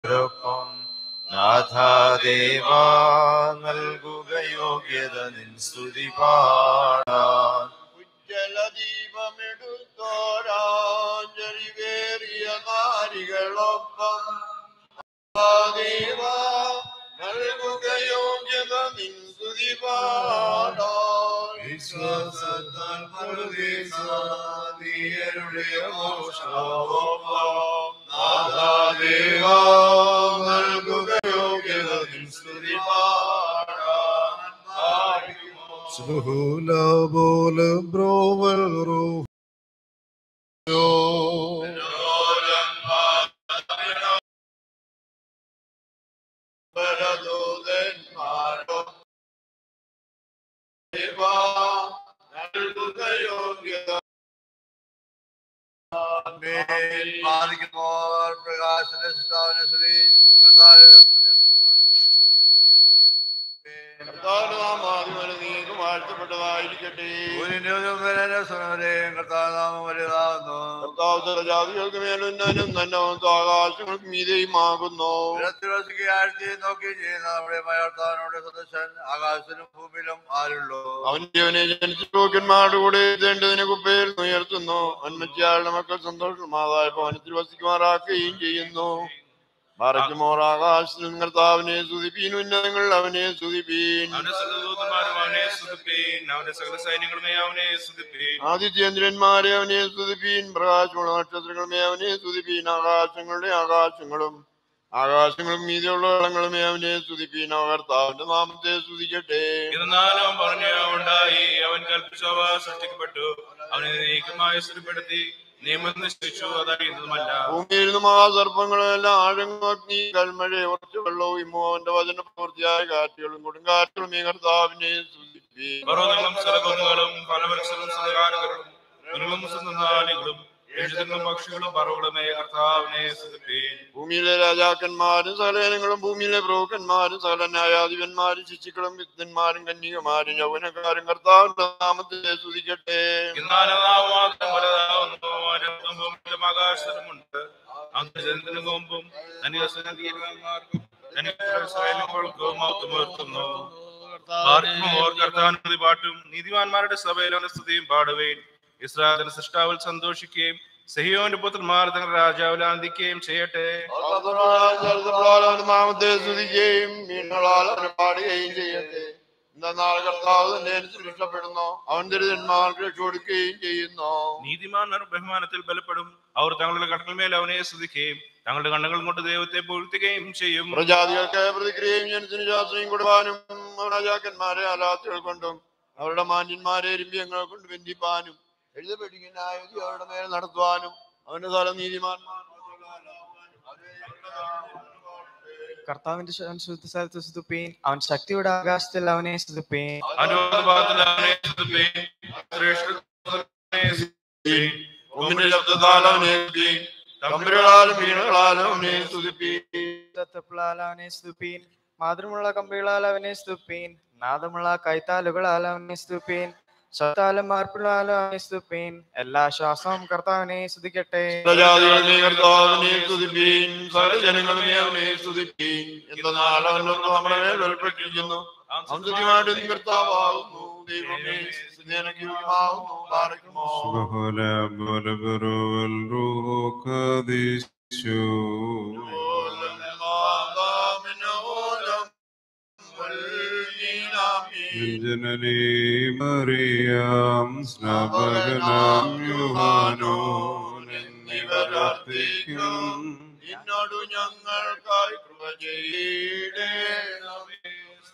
ൊപ്പം നാഥാദേവാ നൽകുക യോഗ്യത നിൻ സ്തുതി പാടാൻ ഉജ്ജലദീപമെടുത്തോരാഞ്ജലിവേറിയ നാരികളൊപ്പം ദേവ നൽകുക യോഗ്യത നിൻ സ്തുതി പാടാൻ വിശ്വാസത്താൽ പരദേശാദിയരുടെ മോക്ഷമോപ്പം നാഥാദേവാ നൽകുക യോഗ്യത നിൻ സ്തുതി പാടാൻ Suhula bola brovel ro. പരദൂതന്മാരോ ദേവ നൽകുക യോഗ്യത പാലിക്കുമ്പോൾ പ്രകാശന ശ്രീ നീക്ക് വാഴ്ത്തപ്പെട്ടതായിരിക്കട്ടെ കർത്താനാമം വലുതാകുന്നു കർത്താവ് ജാതികൾക്ക് മേലുന്നനും നന്നവും ആകാശങ്ങൾക്ക് മീതെയുമാകുന്നു ഉയരത്തിലൊതുക്കി ആഴ്ച നോക്കി ചെയ്യുന്ന നമ്മുടെ മയർത്താനോട് സദസ്യൻ ആകാശത്തിലും ഭൂമിയിലും ആരുള്ളൂ അവന്റെ അവനെ ജനിച്ച ലോകന്മാരുടെ കൂടെ എഴുതേണ്ടതിനെ കുപ്പയിൽ ഉയർത്തുന്നു അന്മച്ചയാളുടെ മക്കൾ സന്തോഷമാതായ ഭവനത്തിൽ വസിക്കുമാറാക്കുകയും ചെയ്യുന്നു മറയ്ക്കുമോർ ആകാശത്തിൽ കർത്താവിനെ സ്തുതിപ്പീൻ ഉന്നതങ്ങൾ അവനെ സ്തുതിപ്പീൻ അവന്റെ സകലദൂതന്മാരും അവനെ സ്തുതിപ്പീൻ അവന്റെ സകല സൈന്യങ്ങളുമേ അവനെ സ്തുതിപ്പീൻ ആദിത്യേന്ദ്രന്മാരെ അവനെ സ്തുതിപ്പീൻ പ്രകാശമുള്ള നക്ഷത്രങ്ങളുമേ അവനെ സ്തുതിപ്പീൻ ആകാശങ്ങളുടെ ആകാശങ്ങളും ആകാശങ്ങളും മീതിയുള്ള വെള്ളങ്ങളുമേ അവനെ സ്തുതിപ്പീൻ അവർ കർത്താവിന്റെ നാമത്തെ സ്തുതിക്കട്ടെ എന്നാലും അവൻ പറഞ്ഞു ഉണ്ടായി അവൻ കൽപ്പിച്ചു അവ സൃഷ്ടിക്കപ്പെട്ടു അവനെ നീക്കമായി സ്ഥിരപ്പെടുത്തി നിയമം നിശ്ചയിച്ചു അതറിയുന്നതുമല്ല ഭൂമിയിൽ നിന്ന് മഹാസർപ്പങ്ങളെല്ലാം ആഴങ്ങും അഗ്നി കൽമഴ ഉറച്ചു വെള്ളവും ഇമ്മോ അവന്റെ വചന പൂർത്തിയായ കാറ്റുകളും കൊടുങ്കാറ്റുകളും ഈ കർത്താവിനെ സ്തുതിപ്പീൻ പർവ്വതങ്ങളും സ്ഥലകൊന്നുകളും ഫലവൃക്ഷങ്ങളും സ്ഥലകാരകളും മൃഗങ്ങളും സുന്ദരാലികളും എഴുതുകളും പക്ഷികളും പറവുകളുമേ കർത്താവിനെ സ്തുതിപ്പീൻ ഭൂമിയിലെ രാജാക്കന്മാരും സകലജനങ്ങളും ഭൂമിയിലെ പ്രഭുക്കന്മാരും സകല ന്യായാധിപന്മാരും ശിശുക്കളും വിദ്വന്മാരും കന്യകമാരും യൗവനക്കാരും കർത്താവിന്റെ നാമത്തെ സ്തുതിക്കട്ടെ എന്നാലും നാം മാത്രം വലുതാവുന്നു ആരംഭം ഭൂമിയിലും ആകാശത്തിലുമുണ്ട് അന്തർജനത്തിനും കൊമ്പും ധനികർക്കും ധനികർക്കും മൗത്തുമേർത്തുന്നു ഓർ കർത്താവിന്റെ പാട്ടും നീതിമാന്മാരുടെ സഭയിൽ അവന്റെ സ്തുതിയും പാടുകയും ഇസ്രായേലിന്റെ സൃഷ്ടാവിൽ സന്തോഷിക്കുകയും സഹിയോന്റെ പുത്രന്മാർ തങ്ങളുടെ രാജാവിൽ ആനന്ദിക്കുകയും ചെയ്യട്ടെ അവന്റെ നാമത്തെ സ്തുതിക്കുകയും വീണകളാൽ അവനെ പാടുകയും ചെയ്യട്ടെ എന്നാൽ കർത്താവ് തന്നെ അനുസരിച്ച് ഇഷ്ടപ്പെടുന്നു അവൻ ദരിദ്രന്മാർക്ക് രക്ഷ കൊടുക്കുകയും ചെയ്യുന്നു നീതിമാന്മാർ ബഹുമാനത്തിൽ ബലപ്പെടും അവർ തങ്ങളുടെ കടൽമേൽ അവനെ സ്തുതിക്കുകയും തങ്ങളുടെ കണ്ണുകൾ കൊണ്ട് ദൈവത്തെ പൂഴ്ത്തുകയും ചെയ്യും പ്രജാതികൾക്ക് പ്രതിക്രിയയും ജനത്തിന് ശാസ്ത്രയും കൊടുവാനും രാജാക്കന്മാരെ അലാത്തുകൾ കൊണ്ടും അവരുടെ മാന്യന്മാരെ രമ്യങ്ങൾ കൊണ്ട് ബന്ധിപ്പാനും എഴുതപ്പെട്ടിരിക്കുന്ന ആയുധി അവരുടെ മേൽ നടത്തുവാനും അവന്റെ തല നീതിമാന്മാർ കർത്താവിന്റെ ശുദ്ധ സ്ഥലത്ത് സ്തുതിപ്പീൻ അവൻ ശക്തിയുടെ ആകാശത്തിൽ അവനെ സ്തുതിപ്പീൻ അനുവാദഭാഗത്തിൽ അവനെ സ്തുതിപ്പീൻ. ശ്രേഷ്ഠനെ സ്തുതിപ്പീൻ. ഒന്നിന്റെ ശബ്ദത്താൽ അവനെ സ്തുതിപ്പീൻ. തമ്പുരുകളാലും വീണകളാലും അവനെ സ്തുതിപ്പീൻ തത്തപ്പിളാൽ അവനെ സ്തുതിപ്പീൻ മാതൃമുള്ള കമ്പികളാൽ അവനെ സ്തുതിപ്പീൻ നാദമുള്ള കൈത്താലുകളാൽ അവനെ സ്തുതിപ്പീൻ ശബ്ദാലും മാർപ്പിളാലും അവനെ സ്തുതിപ്പീൻ എല്ലാ ശ്വാസവും കർത്താവിനെ സ്തുതിക്കട്ടെ പ്രജാതികളെ കർത്താവിനെ സ്തുതിപ്പീൻ സകല ജനങ്ങളെ അവനെ സ്തുതിപ്പീൻ എന്തെന്നാൽ അവനോട് നമ്മുടെ മേൽ വെളിപ്പെട്ടിരിക്കുന്നു അവൻ സ്തുതിമായിട്ട് നീ കർത്താവാകുന്നു ദൈവമേ സ്തുതിനിനക്ക് യോഗ്യമാകുന്നു പാറയ്ക്കുമോ Subhana Barabarul Ruhakadishu Janani Mariam Snabaranam Yuhano എന്നിവരർത്ഥിക്കും എന്നോട് ഞങ്ങൾക്കായി കൃപ ചെയ്യണമേ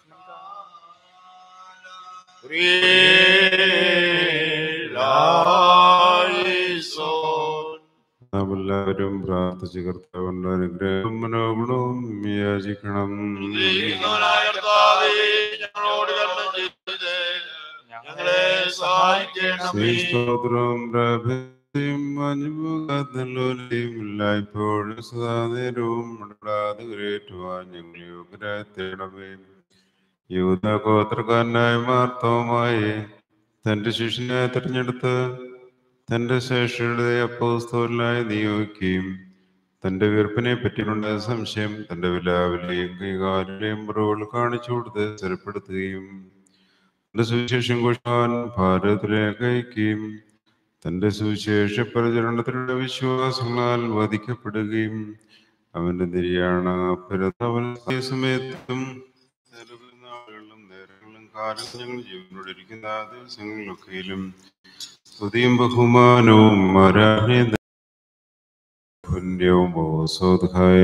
പ്രിയലായിസോൻ. നാം എല്ലാവരും പ്രാർത്ഥിച്ച് കർത്താവിന്റെ അനുഗ്രഹം മനോഗുണവും യാചിക്കണം സ്തുതിക്കുന്നവനായ കർത്താവേ, ഞങ്ങളോട് കരുണ ചെയ്ത് ഞങ്ങളെ സഹായിക്കണമേ സ്തോത്രം പ്രഭയും അനുഭവത്തിലും എല്ലായ്പ്പോഴും സദാനേരവും ഇടപെടാതെ കരയേറ്റുവാൻ ഞങ്ങൾ യോഗ്യരായി തേടമേ യൂത ഗോത്രക്കാരനായ മാർത്തോമായി തന്റെ ശിഷ്യനെ തിരഞ്ഞെടുത്ത് തന്റെ ശേഷിയുടെ അപ്പോസ്തോലിനായി നിയോഗിക്കുകയും തന്റെ വീർപ്പിനെ പറ്റിയുള്ള സംശയം തന്റെ വിലാവിലെയും കൈകാലിലെയും മുറിവുകൾ കാണിച്ചു കൊടുത്ത് സ്ഥിരപ്പെടുത്തുകയും തന്റെ സുവിശേഷം ഘോഷാൻ ഭാരതത്തിലേക്ക് അയക്കുകയും തന്റെ സുവിശേഷ പ്രചരണത്തിലുള്ള വിശ്വാസങ്ങളാൽ വധിക്കപ്പെടുകയും അവന്റെ നിര്യാണ പിറന്നവൻ സമയത്തും നാളുകളിലും നേരങ്ങളിലും കാലം ഞങ്ങൾ ജീവനോടിരിക്കുന്ന ആ ദിവസങ്ങളിലൊക്കെയിലും സ്തുതിയും ബഹുമാനവും ആരാധനയും പുണ്യവും ബോധോദ്ധായ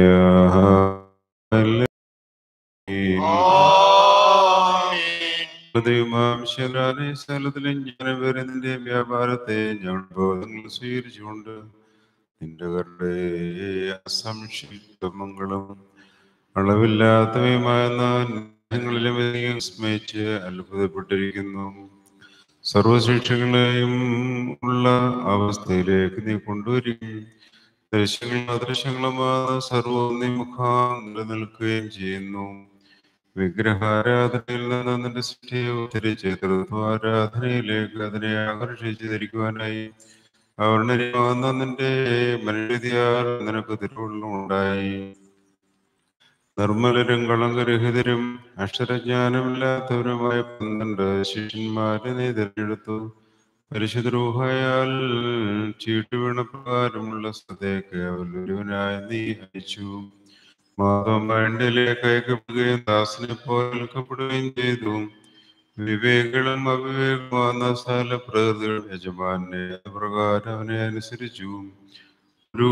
ദൈവമാംശരാനെ സ്ഥലത്തിലും ഞാൻ വരുന്നതിന്റെ വ്യാപാരത്തെ ഞങ്ങൾ ബോധങ്ങൾ സ്വീകരിച്ചുകൊണ്ട് നിന്റെ കരുടെ അസംക്ഷിപ്തമംഗളം അളവില്ലാത്തവയുമായ ഞങ്ങളിലും വിസ്മയിച്ച് അത്ഭുതപ്പെട്ടിരിക്കുന്നു സർവശിക്ഷകളെയും ഉള്ള അവസ്ഥയിലേക്ക് നീ കൊണ്ടുവരികയും ദൃശ്യങ്ങളും അദൃശ്യങ്ങളുമായ സർവവും നീ മുഖാം നിലനിൽക്കുകയും ചെയ്യുന്നു വിഗ്രഹാരാധനയിൽ നിന്ന് നിന്റെ സൃഷ്ടിയെ ഉദ്ധരിച്ച് തൃത്വാരാധനയിലേക്ക് അതിനെ ആകർഷിച്ച് ധരിക്കുവാനായി അവർണരിമാകുന്ന നിന്റെ മനുഷ്യതിയാൽ നിനക്ക് തിരുവുള്ളം ഉണ്ടായി നിർമ്മലരും കളങ്കരഹിതരും അക്ഷരജ്ഞാനമില്ലാത്തവരുമായ പന്ത്രണ്ട് ശിഷ്യന്മാരെ നീ തിരഞ്ഞെടുത്തു പരിശുദ്ധരൂഹയാൽ ചീട്ടുവീണ പ്രകാരമുള്ള സ്ഥലത്തേക്ക് അവൽ ഒരുവനായി നീ അയച്ചു മാതമ്മയിലേക്ക് അയക്കപ്പെടുകയും ദാസനെ പോലെ നിൽക്കപ്പെടുകയും ചെയ്തു വിവേകളും അവിവേകമാകുന്ന സ്ഥല പ്രകൃതികൾ യജമാനെ പ്രകാരം അവനെ അനുസരിച്ചു ഒരു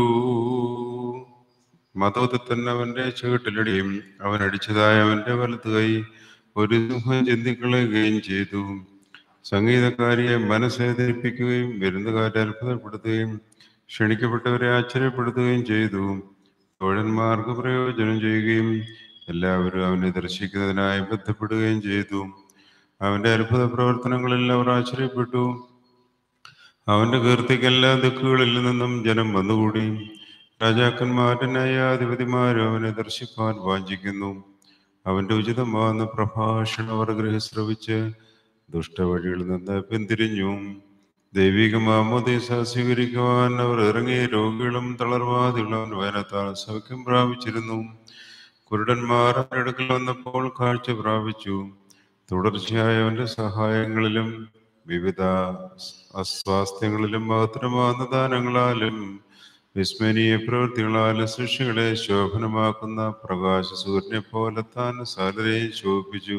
മതത്തിൽ അവന്റെ ചുവട്ടിലടിയും അവൻ അടിച്ചതായ അവന്റെ വലത്ത് കൈ ഒരു സിംഹം ചിന്തിക്കളയുകയും ചെയ്തു സംഗീതക്കാരിയെ മനസ്സെ ധരിപ്പിക്കുകയും വിരുന്നുകാരെ അത്ഭുതപ്പെടുത്തുകയും ക്ഷണിക്കപ്പെട്ടവരെ ആശ്ചര്യപ്പെടുത്തുകയും ചെയ്തു തോഴന്മാർക്ക് പ്രയോജനം ചെയ്യുകയും എല്ലാവരും അവനെ ദർശിക്കുന്നതിനായി ബന്ധപ്പെടുകയും ചെയ്തു അവന്റെ അത്ഭുത പ്രവർത്തനങ്ങളിൽ അവർ ആശ്ചര്യപ്പെട്ടു അവന്റെ കീർത്തിക്ക് എല്ലാ ദിക്കുകളിൽ നിന്നും ജനം വന്നുകൂടി രാജാക്കന്മാരുടെ ന്യായാധിപതിമാരും അവനെ ദർശിപ്പാൻ വാഞ്ചിക്കുന്നു അവന്റെ ഉചിതമാകുന്ന പ്രഭാഷണം അവർ ഗ്രഹിശ്രവിച്ച് ദുഷ്ടവഴികളിൽ നിന്ന് പിന്തിരിഞ്ഞു ദൈവിക മാമോദീസ സ്വീകരിക്കുവാൻ അവർ ഇറങ്ങി രോഗികളും തളർവാദികളും വേനത്താൽ സൗഖ്യം പ്രാപിച്ചിരുന്നു കുരുടന്മാർ അവരുടെ അടുക്കൽ വന്നപ്പോൾ കാഴ്ച പ്രാപിച്ചു തുടർച്ചയായ അവന്റെ സഹായങ്ങളിലും വിവിധ അസ്വാസ്ഥ്യങ്ങളിലും മാത്രമാകുന്ന ദാനങ്ങളാലും വിസ്മരണീയ പ്രവൃത്തികളാലും സൃഷ്ടികളെ ശോഭനമാക്കുന്ന പ്രകാശ സൂര്യനെ പോലെ താൻ സകലരെയും ശോഭിപ്പിച്ചു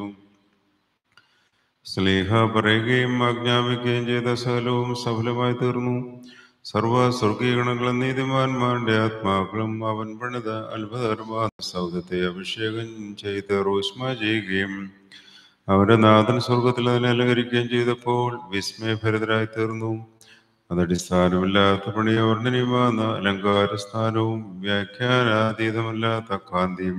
സ്ലീഹ പറയുകയും ആജ്ഞാപിക്കുകയും ചെയ്ത സകലവും സഫലമായി തീർന്നു സർവ സ്വർഗീയഗണങ്ങളും നീതിമാന്മാരുടെ ആത്മാക്കളും അവൻ പണിത അത്ഭുതകരമായ സൗദത്തെ അഭിഷേകം ചെയ്ത് റോഷ്മ ചെയ്യുകയും അവരുടെ നാഥൻ സ്വർഗത്തിൽ അതിനെ അലങ്കരിക്കുകയും ചെയ്തപ്പോൾ വിസ്മയഭരിതരായി തീർന്നു അതടിസ്ഥാനമില്ലാത്ത പണി വർണ്ണനീയമാകുന്ന അലങ്കാര സ്ഥാനവും വ്യാഖ്യാനാതീതമല്ലാത്ത കാന്തിയും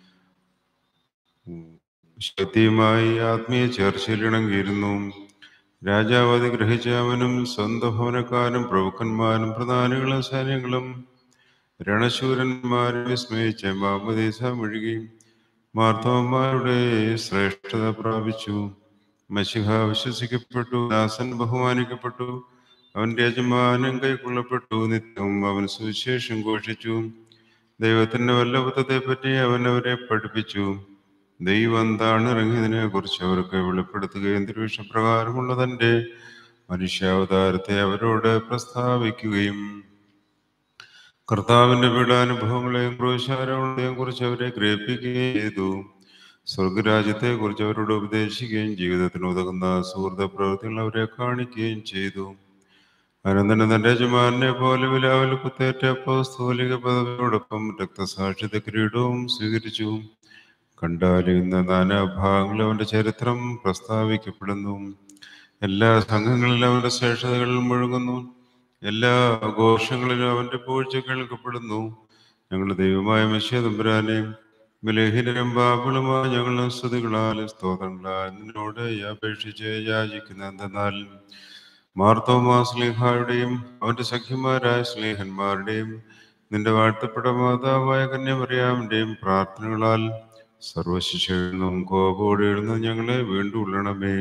ശക്തിയുമായി ആത്മീയ ചർച്ചയിൽ ഇണങ്ങിയിരുന്നു രാജാവ് അത് ഗ്രഹിച്ച അവനും സ്വന്തം ഭവനക്കാരും പ്രഭുക്കന്മാരും പ്രധാനികളും സൈന്യങ്ങളും രണശൂരന്മാരും വിസ്മയിച്ച മാമദീസ മുഴുകി മാർത്തോമാരുടെ ശ്രേഷ്ഠത പ്രാപിച്ചു മഷിഹ വിശ്വസിക്കപ്പെട്ടു ദാസൻ ബഹുമാനിക്കപ്പെട്ടു അവന്റെ യജമാനം കൈക്കൊള്ളപ്പെട്ടു നിത്യവും അവൻ സുവിശേഷം ഘോഷിച്ചു ദൈവത്തിന്റെ വല്ലഭത്വത്തെ പറ്റി അവൻ അവരെ പഠിപ്പിച്ചു ദൈവം എന്താണ് ഇറങ്ങിയതിനെ കുറിച്ച് അവർക്ക് വെളിപ്പെടുത്തുകയും തിരുവിഷപ്രകാരമുള്ള തന്റെ മനുഷ്യാവതാരത്തെ അവരോട് പ്രസ്താവിക്കുകയും കർത്താവിന്റെ പീഡാനുഭവങ്ങളെയും ക്രൂശാരോളത്തെയും കുറിച്ച് അവരെ ഗ്രഹിപ്പിക്കുകയും ചെയ്തു സ്വർഗരാജ്യത്തെ കുറിച്ച് അവരോട് ഉപദേശിക്കുകയും ജീവിതത്തിന് ഉതകുന്ന സുഹൃത്ത പ്രവൃത്തികൾ അവരെ കാണിക്കുകയും ചെയ്തു അനന്തരം തന്റെ യജമാനെ പോലെ വിലാവിൽ കുത്തേറ്റ അപ്പോസ്തോലിക പദവിയോടൊപ്പം രക്തസാക്ഷിത കിരീടവും സ്വീകരിച്ചു കണ്ടാലിയുന്ന നാനാഭാഗങ്ങളും അവന്റെ ചരിത്രം പ്രസ്താവിക്കപ്പെടുന്നു എല്ലാ സംഘങ്ങളിലും അവന്റെ ശ്രേഷ്ഠതകൾ മുഴുകുന്നു എല്ലാ ആഘോഷങ്ങളിലും അവന്റെ പൂഴ്ച കേൾക്കപ്പെടുന്നു ഞങ്ങളുടെ ദൈവമായ മനുഷ്യ തമ്പുരാനെയും ബലഹീനരും പാപികളുമായ ഞങ്ങളുടെ സ്തുതികളാലും സ്തോത്രങ്ങളാൽ നിന്നോട് അപേക്ഷിച്ച് യാചിക്കുന്ന എന്തെന്നാൽ മാർത്തോമാ സ്ലീഹായുടെയും അവന്റെ സഖ്യന്മാരായ സ്നേഹന്മാരുടെയും നിന്റെ വാഴ്ത്തപ്പെട്ട മാതാവായ കന്യമറിയാമിന്റെയും പ്രാർത്ഥനകളാൽ സർവശിക്ഷയിൽ നിന്നും കോപോടെ എഴുന്ന ഞങ്ങളെ വീണ്ടും ഉള്ളണമേ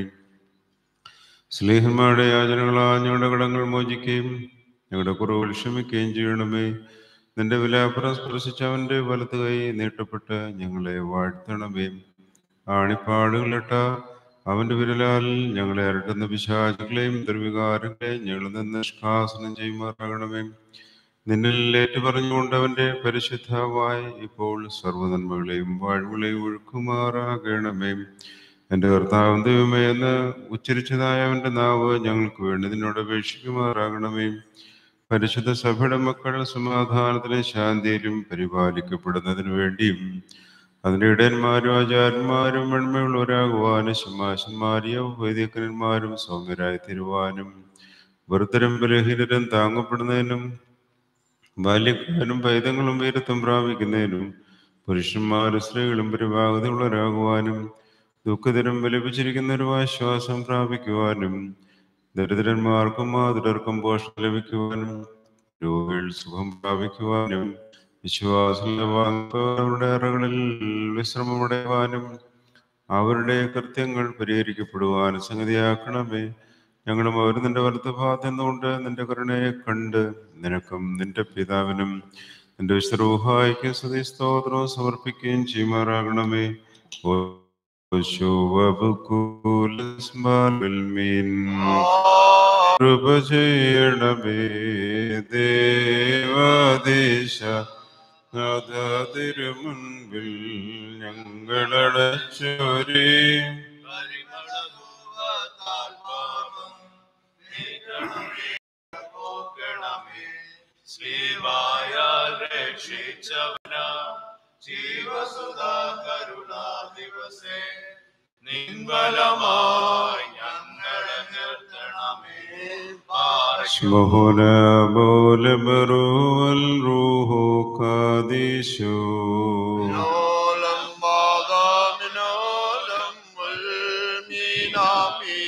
സ്നേഹന്മാരുടെ യാചനകളാൽ ഞങ്ങളുടെ കടങ്ങൾ മോചിക്കുകയും ഞങ്ങളുടെ കുറവുകൾ ക്ഷമിക്കുകയും ചെയ്യണമേ നിന്റെ വിലാപുരം സ്പർശിച്ചവന്റെ വലത്ത് കൈ നീട്ടപ്പെട്ട് ഞങ്ങളെ വാഴ്ത്തണമേ ആണിപ്പാടുകളിട്ട അവന്റെ വിരലാൽ ഞങ്ങളെ അരട്ടുന്ന പിശാചുകളെയും ദുർവികാരങ്ങളെയും ഞങ്ങളിൽ നിന്ന് നിഷ്കാസനം ചെയ്യുമാറാകണമേ നിന്നിൽ ഏറ്റു പറഞ്ഞുകൊണ്ട് അവന്റെ പരിശുദ്ധമായി ഇപ്പോൾ സർവ്വനന്മകളെയും വാഴ്വുകളെയും ഒഴുക്കുമാറാകണമേ എന്റെ കർത്താവും ദൈവമേ എന്ന് ഉച്ചരിച്ചതായ അവന്റെ നാവ് ഞങ്ങൾക്ക് വേണ്ടി നിന്നോട് അപേക്ഷിക്കുമാറാകണമേ പരിശുദ്ധ സഭയുടെ മക്കൾ സമാധാനത്തിലും ശാന്തിയിലും പരിപാലിക്കപ്പെടുന്നതിന് വേണ്ടിയും അതിന്റെ ഇടയന്മാരും ആചാര്യന്മാരും വെണ്മയുള്ളവരാകുവാനും ശമാശന്മാരിയും വൈദികന്മാരും സൗമ്യരായി തീരുവാനും വൃദ്ധരും ബലഹീനരും താങ്ങപ്പെടുന്നതിനും ബാല്യക്കാരും പൈതങ്ങളും വീരത്വം പ്രാപിക്കുന്നതിനും പുരുഷന്മാരും സ്ത്രീകളും പരിഭാഗതയുള്ളവരാകുവാനും ദുഃഖിതരും വിലപിച്ചിരിക്കുന്നവരും ആശ്വാസം പ്രാപിക്കുവാനും ദരിദ്രന്മാർക്കും മാതൃർക്കും പോഷണം ലഭിക്കുവാനും രോഗികൾ സുഖം പ്രാപിക്കുവാനും വിശ്വാസങ്ങളുടെ അറകളിൽ വിശ്രമമടയുവാനും അവരുടെ കൃത്യങ്ങൾ പരിഹരിക്കപ്പെടുവാനും സംഗതിയാക്കണമേ ഞങ്ങളും അവർ നിന്റെ വലത്ത് ഭാഗത്ത് നിന്നുകൊണ്ട് നിന്റെ കരുണയെ കണ്ട് നിനക്കും നിന്റെ പിതാവിനും നിന്റെ വിശ്രൂഹായിക്കും സ്തുതി സ്തോത്രവും സമർപ്പിക്കുകയും ചെയ്യുമാറാകണമേ ഓ ശുഭകുലസ്മാൽമീൻ കൃപ ചെയ്യണമേ ദേവാദേശ തിരുമുൻപിൽ ഞങ്ങളടച്ചോരേ ശ്രീവായാൽ രക്ഷിച്ചവന ജീവസുധാ കരുണാ ദിവസേ നിൻബലമായി ഞങ്ങളെ നിർത്തണമേ شمهنا بول برو الروح قادشو നോലം വാദാമിനോലം മീനാമി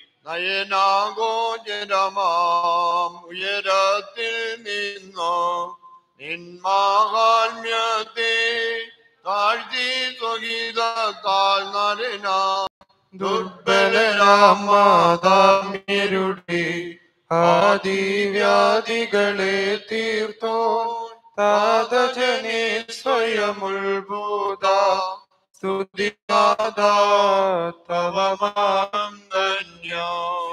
നയനാഗോചരമാം ഉയരത്തിൽ നിന്നോ നിന്മാഹാത്മ്യത്തെ താഴ്ത്തി സ്വഗീതത്താൽ നരന ദുർബലരാമാതാമ്യരുടെ ആദിവ്യാധികളെ തീർത്തോ താതജനെ സ്വയമുൾബോധ സ്തുതിനാദാ തവ മാം ധന്യോ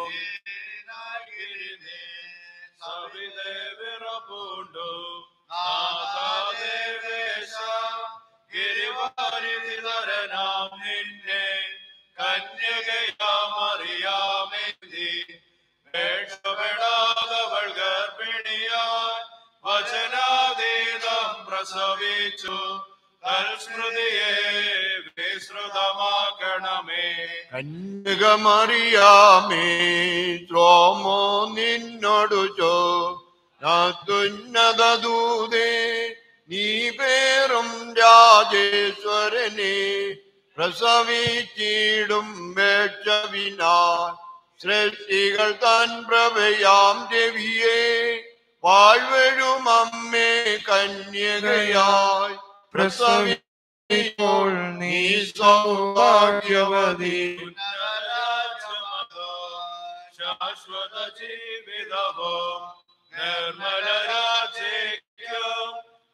േക്ഷപ്പെടാതവൾ ഗർഭിണിയായി വചനാതീതം പ്രസവിച്ചു തൽസ്മൃതിയെ വിശ്രുതമാക്കണമേ കന്യകമറിയാമേ ദ്രോമോ നിന്നോടു ചോ അത്യുന്നത ദൂതേ നീ പേറും രാജേശ്വരനെ പ്രസവിച്ചിടും വേക്ഷവിനാൽ സൃഷ്ടികൾ തൻ പ്രഭയാം രവിയെ വാഴ്വഴും അമ്മേ കന്യകയായി പ്രസവി ഇപ്പോൾ നീ സൗഭാഗ്യവതി ശാശ്വത ജീവിതവും നിർമ്മല രാജ്യം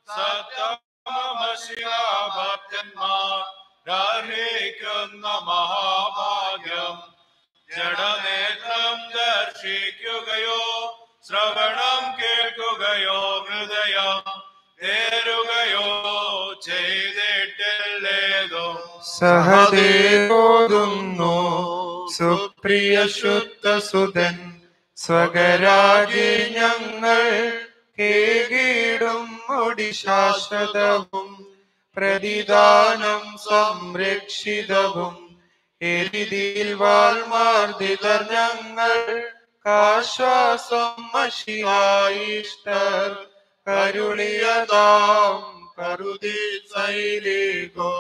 സത്തമശിയാഭക്തന്മാർ അർഹിക്കുന്ന മഹാഭാഗ്യം ജഡനേത്രം ദർശിക്കുകയോ ശ്രവണം കേൾക്കുകയോ ഹൃദയം തേരുകയോ ചെയ്തിട്ടില്ലേതോ സഹദേവോതുന്നു സുപ്രിയ ശുദ്ധ സുതൻ സ്വകരാജി ഞങ്ങൾ കേകീടും മുടി ശാശ്വതവും പ്രതിദാനം സംരക്ഷിതവും എരിതിയിൽ വാൽമാർദിതർ ഞങ്ങൾ കാശ്വാസം മഷിയായിഷ്ടർ കരുളിയതാം കരുതി സൈലേകോ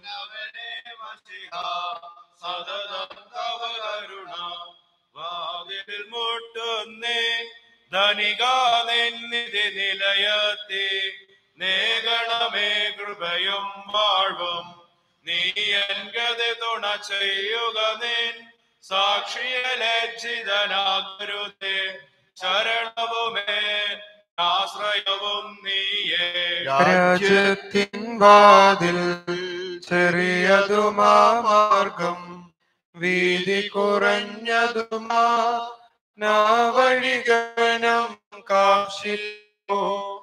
സതതം തവ കരുണ വാതിൽ മുട്ടുന്നേ ധനിക നിന്നിധി നിലയത്തി നേകണമേ കൃപയും വാഴ്വും നീ എൻകഥ തുണ ചെയ്യുക നിൻ സാക്ഷിയ ലജ്ജിതനാകരുതേ ശരണവുമേ ആശ്രയവും നീയേ രാജ്യത്തിൻ വാതിൽ ചെറിയതുമാ മാർഗം വീതി കുറഞ്ഞതുമാ നാവഴികനം കാശില്ലോ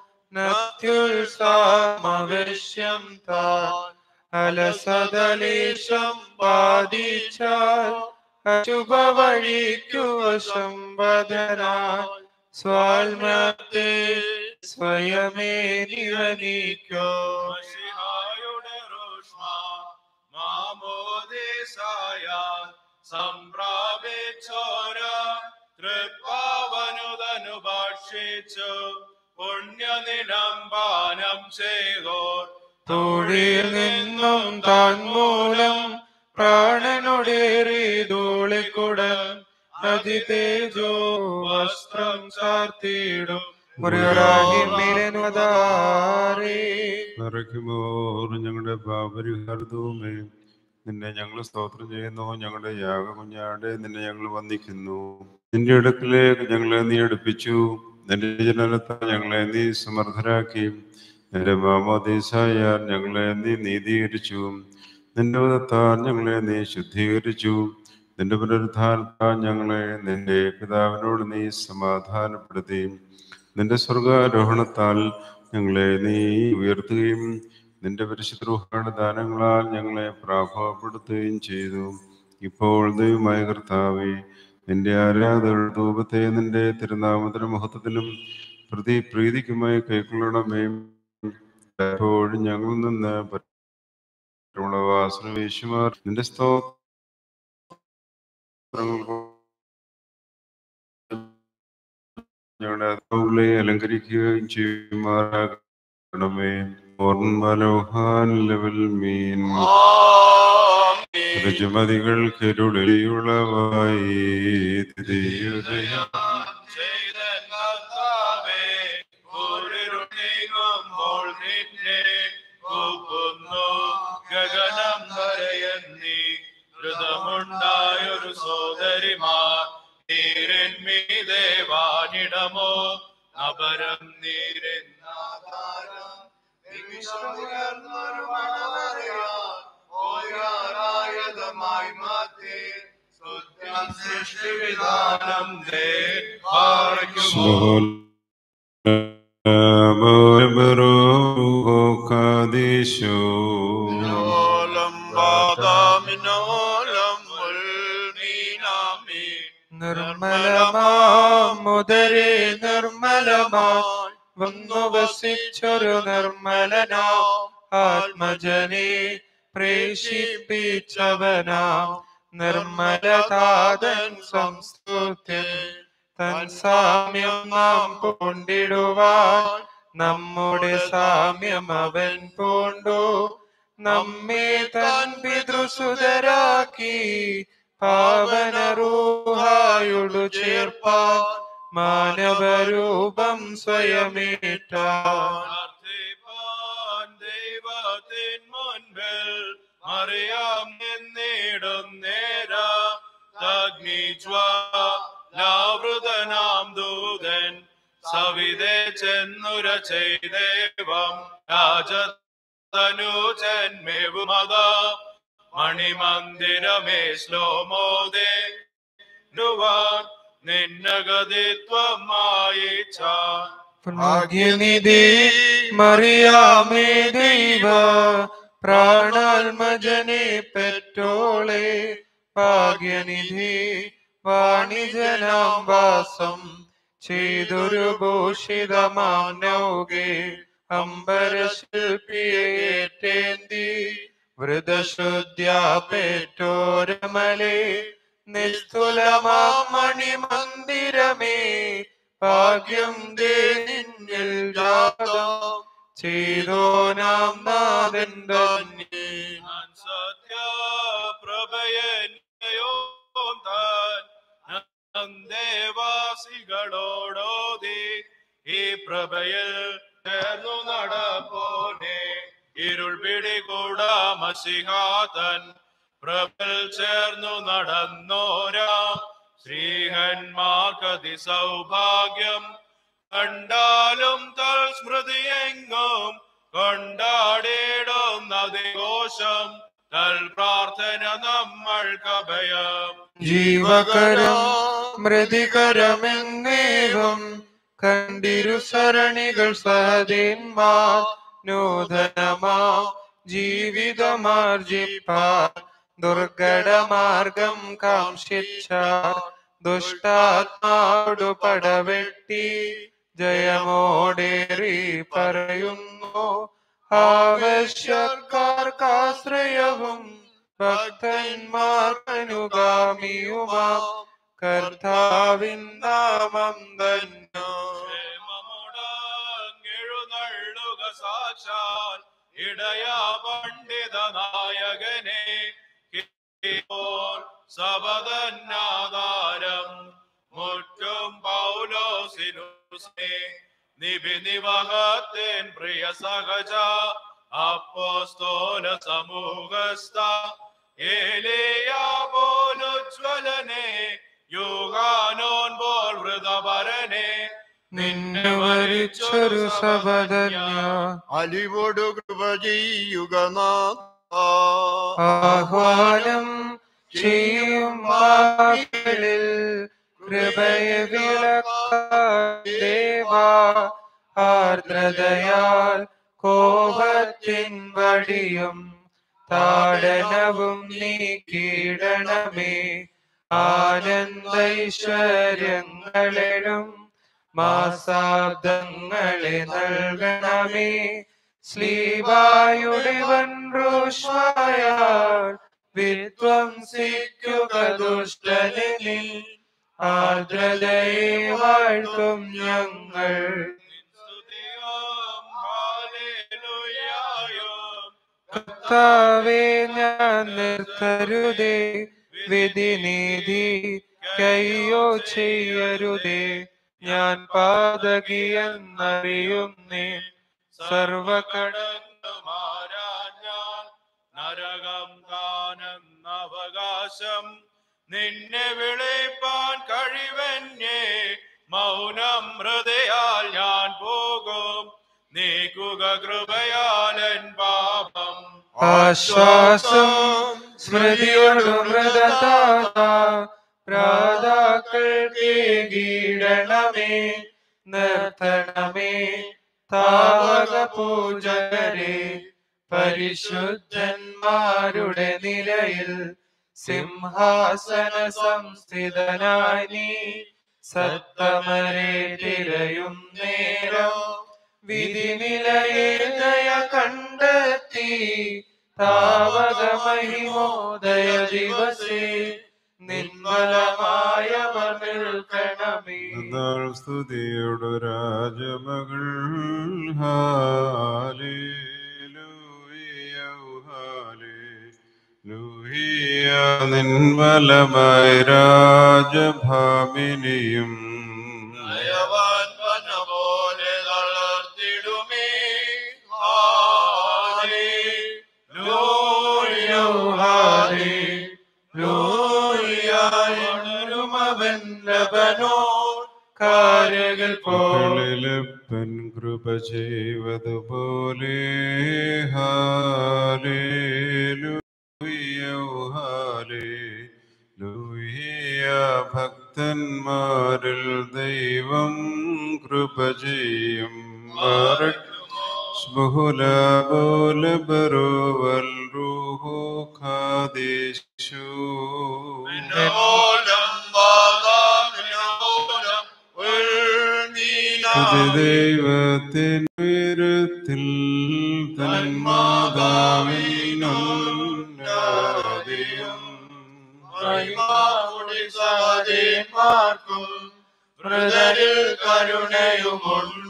നത്യുത്സാമവശ്യം താൻ അലസതലേശം ബാധിച്ചാൽ അശുഭവഴിക്കു വശംവദനാൻ സ്വാൽമത്തെ സ്വയമേ നിവനിക്കോ മഷിഹായുടെ റോഷ്മ മാമോദിസായ സംപ്രാപിച്ചോര തൃപ്പാവനുതനു ഭാഷിച്ചു പുണ്യനിലം പാനം ചെയ്തോർ തോഴിൽ നിന്നും താൻ മൂലം പ്രാണനൊടേറി ധൂളിക്കുടൽ അതിതേജോ വസ്ത്രം ചാർത്തിയിടും മുറിയൊരാഹിമിരനുവതാരേ നിറയ്ക്കുമോർ ഞങ്ങളുടെ പാപരിഹാരവുമേ നിന്നെ ഞങ്ങൾ സ്തോത്രം ചെയ്യുന്നു ഞങ്ങളുടെ യാഗ കുഞ്ഞാടെ നിന്നെ ഞങ്ങൾ വന്ദിക്കുന്നു നിന്റെ അടുക്കിലേക്ക് ഞങ്ങളെ നീ അടുപ്പിച്ചു നിന്റെ ജനനത്താൽ ഞങ്ങളെ നീ സമർത്ഥരാക്കി നിന്റെ മാമോദീസായാൽ ഞങ്ങളെ നീ നീതീകരിച്ചു നിന്റെ വധത്താൽ ഞങ്ങളെ നീ ശുദ്ധീകരിച്ചു നിന്റെ പുനരുദ്ധാനത്താൽ ഞങ്ങളെ നിന്റെ പിതാവിനോട് നീ സമാധാനപ്പെടുത്തി നിന്റെ സ്വർഗാരോഹണത്താൽ ഞങ്ങളെ നീ ഉയർത്തുകയും നിന്റെ പരിശുദ്രൂഹാണ് ദാനങ്ങളാൽ ഞങ്ങളെ പ്രാഭവപ്പെടുത്തുകയും ചെയ്തു ഇപ്പോൾ ദൈവമായ കർത്താവെ നിന്റെ ആരാധക ധൂപത്തെ നിന്റെ തിരുനാമത്തിനും മഹത്വത്തിനും പ്രതി പ്രീതിക്കുമായി കൈക്കൊള്ളണമേ എപ്പോഴും ഞങ്ങളിൽ നിന്ന് വാസനവേശുമാർ നിന്റെ സ്തോത്രങ്ങൾ ഞങ്ങളുടെ ആത്മാവുകളെ അലങ്കരിക്കുകയും ചെയ്യുമാറാകണമേ ഓർമ്മലോഹാൻ ലെവൽ മീൻ രജമതികൾക്കിരുളിയുളവായി തിരിയുദയം ചെയ്ത കർത്താവേ ൂരിരുണീങ്ങുമ്പോൾ നിന്നെ കൂപ്പുന്നു ഗഗനം വരയന്നി ഋതമുണ്ടായൊരു സോദരിമാർ നീരിന്മീതെ വാനിടമോ അപരം നീരെന്നാകാരം നിമിഷമുയർന്നൊരു മണമറിയാൻ ഓയാറായതമായി മാറ്റി സ്തുത്യം സൃഷ്ടിവിധാനം ദേ പാർക്കുമോ കാദീശോ ഓലം ബാദാമിനോലം മുൽമീനാമി നിർമ്മലമാമുദരേ നിർമ്മലമായി വന്നു വസിച്ചൊരു നിർമ്മലനാ ആത്മജനെ പ്രേഷിപ്പിച്ചവനാം നിർമ്മലതാതൻ സംസ്തുത്യൻ തൻ സാമ്യം നാം പൂണ്ടിടുവാൻ നമ്മുടെ സാമ്യം അവൻ പൂണ്ടു നമ്മെ തൻ പിതൃസുതരാക്കി പാവനരൂഹായോടു ചേർപ്പാൻ മാനവരൂപം സ്വയമേറ്റാൻ പ്രാർത്ഥിപ്പാൻ ദൈവത്തിൻ മുൻപിൽ അറിയാം എന്നിടും നേര ലാവൃതനാം ദൂതൻ സവിതേ ചെന്നുര ചെയ്ദേവം രാജതനു ജന്മേവുമത മണിമന്ദിരമേ ശ്ലോമോദേ നുവാൻ നിന്നഗതിത്വമായി ചാ ഭാഗ്യനിധി മറിയാമേ ദൈവ പ്രാണാത്മജനെ പെറ്റോളെ ഭാഗ്യനിധി വാണിജനാം വാസം ചെയ്തൊരു ഭൂഷിതമാം നൗകെ അമ്പരശില്പിയേറ്റേന്തി വൃതശുദ്ധ്യാപേറ്റോരമലേ നിസ്തുലമാം മണിമന്ദിരമേ ഭാഗ്യം ദേ നിന്നിൽ ജാതം ചെയ്തോ നാം നാഥൻ തന്നെ ഞാൻ സത്യപ്രഭയനയോം താൻ ദേവാസികളോടോതി ഈ പ്രഭയിൽ ചേർന്നു നടപ്പോനെ ഇരുൾ പിടികൂടാ മസിഹാതൻ പ്രഭൽ ചേർന്നു നടന്നോരാ ശ്രീഹന്മാർക്കതി സൗഭാഗ്യം കണ്ടാലും തൽ സ്മൃതിയെങ്ങും കൊണ്ടാടിയിടും ഘോഷം തൽ പ്രാർത്ഥന നമ്മൾക്ക് അഭയം ജീവകരം മൃതികരമെന്നേവം കണ്ടിരു സരണികൾ സഹദേന്മാർ നൂതനമാ ജീവിതമാർജിപ്പാർ ദുർഘടമാർഗം കാംക്ഷിച്ചാർ ദുഷ്ടാത്മാടു പടവെട്ടി ജയമോടേറി പറയുന്നു ആവശ്യക്കാർക്കാശ്രയവും ഭക്തന്മാർക്കനുഗാമിയുമാ കർത്താവിൻ നാമം തന്നെ ക്ഷേമമുടങ്ങെഴുന്നള്ളുക സാക്ഷാൽ ഇടയാ പണ്ഡിത നായകനെ ഇപ്പോൾ സബദന്നാധാരം മുറ്റും പൗലോസിനുസേ നിബിനിവഹത്തിൻ പ്രിയ സഹജ അപ്പോസ്തോല സമൂഹസ്ഥ ഏലിയാ പോലുജ്വലനെ യുഗാനോൻ പോൽ വൃതപരനെ നിന്നെ വരിച്ചൊരു സബദന്യ അലിവോട് കൃപ ചെയ്യുക ആഹ്വാനം ചെയ്യും വാക്കുകളിൽ കൃപയെ വിളക്കാ ആർദ്രതയാൽ കോപത്തിൻ വടിയും താടനവും നീക്കിയിടണമേ ആനന്ദൈശ്വര്യങ്ങളിലും മാസാബ്ദങ്ങളെ നൽകണമേ ശ്ലീബായുടെ വൻറോഷ്മായാൽ വിധ്വംസിക്കുക ദുഷ്ടനെ ആർദ്രതയെ വാഴ്ത്തും ഞങ്ങൾ സ്തുതിയും ഹാലേലൂയായും കർത്താവേ ഞാൻ നിർത്തരുതേ വിധിനീതി കയ്യോ ചെയ്യരുതേ ഞാൻ പാതകിയെന്നറിയുന്നേ സർവകട കടന്നുമാരാൻ ഞാൻ നരകം കാനെന്ന അവകാശം നിന്നെ വിളിപ്പാൻ കഴിവന്യേ മൗനം ഹൃദയാൽ ഞാൻ പോകും നീക്കുക കൃപയാലൻ പാപം ആശ്വാസം സ്മൃതിയോടു മൃതതാത പ്രാതാക്കൾക്ക് കീഴണമേ നിർത്തണമേ താവക പൂജകരെ പരിശുദ്ധന്മാരുടെ നിലയിൽ സിംഹാസന സംസ്ഥിതനായി നീ സത്തമരെ തിരയും നേരം വിധി നിലയേതയ കണ്ടെത്തി താവക മഹിമോദയ ദിവസേ നിന്മലമായവ നിൽക്കണമേ എന്നാൽ സ്തുതിയുടെ രാജമകൾ ഹാലേലൂയ ഹാലേലൂയ നിൻമലമായ രാജഭാമിനിയും നയവാൻ പന പോലെ തളർത്തിടുമേ ലോയമവൻ ലബനോ കാര്യകൾ പോ ിലപ്പൻ കൃപ ചെയ്വതുപോലെ ഹാലേലൂയ ഹാലേലൂയ ഭക്തന്മാരിൽ ദൈവം കൃപ ചെയ്യും ബഹുല ബരോവൽ റൂഹോ ഖാദേശു ദൈവത്തിൻ ഉയരത്തിൽ തന്മാതാവിനും സഹദേന്മാർക്കും മൃതരിൽ കരുണയുമുണ്ടാക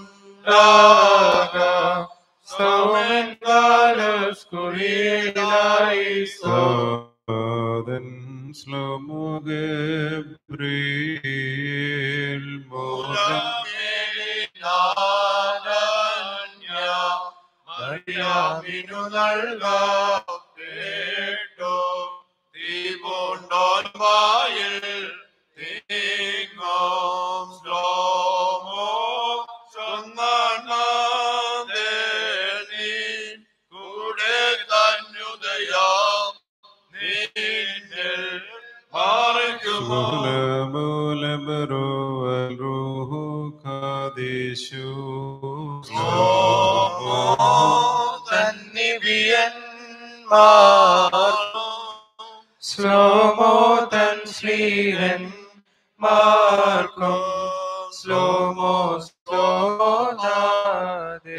സൗമൻ കാലസ്കുറിയിലായി സോ സാദൻ ശ്ലോമുഗബ്രീൽ മോദം മറിയാമിനു നൽകേട്ടോ തീപൂണ്ടോൻ വായിൽ തീങ്ങോം ശ്ലോമോ ചെയ്യാം നിന്നിൽ പാർക്കുമോ സ്ലോമോ തൻ ശ്രീരൻ മാർക്കും സ്ലോമോ സ്ലോനാദേ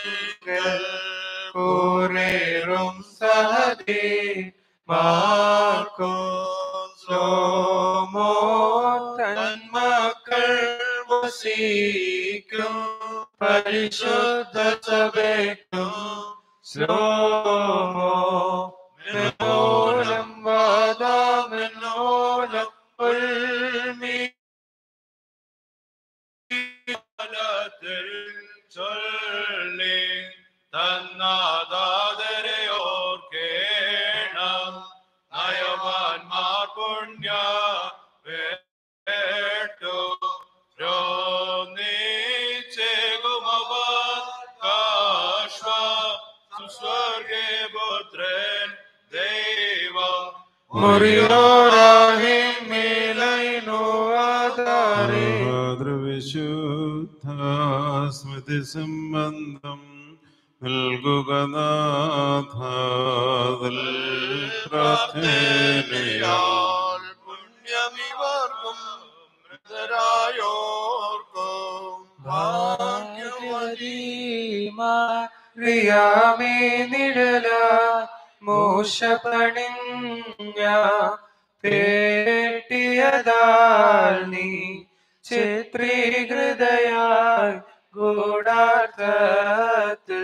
കൂറേറും സഹദേ മാർക്കും സ്ലോമോ തൻ മക്കൾ വസിക്കും പരിശുദ്ധ സഭയ്ക്കും സ്ലോമോ മെനോലം വാദാമെന്നോലം ഉൾമീ ചൊല്ലി തന്നാദാതരെ ഓർക്കേണം നയവാൻമാർ പുണ്യ വേട്ടു കാശ്വ സ്വർഗേ പുത്രൻ ദൈവം മുറിയോരാഹിം മേലൈനോ ആധാരേ വിശുദ്ധ സ്മൃതി സംബന്ധം നൽകുക നാഥാതൽ പ്രാർത്ഥനയാൽ പുണ്യമിവർക്കും മൃതരായോർക്കും ഭാഗ്യവതി റിയാമേ നിഴല മോശ പണിഞ്ഞ പേട്ടിയതാൽ നീ ചിത്രീകൃതയായി ഗൂഢാർത്ഥത്തിൽ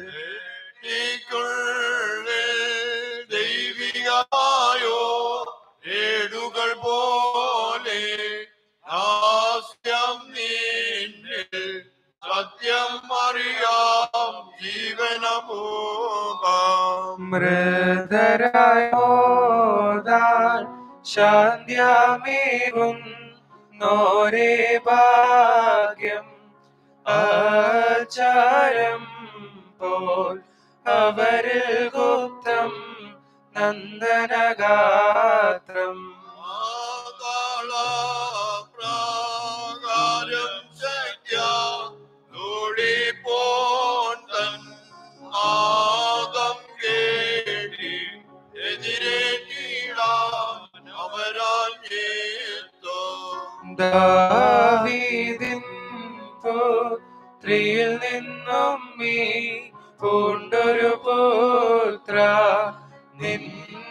ുള്ളിൽ ദൈവികമായോ ഏടുകൾ പോലെ ഹാസ്യം നിന്നിൽ സത്യം അറിയാം ജീവനമോകാം മൃതരായോദാൽ ശാന്ത്യമേകും നോരേ ഭാഗ്യം ആചാരം പോൽ അവരിൽ ഗുപ്തം നന്ദനഗാത്രം പ്രാകാരം ശക്യ ൂടിപ്പോൻ തൻ ആദം കേട്ടി എതിരേറ്റിടാൻ അവരാൽ ഏത്തോ ദാവീദിൻ പുത്രിയിൽ നിന്നും നീ പൂണ്ടൊരു പുത്ര നിൻ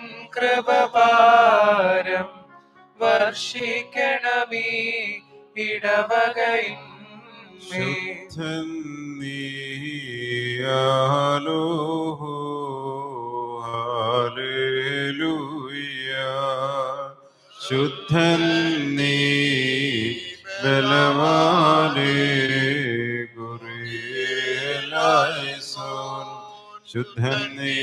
കൃപപാരം വർഷിക്കണമേ ഇടവകയിന്മേ ശുദ്ധൻ നീയാലോ ഹാലേലൂയ ശുദ്ധൻ നീ ബലവാനേ ഗുരുലായിസോൻ ശുദ്ധൻ നീ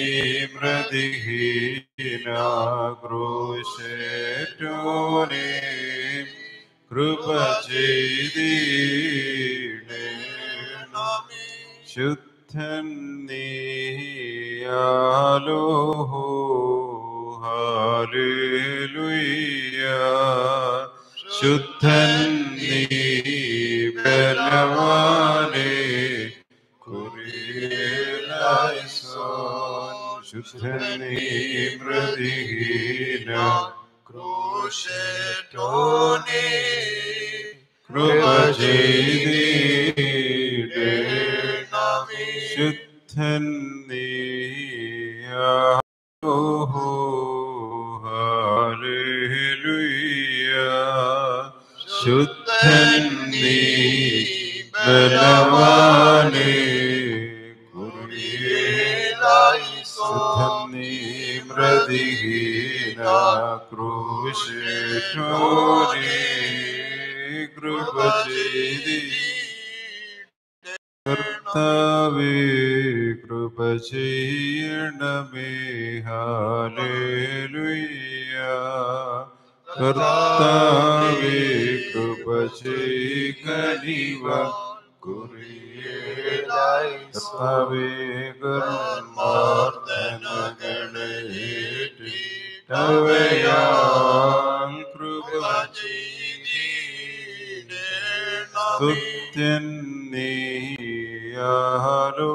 പ്രതിഹീനാക്രോശേറ്റോനേ കൃപ ചെയ്തീടേണം ശുദ്ധൻ നീയാലോ ഹാലേലുയ്യ ശുദ്ധൻ നീ ബലവാനേ കുറിയേലായിസോൻ ശുദ്ധൻ നീ പ്രതിഹീന ക്രൂശേറ്റോനേ കൃപ ചെയ്തീടേണമേ ശുദ്ധൻ നീയാലോ ഹാലേലുയ്യ ശുദ്ധൻ നീ ബലവാനേ ശുദ്ധൻ നീ മൃതിഹീന ക്രൂശേറ്റോനേ കൃപ ചെയ്തി കർത്താവേ കൃപ ചെയ്യണമേ ഹാലേലുയ്യ കർത്താവേ കൃപ ചെയ്യനിവ കുറിയേലായിസോൻ കർത്താവേ കർമ്മർദ്ദനകളേറ്റിട്ടവയാൽ കൃപ സ്തുത്യൻ നീയാലോ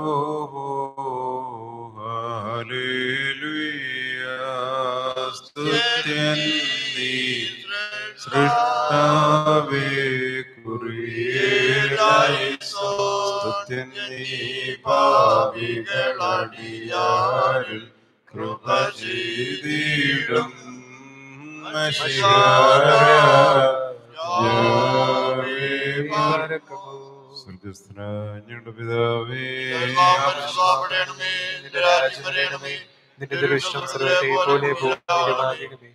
ഹാലേലുയ സ്തുത്യൻ നീ സൃഷ്ടാവേ കുറിയേലായി സ്തുത്യൻ നീ പാപികളടിയാരിൽ കൃപ ചെയ്തിടും സ്വർഗസ്ഥനായ ഞങ്ങളുടെ പിതാവേ നിന്റെ രാജ്യം വരേണമേ നിന്റെ ദൃഷ്ടം സർവത്തെ പോലെ ഭൂമിയിലുമാകണമേ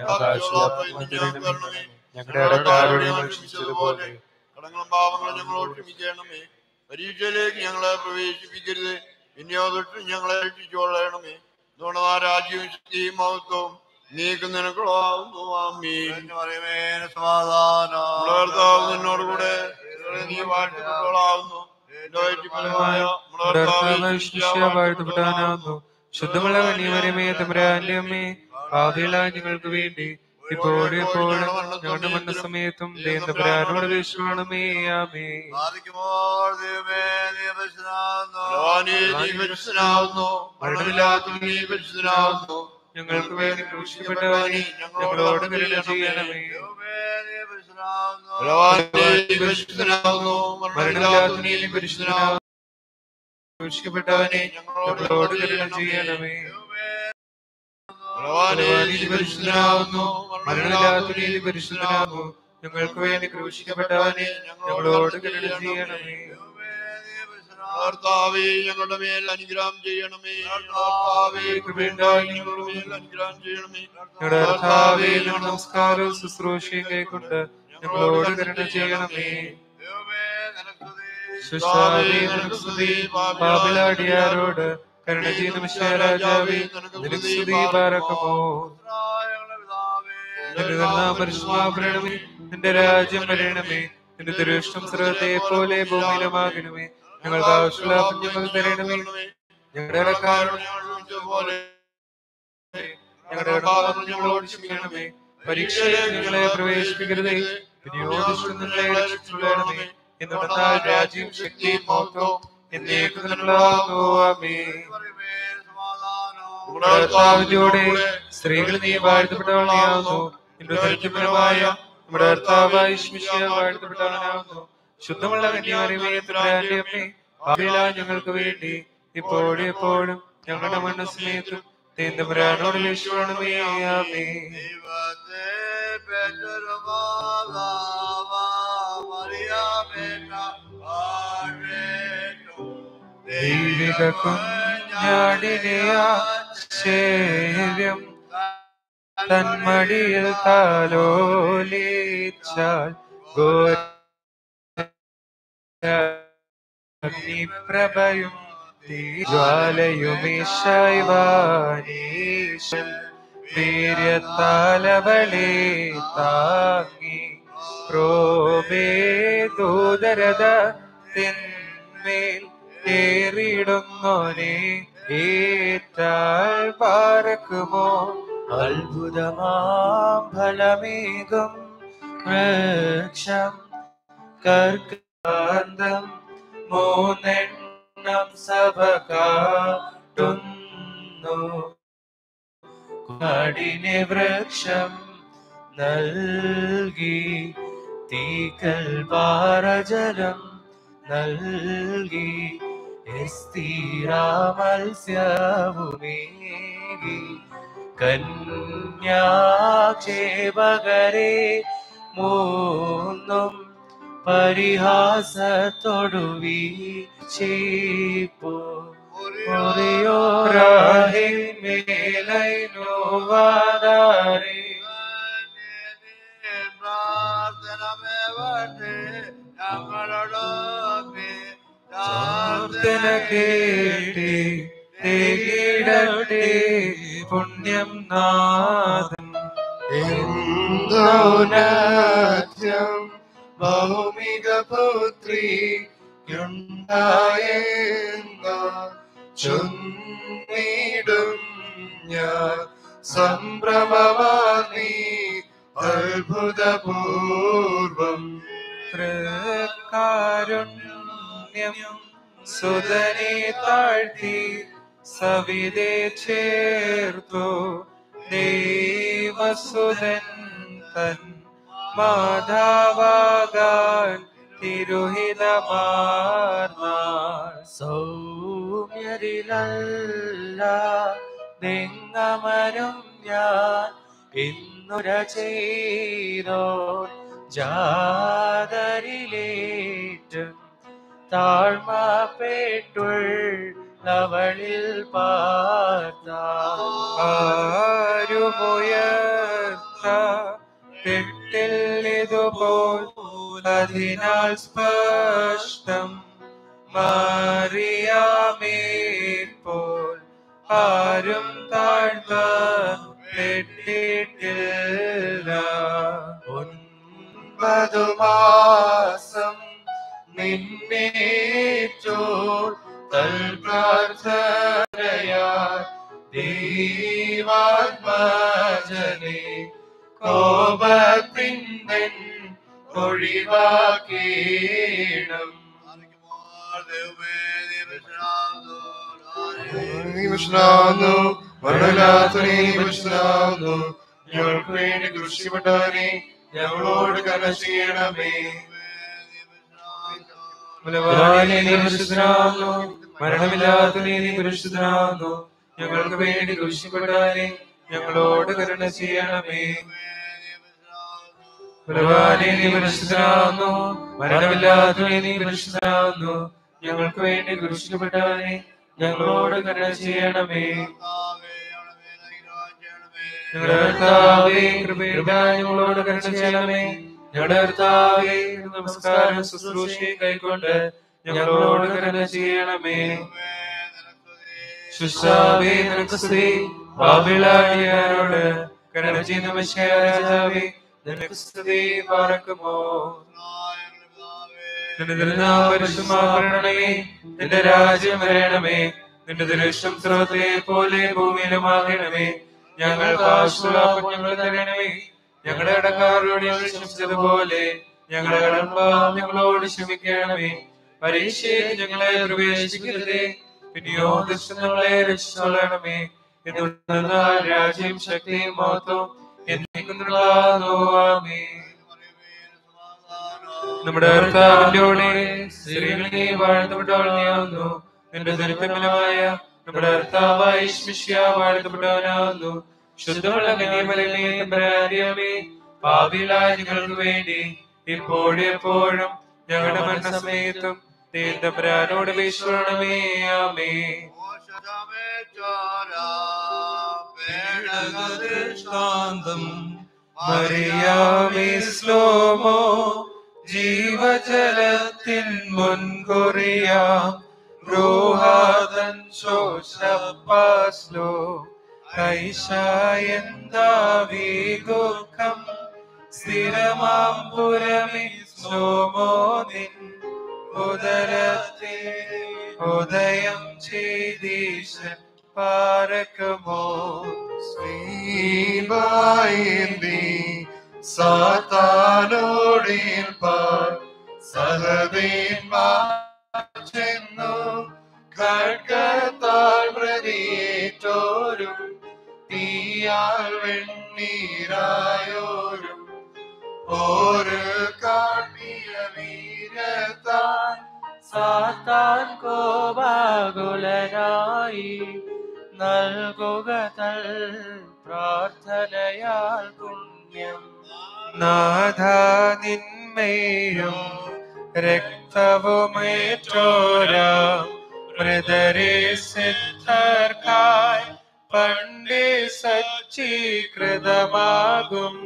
ഞങ്ങളുടെ അടക്കാരോട് ഞങ്ങൾ ക്ഷമിച്ചതുപോലെ കടങ്ങളും പാപങ്ങളും ഞങ്ങളോട് ക്ഷമിക്കണമേ പരീക്ഷയിലേക്ക് ഞങ്ങളെ പ്രവേശിപ്പിക്കരുത് പിന്നെയോ തൊട്ട് ഞങ്ങളെ രക്ഷിച്ചോളണമേ അതുകൊണ്ട് ആ രാജ്യവും ശക്തിയും മഹത്വവും നീക്ക് നിനക്കുള്ളതാകുന്നു ആമീൻ സമാധാനം നമ്മുടെ കർത്താവ് നിന്നോട് കൂടെ നീ വാഴ്ത്തപ്പെട്ടവളാകുന്നു നിന്റെ വയറ്റിൽ ഫലമായ നമ്മുടെ കർത്താവേ, വാഴ്ത്തപ്പെടാനാവുന്നു ശുദ്ധമുള്ള കന്യമരമേ തമരാന്റെ അമ്മേ ഭാവിയിലായ ഞങ്ങൾക്ക് വേണ്ടി ഇപ്പോഴും എപ്പോഴും ഞങ്ങളുടെ മരണസമയത്തും ദേവരാനോട് വിശ്വാണമേ ആമേ സാധിക്കുമ്പോൾ ദൈവമേ നീ പരിശുദ്ധനാകുന്നു. ഭഗവാനേ, നീ പരിശുദ്ധനാകുന്നു മരണമില്ലാത്ത നീ പരിശുദ്ധനാകുന്നു ഞങ്ങൾക്ക് വേണ്ടി ക്രൂശിക്കപ്പെട്ടവനെ ഞങ്ങളോട് കരുണ ചെയ്യണമേ ദൈവമേ നീ പരിശുദ്ധനാകുന്നു. ഭഗവാനേ, നീ പരിശുദ്ധനാകുന്നു മരണമില്ലാത്ത നീ പരിശുദ്ധനാകുന്നു ക്രൂശിക്കപ്പെട്ടവനെ ഞങ്ങളോട് കരുണ ചെയ്യണമേ ഭഗവാനേ, നീ പരിശുദ്ധനാകുന്നു മരണമില്ലാത്ത നീ പരിശുദ്ധനാകുന്നു ഞങ്ങൾക്ക് വേണ്ടി ക്രൂശിക്കപ്പെട്ടവനെ ഞങ്ങളോട് കരുണ ചെയ്യണമേ കർത്താവേ ഞങ്ങളുടെ മേൽ അനുഗ്രഹം ചെയ്യണമേ കർത്താവേ കൃപയുണ്ടായി ഞങ്ങളുടെ മേൽ അനുഗ്രഹം ചെയ്യണമേ ഞങ്ങളുടെ കർത്താവേ ഞങ്ങളുടെ നമസ്കാരവും ശുശ്രൂഷയും കൈക്കൊണ്ട് ഞങ്ങളോട് കരുണ ചെയ്യണമേ ദൈവമേ നിനക്ക് സ്തുതി. സുശാവേ നിനക്ക് സ്തുതി പാപിലാടിയാരോട് കരുണ ചെയ്യുന്ന മിശാരാജാവേ നിനക്ക് സ്തുതി പാരക്കുമോ ഞങ്ങളുടെ പിതാവേ, നിന്റെ നാമം പരിശുദ്ധമാകണമേ നിന്റെ രാജ്യം വരണമേ നിന്റെ ദുരിഷ്ടം സർവത്തെ പോലെ ഭൂമിയിലുമാകണമേ ഞങ്ങൾക്ക് ആവശ്യമുള്ള ഞങ്ങൾ തരണമേ ഞങ്ങളുടെ ഇടക്കാരോട് പോലെ ഞങ്ങളുടെ ഇടപാടുകൾ ഞങ്ങളോട് ക്ഷമിക്കണമേ പരീക്ഷയിൽ ഞങ്ങളെ പ്രവേശിപ്പിക്കരുതേ വിനിയോഗിച്ചു നിങ്ങളെ രക്ഷിച്ചുകൊള്ളണമേ എന്ന് പറഞ്ഞാൽ രാജ്യം ശക്തിയും മഹത്വവും എന്നേക്കും നിന്നുള്ളതാകുന്നു. ആമേൻ. ദൈവമേ, സമാധാനം. നമ്മുടെ കർത്താവിലൂടെ സ്ത്രീകൾ നീ വാഴ്ത്തപ്പെട്ടവളാകുന്നു നിന്റെ ദരിദ്രപരമായ നമ്മുടെ കർത്താവായ ശിഷ്യ വാഴ്ത്തപ്പെട്ടവനാകുന്നു ശുദ്ധമുള്ള കന്യാരിമേ അമ്മേ ഭാവിയില ഞങ്ങൾക്ക് വേണ്ടി ഇപ്പോഴും എപ്പോഴും ഞങ്ങളുടെ മനസ്സമയത്തും തേന്തപുരാനോട് വിശ്വണമേ ആമേ ദൈവത്തെ പെറ്റൊരു മാതാവാ, മറിയാമേറ്റ വാഴ്വേറ്റു. ദൈവിക കുഞ്ഞാടിനെയാ ശേര്യം തന്മടിയിൽ താലോലിച്ചാൽ പ്രഭയും ജ്വാലയുമീശൈവാനീശൻ വീര്യത്താലവളെ താങ്ങി ക്രോമേ ദൂതരത തിന്മേൽ ഏറിടുന്നോനെ ഏറ്റാൽ പാർക്കുമോ അത്ഭുതമാം ഫലമേകും വൃക്ഷം കർക്കാന്തം മൂന്നെണ്ണം സഭ കാട്ടുന്നു കടിനെ വൃക്ഷം നൽകി തീക്കൽ പാറജലം നൽകി സ്ഥിരാമത്സ്യവുമേകി കന്യാക്ഷേപകരെ മൂന്നും പരിഹാസത്തോടു വീശിപ്പോ മേലൈനോവാദാരേ പ്രാർത്ഥനമേവട്ടെ ഞങ്ങളോടൊപ്പേ പ്രാർത്ഥന കേട്ടേ തേകിടട്ടെ പുണ്യം നാദം എന്തൗനാഥ്യം ഭൗമിക പുത്രി ചൊന്നിടും ഞാൻ സംഭ്രമവാദി അത്ഭുതപൂർവം തൃക്കാരുണ്യം സുതനെ താഴ്ത്തി സവിതേ ചേർത്തു ദേവസുതൻ തൻ മാതാവാകാൻ തിരുഹിതമാർന്നാൾ സൗമ്യരിലല്ല തെങ്ങമരും ഞാൻ ഇന്നുര ചെയ്തോ ജാതരിലേറ്റും താഴ്മപ്പെട്ടുള്ളവളിൽ പാർത്ത ആരുമുയർത്ത തെറ്റില്ലിതുപോൽ അതിനാൽ സ്പഷ്ടം മാറിയാമേ പോൽ ആരും താഴ്ന്ന പെട്ടിട്ടില്ല ഒൻപതു മാസം നിന്നേറ്റോൾ തൽപ്രാർത്ഥനയാ ദൈവാത്മജനെ കോപത്തിൻ ഒഴിവാക്കേണം വിഷ്ണാന്നു മരണലാത്തനെ വിഷ്ണാന്നു ഞങ്ങൾക്ക് വേണ്ടി കൃഷിപ്പെട്ടവനെ ഞങ്ങളോട് കല ചെയ്യണമേ ബലവാനെ നീ പരിശുദ്ധനാകുന്നു മരണമില്ലാത്ത നീ നീ പരിശുദ്ധനാകുന്നു ഞങ്ങൾക്ക് വേണ്ടി കൃഷിപ്പെടാനെ ഞങ്ങളോട് കരുണ ചെയ്യണമേ ബലവാനെ നീ പരിശുദ്ധനാകുന്നു മരണമില്ലാത്ത നീ നീ പരിശുദ്ധനാകുന്നു ഞങ്ങൾക്ക് വേണ്ടി കൃഷിപ്പെടാനെ ഞങ്ങളോട് കരുണ ചെയ്യണമേ ഞങ്ങളുടെ കർത്താവേ കൃപയുടെ ഞങ്ങളോട് കരുണ ചെയ്യണമേ ഞങ്ങളുടെ കർത്താവേ നമസ്കാരം ശുശ്രൂഷയെ കൈക്കൊണ്ട് ഞങ്ങളോട് കരുണ ചെയ്യണമേ ശുശ്രാവേ നിനക്ക് സ്ത്രീ പാപിളാടിയാരോട് കരുണ ചെയ്യുന്ന മനുഷ്യരാജാവേ നിനക്ക് സ്തുതി പാർക്കുമോ നിന്റെ തിരുനാമരണമേ നിന്റെ രാജ്യം വരണമേ നിന്റെ ദൃഷ്ടം സ്രോതയെ പോലെ ഭൂമിയിലുമാകണമേ ഞങ്ങൾക്ക് ആശുള്ള ഞങ്ങൾ തരണമേ ഞങ്ങളുടെ ഇടക്കാരോട് ഞങ്ങൾ ക്ഷമിച്ചതുപോലെ ഞങ്ങളുടെ കടമ്പ ഞങ്ങളോട് ക്ഷമിക്കണമേ പരീക്ഷയിൽ ഞങ്ങളെ പ്രവേശിക്കരുതേ പിന്നെയോ ദുഷ്ടങ്ങളെ രക്ഷിച്ചോളണമേ എന്നുള്ള രാജ്യം ശക്തിയും മഹത്വം എന്നേക്കുന്നുള്ളതാമേ നമ്മുടെ കർത്താവിന്റെ കൂടെ സ്ത്രീകളെ വാഴ്ത്തപ്പെട്ടവളെയാവുന്നു നിന്റെ ദരിദ്രഫലമായ നമ്മുടെ കർത്താവായ ഈശ്മിഷ്യ വാഴ്ത്തപ്പെട്ടവനാവുന്നു ശുദ്ധമുള്ള കന്യമലമേ തമ്പരാരിയമേ പാപികളായ ഞങ്ങൾക്ക് വേണ്ടി ഇപ്പോഴും എപ്പോഴും ഞങ്ങളുടെ മരണസമയത്തും തേന്തപരാനോട് വീശ്വരണമേ ആമേ ശാന്തം മറിയാമേ ശ്ലോമോ ജീവജലത്തിൻ മുൻകുറിയാം രോഹാദൻ ശോഷപ്പാസ്ലോ കൈശായന്താവീ ദുഃഖം സ്ഥിരമാം പുരമി ശ്ലോമോ നിൻ ഉദരത്തെ ഉദയം ചെയ്തീശൻ പാരക്കുമോ ശ്രീബായി സാത്താനോടേൽപ്പാൻ സഹദേന്മാർന്നു ഖഡ്ഗത്താൽ പ്രതിയേറ്റോരും തീയാൽ വെണ്ണീരായോരും ഒരു കാട്ടിയ വീരത്താൻ സാത്താൻ കോപാകുലനായി നൽകുക തൽ പ്രാർത്ഥനയാൽ പുണ്യം നാഥ നിന്മേയും രക്തവുമേറ്റോരാ മൃതരെ സിദ്ധർക്കായി പണ്ടേ സജ്ജീകൃതമാകും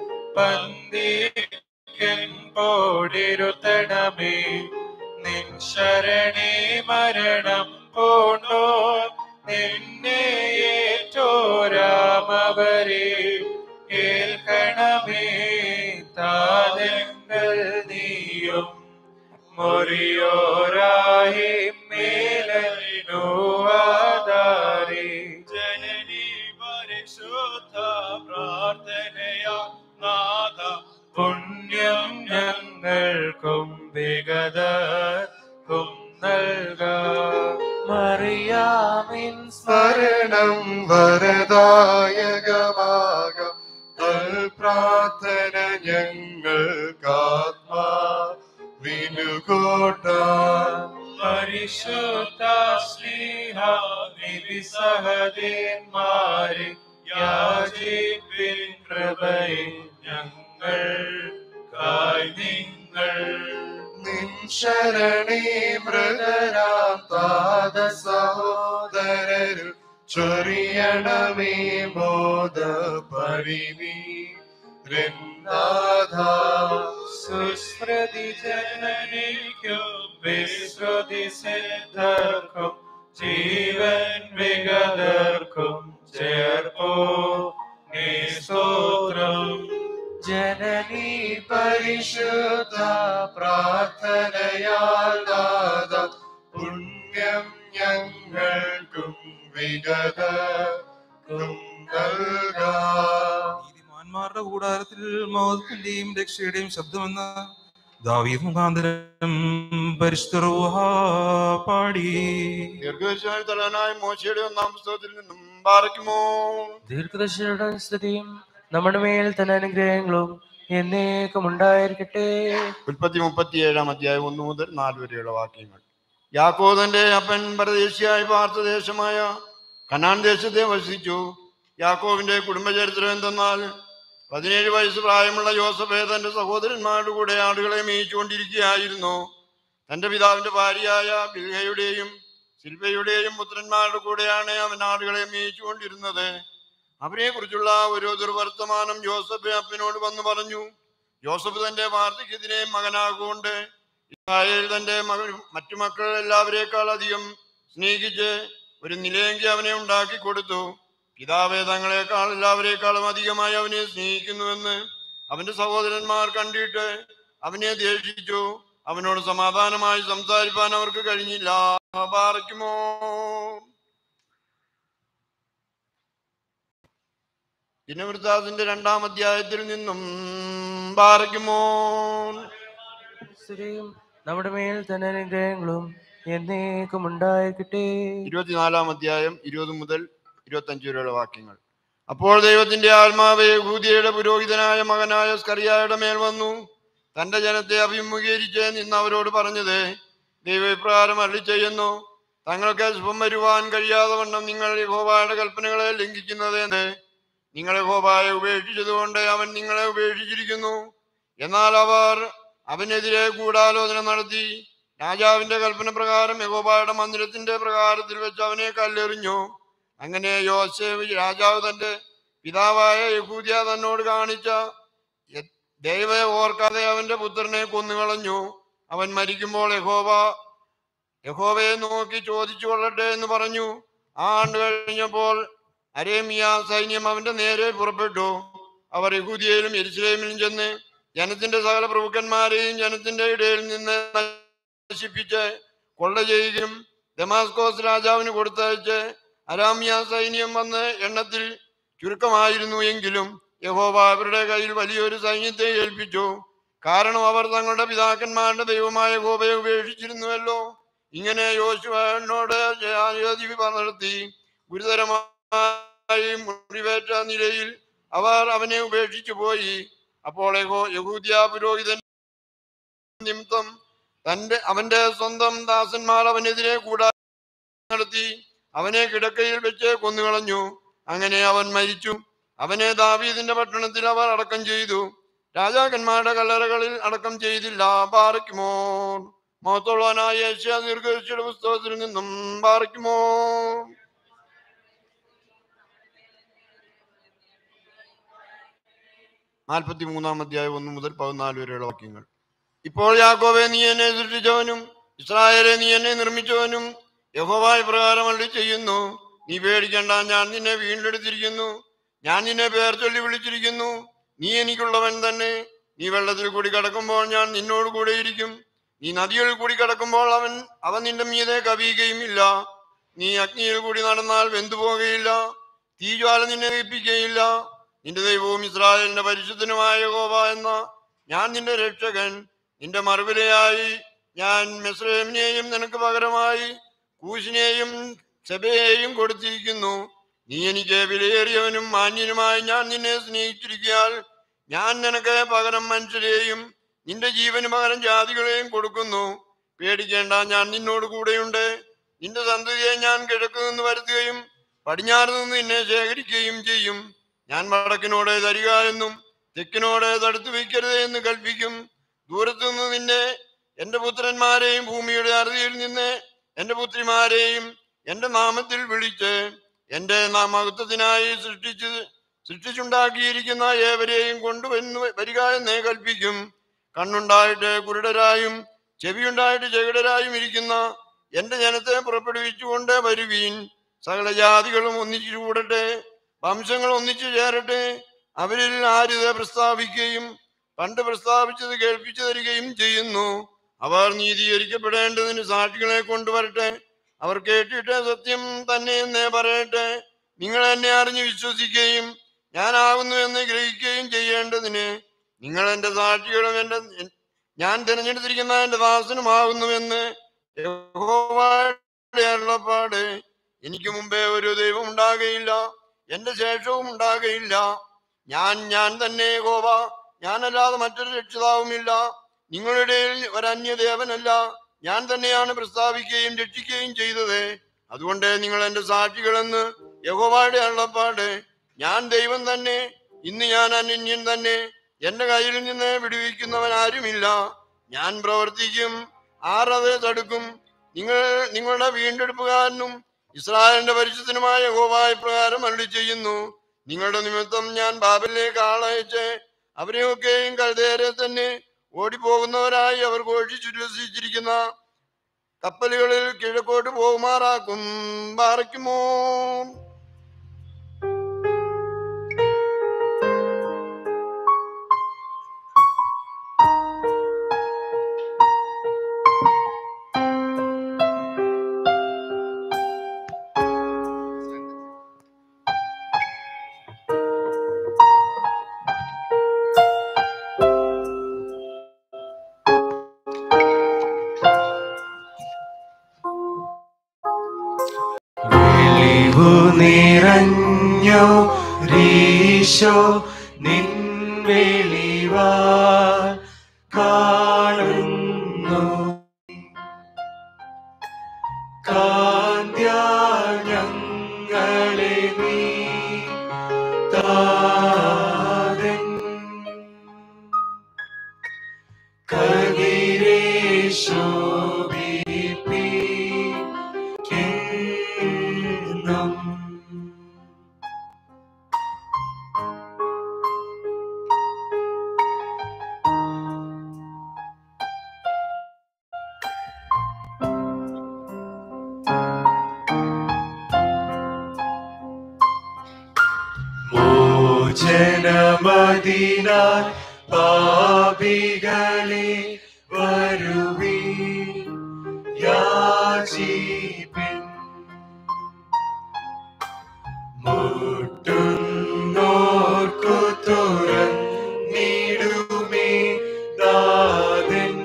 പന്തിക്കൻ പോടിരുത്തണമേ നിൻ ശരണേ മരണം പോണ്ടോ നിന്നെ ഏറ്റോരാമവരെ കേൾക്കണമേ താരങ്ങൾ നീയും മൊറിയോര പരിശുദ്ധ പ്രാർത്ഥനയാ നാഥ പുണ്യം ഞങ്ങൾക്കും വിഗതർക്കും നൽകാം മറിയാമിൻ സ്മരണം വരദായകമാകം പ്രാർത്ഥന ഞങ്ങൾക്കാത്മാ വിനുകോട്ട പരിശുദ്ധ സ്നേഹ നിധി സഹദേന്മാരെ യാചിപ്പിൻ കൃപയെ ഞങ്ങൾ കായ് നിങ്ങൾ നിൻ ശരണേ മൃഗരാം താത സഹോദരരു ചൊരിയണമേ ബോധ പരിമീ രന്നാഥ സുസ്മൃതി ജനനിക്കും വിശ്രുതി സിദ്ധർക്കും ജീവൻ വിഗതർക്കും ചേർപ്പോ നീ സ്തോത്രം ജനനീ പരിശുദ്ധ പ്രാർത്ഥനയാൽ ദാത പുണ്യം ഞങ്ങൾക്കും വിഗതർക്കും നൽകാം നീതിമാന്മാരുടെ കൂടാരത്തിൽ മോദത്തിന്റെയും രക്ഷയുടെയും ശബ്ദമെന്ന ദാവീദ് മുഖാന്തരം പരിശുദ്ധ റൂഹ പാടി ദീർഘദർശനായ തലനായ മോശയുടെ ഒന്നാം പുസ്തകത്തിൽ നിന്നും പാറയ്ക്കുമോ ദീർഘദർശിയുടെ സ്തുതിയും നമ്മുടെ മേൽ തന്നെ അനുഗ്രഹങ്ങളും എന്നേക്കും ഉണ്ടായിരിക്കട്ടെ ഉൽപ്പത്തി മുപ്പത്തിയേഴാം അധ്യായം ഒന്ന് മുതൽ നാല് വരെയുള്ള വാക്യങ്ങൾ യാക്കോദന്റെ അപ്പൻ പരദേശിയായി പാർത്ത ദേശമായ കനാൻ ദേശത്തെ വസിച്ചു യാക്കോവിന്റെ കുടുംബചരിത്രം എന്തെന്നാൽ പതിനേഴ് വയസ്സ് പ്രായമുള്ള യോസഫെ തന്റെ സഹോദരന്മാരുടെ കൂടെ ആടുകളെ മേയിച്ചുകൊണ്ടിരിക്കുകയായിരുന്നു തന്റെ പിതാവിന്റെ ഭാര്യയായ ബിൽഹയുടെയും ശില്പയുടെയും പുത്രന്മാരുടെ കൂടെയാണ് അവൻ ആടുകളെ മേയിച്ചുകൊണ്ടിരുന്നത് അവരെ കുറിച്ചുള്ള ഒരു ദുർവർത്തമാനം യോസഫ് അപ്പനോട് വന്നു പറഞ്ഞു യോസഫ് തന്റെ വാർദ്ധക്യത്തിനെ മകനാകൊണ്ട് ഇസ്രായേൽ തന്റെ മകൾ മറ്റു മക്കൾ എല്ലാവരേക്കാൾ അധികം സ്നേഹിച്ച് ഒരു നിലയെങ്കി അവനെ ഉണ്ടാക്കി കൊടുത്തു പിതാവേ തങ്ങളെക്കാൾ എല്ലാവരേക്കാളും അധികമായി അവനെ സ്നേഹിക്കുന്നുവെന്ന് അവന്റെ സഹോദരന്മാർ കണ്ടിട്ട് അവനെ ദേഷിച്ചു അവനോട് സമാധാനമായി സംസാരിപ്പാൻ അവർക്ക് കഴിഞ്ഞില്ല പാറയ്ക്കുമോ ദിനവൃത്താസിന്റെ രണ്ടാം അധ്യായത്തിൽ നിന്നും പാറയ്ക്കുമോ സ്തുതിയും നമ്മുടെ മേൽ തന്നെ അനുഗ്രഹങ്ങളും എന്നേക്കും ഉണ്ടായിരിക്കട്ടെ ഇരുപത്തിനാലാം അധ്യായം ഇരുപത് മുതൽ ഇരുപത്തി അഞ്ച് വരെയുള്ള വാക്യങ്ങൾ അപ്പോൾ ദൈവത്തിന്റെ ആത്മാവ് യഹൂദിയയുടെ പുരോഹിതനായ മകനായ സ്കറിയായുടെ മേൽ വന്നു തന്റെ ജനത്തെ അഭിമുഖീകരിച്ച് നിന്ന് അവരോട് പറഞ്ഞത് ദൈവം ഇപ്രകാരം അരളി ചെയ്യുന്നു തങ്ങൾക്ക് ശുഭം വരുവാൻ കഴിയാതെ വണ്ണം നിങ്ങൾ യഹോബായുടെ കൽപ്പനകളെ ലംഘിക്കുന്നത് എന്ത് നിങ്ങൾ യഹോബായെ ഉപേക്ഷിച്ചതുകൊണ്ട് അവൻ നിങ്ങളെ ഉപേക്ഷിച്ചിരിക്കുന്നു എന്നാൽ അവർ അവനെതിരെ ഗൂഢാലോചന നടത്തി രാജാവിന്റെ കൽപ്പന പ്രകാരം യഹോബായുടെ മന്ദിരത്തിന്റെ പ്രകാരത്തിൽ വെച്ച് അവനെ കല്ലെറിഞ്ഞു അങ്ങനെ യോസേഫ് രാജാവ് തന്റെ പിതാവായ യഹൂദിയ തന്നോട് കാണിച്ച യ- ദൈവത്തെ ഓർക്കാതെ അവന്റെ പുത്രനെ കൊന്നുകളഞ്ഞു അവൻ മരിക്കുമ്പോൾ യഹോവ യഹോവയെ നോക്കി ചോദിച്ചു കൊള്ളട്ടെ എന്ന് പറഞ്ഞു ആ ആണ്ട് കഴിഞ്ഞപ്പോൾ അരേമിയ സൈന്യം അവന്റെ നേരെ പുറപ്പെട്ടു അവർ യഹൂദിയയിലും എരിശിലേമിലും ചെന്ന് ജനത്തിന്റെ സകല പ്രഭുക്കന്മാരെയും ജനത്തിന്റെ ഇടയിൽ നിന്ന് നശിപ്പിച്ച് കൊള്ള ചെയ്യുകയും ദമാസ്കോസ് രാജാവിന് കൊടുത്തയച്ച് അരാമ്യ സൈന്യം വന്ന് എണ്ണത്തിൽ ചുരുക്കമായിരുന്നു എങ്കിലും യഹോവ അവരുടെ കയ്യിൽ വലിയൊരു സൈന്യത്തെ ഏൽപ്പിച്ചു കാരണം അവർ തങ്ങളുടെ പിതാക്കന്മാരുടെ ദൈവമായ യഹോവയെ ഉപേക്ഷിച്ചിരുന്നുവല്ലോ ഇങ്ങനെ യോശുവനോട് ന്യായാധിപി നടത്തി ഗുരുതരമായി മുറിവേറ്റ നിലയിൽ അവർ അവനെ ഉപേക്ഷിച്ചു പോയി അപ്പോൾ യഹോ യഹൂദ്യ പുരോഹിതൻ നിമിത്തം തന്റെ അവന്റെ സ്വന്തം ദാസന്മാർ അവനെതിരെ കൂടാ നടത്തി അവനെ കിടക്കയിൽ വെച്ച് കൊന്നുകളഞ്ഞു അങ്ങനെ അവൻ മരിച്ചു അവനെ ദാവീദിന്റെ പട്ടണത്തിൽ അവർ അടക്കം ചെയ്തു രാജാക്കന്മാരുടെ കല്ലറകളിൽ അടക്കം ചെയ്തില്ല പാറയ്ക്കുമോ മഹത്തുള്ളവനായ യേശയ ദീർഘദർശിയുടെ പുസ്തകത്തിൽ നിന്നും പാറയ്ക്കുമോ നാൽപ്പത്തി മൂന്നാം അധ്യായം ഒന്ന് മുതൽ പതിനാല് വരെയുള്ള വാക്യങ്ങൾ ഇപ്പോൾ യാക്കോബെ നീ എന്നെ സൃഷ്ടിച്ചവനും ഇസ്രായേലെ നീ എന്നെ നിർമ്മിച്ചവനും യഹോവായ പ്രകാരം അള്ളി ചെയ്യുന്നു നീ പേടിക്കണ്ട ഞാൻ നിന്നെ വീണ്ടെടുത്തിരിക്കുന്നു ഞാൻ നിന്നെ പേർ ചൊല്ലി വിളിച്ചിരിക്കുന്നു നീ എനിക്കുള്ളവൻ തന്നെ നീ വെള്ളത്തിൽ കൂടി കടക്കുമ്പോൾ ഞാൻ നിന്നോട് കൂടെ ഇരിക്കും നീ നദികളിൽ കൂടി കടക്കുമ്പോൾ അവൻ അവൻ നിന്റെ മീതെ കവിയുകയും ഇല്ല നീ അഗ്നിയിൽ കൂടി നടന്നാൽ വെന്തുപോകുകയില്ല തീജ്വാല നിന്നെ ദഹിപ്പിക്കുകയില്ല നിന്റെ ദൈവവും ഇസ്രായേലിന്റെ പരിശുദ്ധനുമായ യഹോവ എന്ന ഞാൻ നിന്റെ രക്ഷകൻ നിന്റെ മറുവിലയായി ഞാൻ മെസ്രേമിനെയും നിനക്ക് പകരമായി കൂശിനെയും സെബയെയും കൊടുത്തിരിക്കുന്നു നീ എനിക്ക് വിലയേറിയവനും മാന്യനുമായി ഞാൻ നിന്നെ സ്നേഹിച്ചിരിക്കാൽ ഞാൻ നിനക്ക് പകരം മനുഷ്യരെയും നിന്റെ ജീവന് പകരം ജാതികളെയും കൊടുക്കുന്നു പേടിക്കേണ്ട ഞാൻ നിന്നോട് കൂടെയുണ്ട് നിന്റെ സന്തതിയെ ഞാൻ കിഴക്ക് നിന്ന് വരുത്തുകയും പടിഞ്ഞാറ് നിന്ന് നിന്നെ ശേഖരിക്കുകയും ചെയ്യും ഞാൻ വടക്കിനോട് തരിക എന്നും തെക്കിനോട് തടുത്തു വയ്ക്കരുത് എന്ന് കൽപ്പിക്കും ദൂരത്തു നിന്ന് നിന്നെ എന്റെ പുത്രന്മാരെയും ഭൂമിയുടെ അറുതിയിൽ നിന്ന് എന്റെ പുത്രിമാരെയും എന്റെ നാമത്തിൽ വിളിച്ച് എന്റെ നാമകത്വത്തിനായി സൃഷ്ടിച്ച് സൃഷ്ടിച്ചുണ്ടാക്കിയിരിക്കുന്ന ഏവരെയും കൊണ്ടുവന്ന് വരിക എന്നേ കൽപ്പിക്കും കണ്ണുണ്ടായിട്ട് കുരുടരായും ചെവിയുണ്ടായിട്ട് ചെകിടരായും ഇരിക്കുന്ന എന്റെ ജനത്തെ പുറപ്പെടുവിച്ചുകൊണ്ട് വരുവീൻ സകല ജാതികളും ഒന്നിച്ചു കൂടട്ടെ വംശങ്ങൾ ഒന്നിച്ചു ചേരട്ടെ അവരിൽ ആരിത് പ്രസ്താവിക്കുകയും പണ്ട് പ്രസ്താവിച്ചത് കേൾപ്പിച്ചു തരികയും ചെയ്യുന്നു അവർ നീതീകരിക്കപ്പെടേണ്ടതിന് സാക്ഷികളെ കൊണ്ടുവരട്ടെ അവർ കേട്ടിട്ട് സത്യം തന്നെ എന്നേ പറയട്ടെ നിങ്ങൾ എന്നെ അറിഞ്ഞ് വിശ്വസിക്കുകയും ഞാനാകുന്നു എന്ന് ഗ്രഹിക്കുകയും ചെയ്യേണ്ടതിന് നിങ്ങൾ എന്റെ സാക്ഷികളും എന്റെ ഞാൻ തിരഞ്ഞെടുത്തിരിക്കുന്ന എന്റെ ദാസനുമാകുന്നുവെന്ന് യഹോവയുടെ അരുളപ്പാട് എനിക്ക് മുമ്പേ ഒരു ദൈവം ഉണ്ടാകയില്ല എന്റെ ശേഷവും ഉണ്ടാകയില്ല ഞാൻ ഞാൻ തന്നെ യഹോവ ഞാനല്ലാതെ മറ്റൊരു രക്ഷിതാവുമില്ല നിങ്ങളുടെ ഒരു അന്യദേവനല്ല ഞാൻ തന്നെയാണ് പ്രസ്താവിക്കുകയും രക്ഷിക്കുകയും ചെയ്തത് അതുകൊണ്ട് നിങ്ങൾ എന്റെ സാക്ഷികളെന്ന് യഹോവയുടെ അരുളപ്പാട് ഞാൻ ദൈവം തന്നെ ഇന്ന് ഞാൻ അനന്യൻ തന്നെ എന്റെ കയ്യിൽ നിന്ന് വിടുവിക്കുന്നവൻ ആരുമില്ല ഞാൻ പ്രവർത്തിക്കും ആറത് തടുക്കും നിങ്ങൾ നിങ്ങളുടെ വീണ്ടെടുപ്പുകാരനും ഇസ്രായേലിന്റെ പരിശുദ്ധനുമായ യഹോവ പ്രകാരം അരുളി ചെയ്യുന്നു നിങ്ങളുടെ നിമിത്തം ഞാൻ ബാബലിലേക്ക് ആളയച്ച് അവരെയൊക്കെയും കഴുതേരെ തന്നെ ഓടിപ്പോകുന്നവരായി അവർ ഘോഷിച്ചുല്ലസിച്ചിരിക്കുന്ന കപ്പലുകളിൽ കിഴക്കോട്ട് പോകുമാറാക്കും പാറയ്ക്കുമോ വെളിവു നിറഞ്ഞോ രീശോ നിൻ വെളിവാ കാണുന്നു കാന്ത്യ ഞങ്ങളെ നീ താതൻ കതിരേശോഭിപ്പി എന്നും മോചനമതിനാൽ പാപികളെ വരുവി യാചിപ്പിൻ മുട്ടുന്നോർക്കു തുറന്നിടുമേ നാഥൻ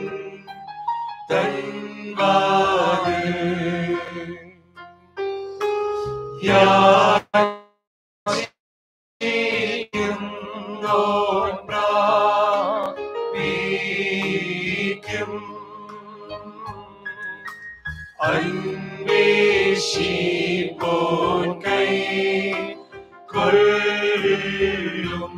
തൻവാതിൽ യാചിക്കുന്നോൻ പ്രാപിക്കും അന്വേഷിപ്പോൻ കൈ കൊള്ളും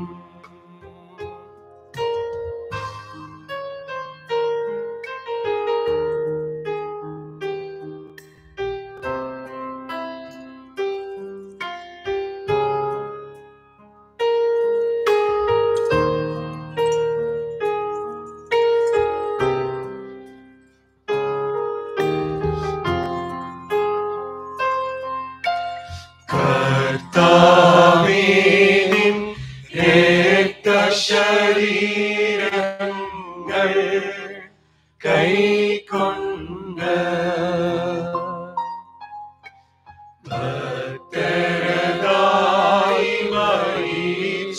കർത്താവേ നിൻ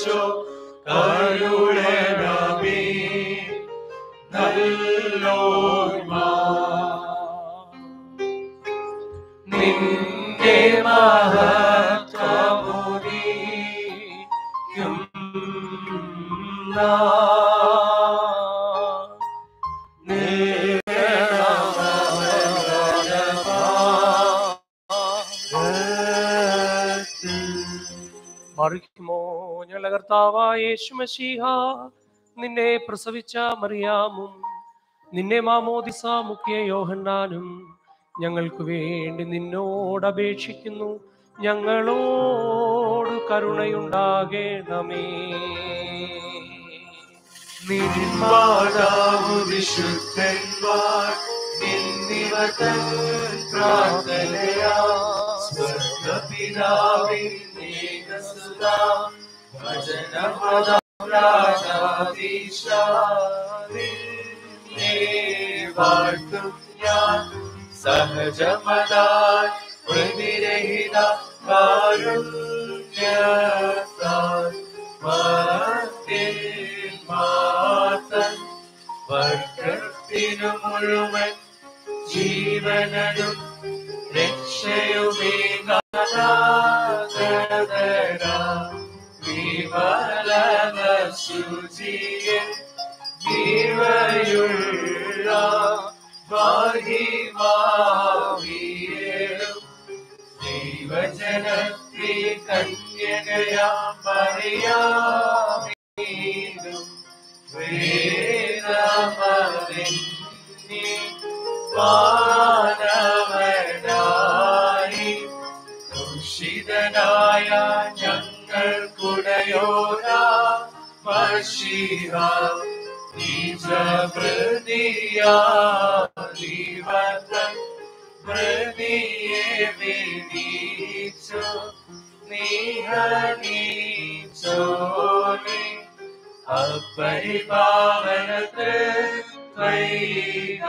ഈശോ കരുണമേ നല്ലോർമ്മ നിന്റെ മഹത്വമുദിക്കും മറിക്കുമോ ഞങ്ങളുടെ കർത്താവായ യേശുമശീഹ നിന്നെ പ്രസവിച്ച മറിയാമും നിന്നെ മാമോദിസ മുഖ്യ യോഹന്നാനും ഞങ്ങൾക്ക് വേണ്ടി നിന്നോട് അപേക്ഷിക്കുന്നു ഞങ്ങളോട് കരുണയുണ്ടാകേണമേ നിന്മാതാവ് വിശുദ്ധന്മാർ എന്നിവർ തൻ പ്രാർത്ഥനയാ സ്വർഗപിതാവിൻ ഏകസുതാ വചനമതാധീശാവിനെ വാഴ്ത്തും ഞാൻ സഹജമതാൽ പ്രതിരഹിത കാരുണ്യത്താൽ മറത്തിൽ മാതൻ വർഗത്തിനു മുഴുവൻ ജീവനതും രക്ഷയുമേ വിമലന ശുചിയെ ജീവയുള്ള മഹിമാവിയേലും ദൈവജനത്തെ കന്യകയാം പറയാമീതും വേദമറിഞ്ഞി മാനവനായി ദുഷിതനായ ഞങ്ങൾക്കുടയോരാ മഷിഹ നിജപ്രതിയാദിവതൻ പ്രതിയെ വിനീച്ചു നിഹനീച്ചോനെ അപരിപാവനത്തെ ത്വൈക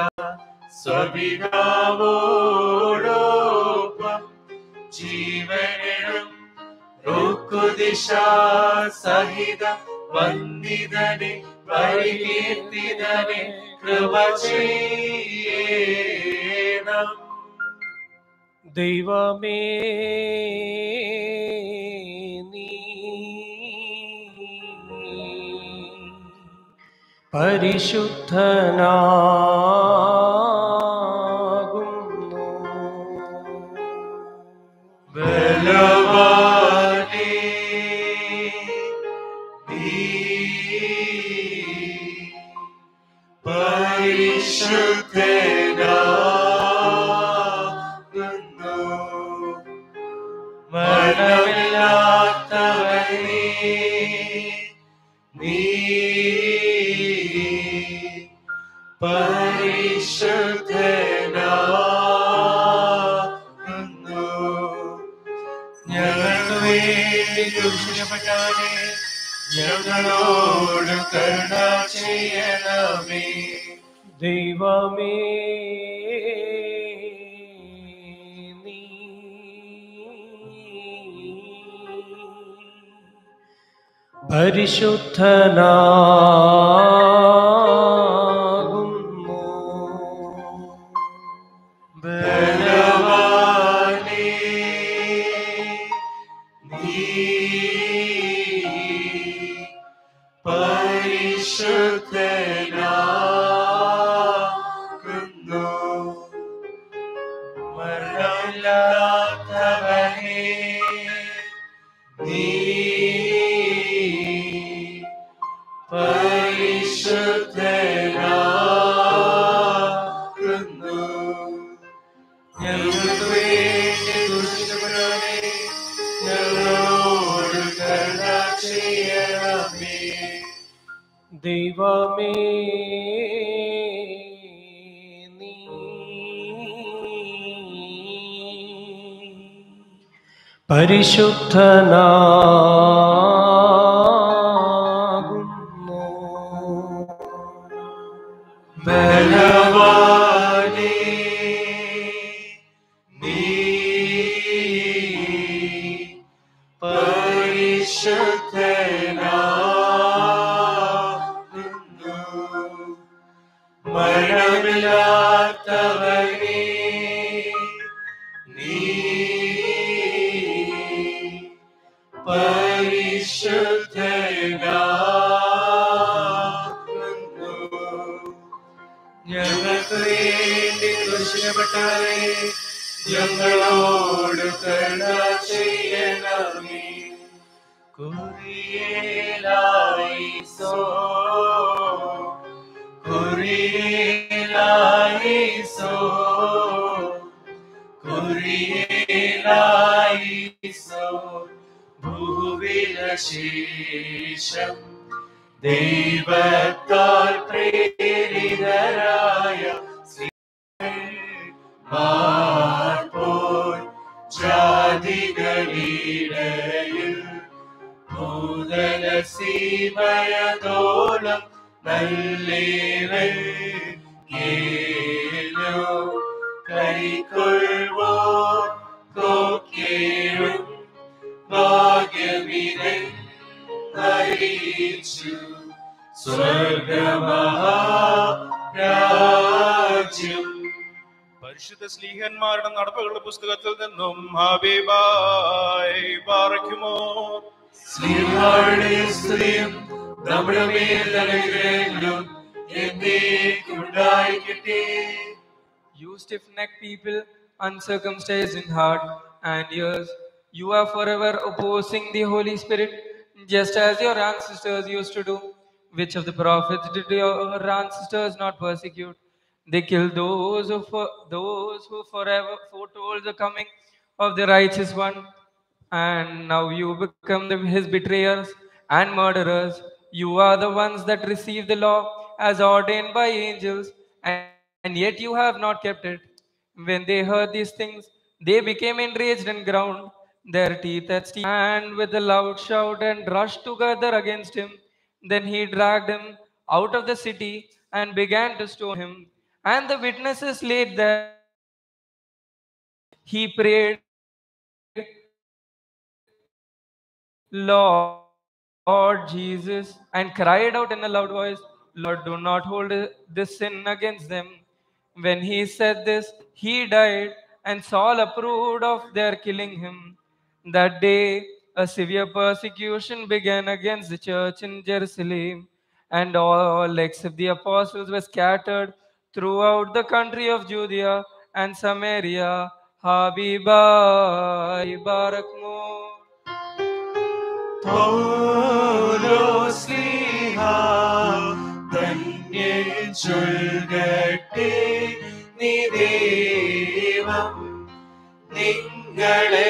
സ്വപിതാവോടൊപ്പം ജീവനും റുക്കുദിശ സഹിതം വന്ദിതനെ പരികീർത്തിതനെ കൃപ ചെയ്യണം ദൈവമേ നീ പരിശുദ്ധനാകുന്നു ബലവാനേ നീ പരിശുദ്ധനാകുന്നു മരണമില്ലാത്തവനേ നീ പരിശുദ്ധനാകുന്നു ഞങ്ങൾക്ക് വേണ്ടി ദുഷിക്കപ്പെട്ടവനെ ഞങ്ങളോട് കരുണ ചെയ്യണമേ ദൈവമേ നീ പരിശുദ്ധനാകുന്നു ബലവാനേ നീ പരിശുദ്ധനാകുന്നു മരണമില്ലാത്തവനേ നീ പരിശുദ്ധനാകുന്നു ഞങ്ങൾക്ക് വേണ്ടി ദുഷിക്കപ്പെട്ടവനെ ഞങ്ങളോട് കരുണ ചെയ്യണമേ ദൈവമേ നീ പരിശുദ്ധനാകുന്നു ബലവാനേ നീ പരിശുദ്ധ മരണമില്ലാത്തവനേ നീ പരിശുദ്ധനാകുന്നു ഞങ്ങൾക്ക് വേണ്ടി ദുഷിക്കപ്പെട്ടവരെ ഞങ്ങളോട് കരുണ ചെയ്യണമേ കുറിയേലായിസോ കുറിയേലായിസോ കുറിയേലായിസോ ഭൂവിലശേഷം ദൈവത്താൽ പ്രേരിതരായ മാർപ്പോൾ ജാതികളിടയിൽ ഭൂതല സീമയതോളം നല്ലേവൻ കേലോ കൈക്കൊള്ളുവോ കോക്കേഴും ഭാഗ്യവിനെ അറിയിച്ചു സ്വർഗമഹാരാജ്യം പരിശുദ്ധ സ്ലീഹന്മാരുടെ നടപ്പുകളുടെ പുസ്തകത്തിൽ നിന്നും ഹബീബായി പാറയ്ക്കുമോ സ്ത്രീകളുടെ സ്ത്രീയും നമ്മുടെ മേൽ അനുഗ്രഹങ്ങളും എന്നേക്കും ഉണ്ടായിരിക്കട്ടെ You stiff necked people, uncircumcised in heart and ears, you are forever opposing the Holy Spirit, just as your ancestors used to do. Which of the prophets did your ancestors not persecute? They killed those who, for, those who forever foretold the coming of the righteous one. And now you become the, his betrayers and murderers. You are the ones that receive the law as ordained by angels, and, and yet you have not kept it. When they heard these things, they became enraged and ground their teeth at Stephen, and with a loud shout and rushed together against him. Then he dragged him out of the city and began to stone him. And the witnesses laid there. He prayed, Lord, Lord Jesus, and cried out in a loud voice, Lord, do not hold this sin against them. When he said this, he died, and Saul approved of their killing him. That day, a severe persecution began against the church in Jerusalem, and all except the apostles were scattered throughout the country of Judea and Samaria. Habiba Barakmo. Paulose Sleeha ധന്യൻ ചൊൽകട്ടെ നീ ദൈവം നിങ്ങളെ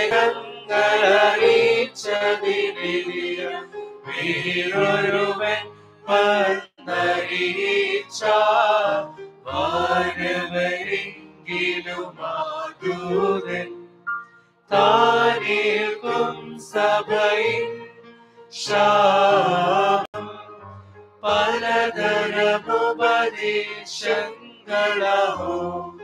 ഞങ്ങളറിയിച്ചതിനെതിര വേറൊരുവൻ വന്നറിയിച്ച വാനവരെങ്കിലും മാതൂതൻ താനേൽക്കും സഭയിൽ ശാപം പലതരമുപദേശങ്ങളോ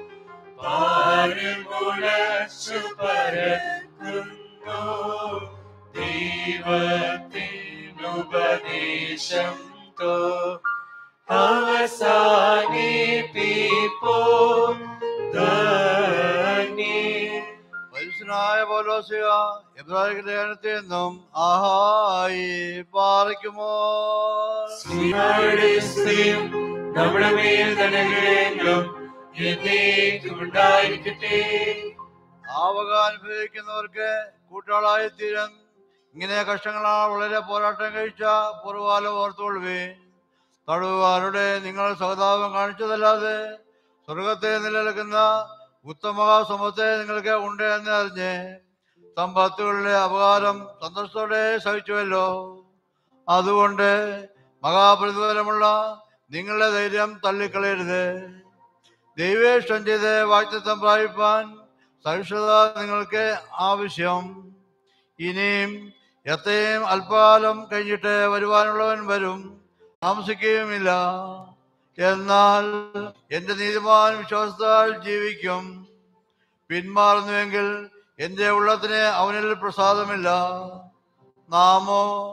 പാരമുളച്ചു പരക്കുന്നു ദൈവത്തിനുപദേശം തോ അവസാനിപ്പിപ്പോ ധന്യേ മനുഷ്യനായ പോലോസിയ എബ്രാഹിം ലേഖനത്തിൽ നിന്നും ആഹായി പാറിക്കുമോ സ്ത്രീകളുടെ സ്ത്രീയും നമ്മുടെ മേൽ തനങ്ങളും എന്നേക്കും ഉണ്ടായിരിക്കട്ടെ ആവക അനുഭവിക്കുന്നവർക്ക് കൂട്ടാളായി തീരാൻ ഇങ്ങനെ കഷ്ടങ്ങളാൽ വളരെ പോരാട്ടം കഴിച്ച പൂർവ്വകാലം ഓർത്തുകൊള്ളുവേ തടവുകാരുടെ നിങ്ങൾ സഹതാപം കാണിച്ചതല്ലാതെ സ്വർഗത്തെ നിലനിൽക്കുന്ന ഉത്തമ സമ്പത്തെ നിങ്ങൾക്ക് ഉണ്ട് എന്ന് അറിഞ്ഞ് സമ്പത്തുകളുടെ അപകാരം സന്തോഷത്തോടെ സഹിച്ചുവല്ലോ അതുകൊണ്ട് മഹാപ്രതിഫലമുള്ള നിങ്ങളുടെ ധൈര്യം തള്ളിക്കളയരുത് ദൈവേഷ്ടം ചെയ്ത് വാക്തത്വം പ്രാപിപ്പാൻ സഹിഷ്ണുത നിങ്ങൾക്ക് ആവശ്യം ഇനിയും എത്രയും അല്പകാലം കഴിഞ്ഞിട്ട് വരുവാനുള്ളവൻ വരും താമസിക്കുകയുമില്ല എന്നാൽ എന്റെ നീതിമാൻ വിശ്വാസത്താൽ ജീവിക്കും പിന്മാറുന്നുവെങ്കിൽ എന്റെ ഉള്ളത്തിന് അവനിൽ പ്രസാദമില്ല നാമോ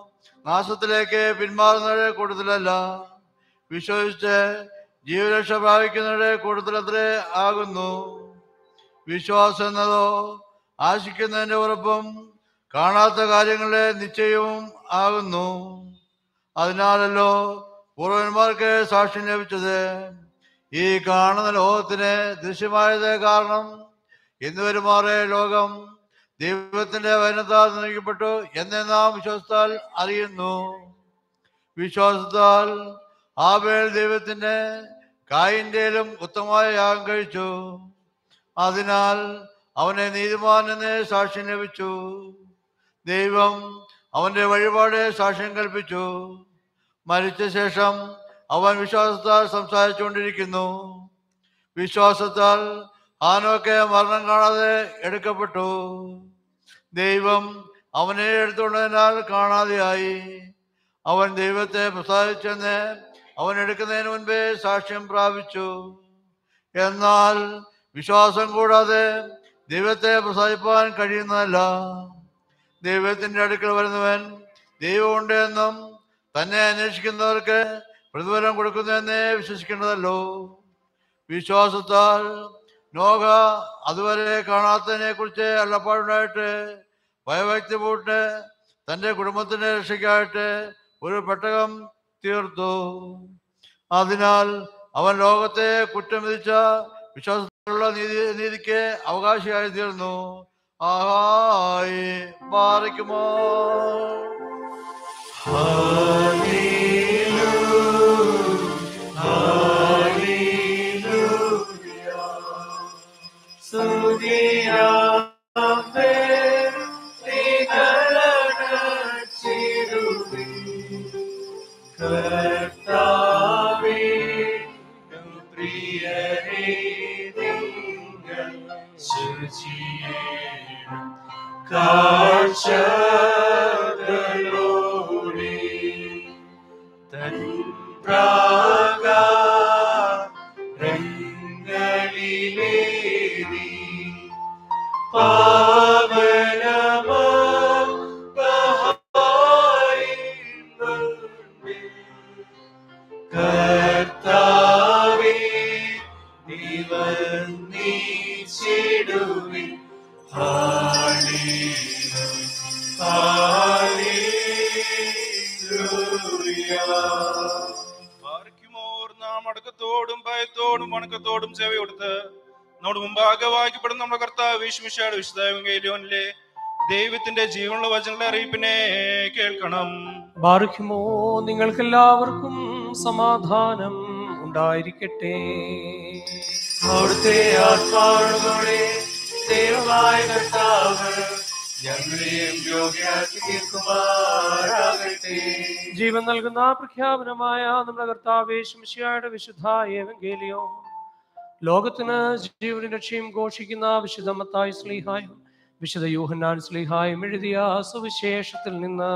നാശത്തിലേക്ക് പിന്മാറുന്നവരുടെ കൂട്ടത്തിലല്ല വിശ്വസിച്ച് ജീവരക്ഷ പ്രാപിക്കുന്നവരുടെ കൂട്ടത്തിലത്രേ ആകുന്നു വിശ്വാസം എന്നതോ ആശിക്കുന്നതിന്റെ ഉറപ്പും കാണാത്ത കാര്യങ്ങളുടെ നിശ്ചയവും ആകുന്നു അതിനാലല്ലോ പൂർവന്മാർക്ക് സാക്ഷ്യം ലഭിച്ചത് ഈ കാണുന്ന ലോകത്തിന് ദൃശ്യമായത് കാരണം ഇന്ന് വരുമാറെ ലോകം ദൈവത്തിന്റെ വചനത്താൽ നിർമ്മിക്കപ്പെട്ടു എന്ന് നാം വിശ്വസിത്താൽ അറിയുന്നു വിശ്വാസത്താൽ ആബേൽ ദൈവത്തിന്റെ കായിന്റെയിലും ഉത്തമമായ യാഗം കഴിച്ചു അതിനാൽ അവനെ നീതിമാൻ എന്ന് സാക്ഷ്യം ലഭിച്ചു ദൈവം അവന്റെ വഴിപാട് സാക്ഷ്യം കൽപ്പിച്ചു മരിച്ച ശേഷം അവൻ വിശ്വാസത്താൽ സംസാരിച്ചുകൊണ്ടിരിക്കുന്നു വിശ്വാസത്താൽ ആനൊക്കെ മരണം കാണാതെ എടുക്കപ്പെട്ടു ദൈവം അവനെ എടുത്തുകൊണ്ടതിനാൽ കാണാതെയായി അവൻ ദൈവത്തെ പ്രസാദിച്ചെന്ന് അവൻ എടുക്കുന്നതിന് മുൻപേ സാക്ഷ്യം പ്രാപിച്ചു എന്നാൽ വിശ്വാസം കൂടാതെ ദൈവത്തെ പ്രസാദിപ്പാൻ കഴിയുന്നതല്ല ദൈവത്തിന്റെ അടുക്കൽ വരുന്നവൻ ദൈവമുണ്ട് എന്നും തന്നെ അന്വേഷിക്കുന്നവർക്ക് പ്രതിഫലം കൊടുക്കുന്നുവെന്നേ വിശ്വസിക്കേണ്ടതല്ലോ വിശ്വാസത്താൽ നോക അതുവരെ കാണാത്തതിനെ കുറിച്ച് അള്ളപ്പാടുണ്ടായിട്ട് ഭയഭക്തി പൂട്ട് തന്റെ കുടുംബത്തിന്റെ രക്ഷയ്ക്കായിട്ട് ഒരു പെട്ടകം തീർത്തു അതിനാൽ അവൻ ലോകത്തെ കുറ്റം വിധിച്ച വിശ്വാസത്തിലുള്ള നീതി നീതിക്ക് അവകാശിയായി തീർന്നു ആഹായി പാറിക്കുമോ കാഴ്ചകളോടെ തൻ പ്രാകാരങ്ങളിലേറി പാവനമാ കർത്താവേ ദിവൻ നീച്ചിടുവിൻ പാർക്കുമോർ നാം അടക്കത്തോടും ഭയത്തോടും വണക്കത്തോടും സേവ കൊടുത്ത് നമ്മുടെ മുമ്പാകെ വായിക്കപ്പെടുന്ന നമ്മുടെ കർത്താവ് വിശ്മിഷയുടെ വിശുദ്ധ ദൈവത്തിന്റെ ജീവനുള്ള വചനങ്ങളെ അറിയിപ്പിനെ കേൾക്കണം ബാർക്കുമോ നിങ്ങൾക്കെല്ലാവർക്കും സമാധാനം ഉണ്ടായിരിക്കട്ടെ അവിടുത്തെ ആത്മാവോടെ ദൈവമായ കർത്താവ് ഞങ്ങളെയും യോഗ്യാക്കി തീർക്കുമാറാകട്ടെ ജീവൻ നൽകുന്ന പ്രഖ്യാപനമായ നമ്മുടെ കർത്താവ് ശംശിയായുടെ വിശുദ്ധ ഏവങ്കേലിയോ ലോകത്തിന് ജീവനും രക്ഷയും ഘോഷിക്കുന്ന വിശുദ്ധ മത്തായി സ്ലീഹായും വിശുദ്ധ യൂഹന്നാൻ സ്ലീഹായും എഴുതിയ സുവിശേഷത്തിൽ നിന്ന്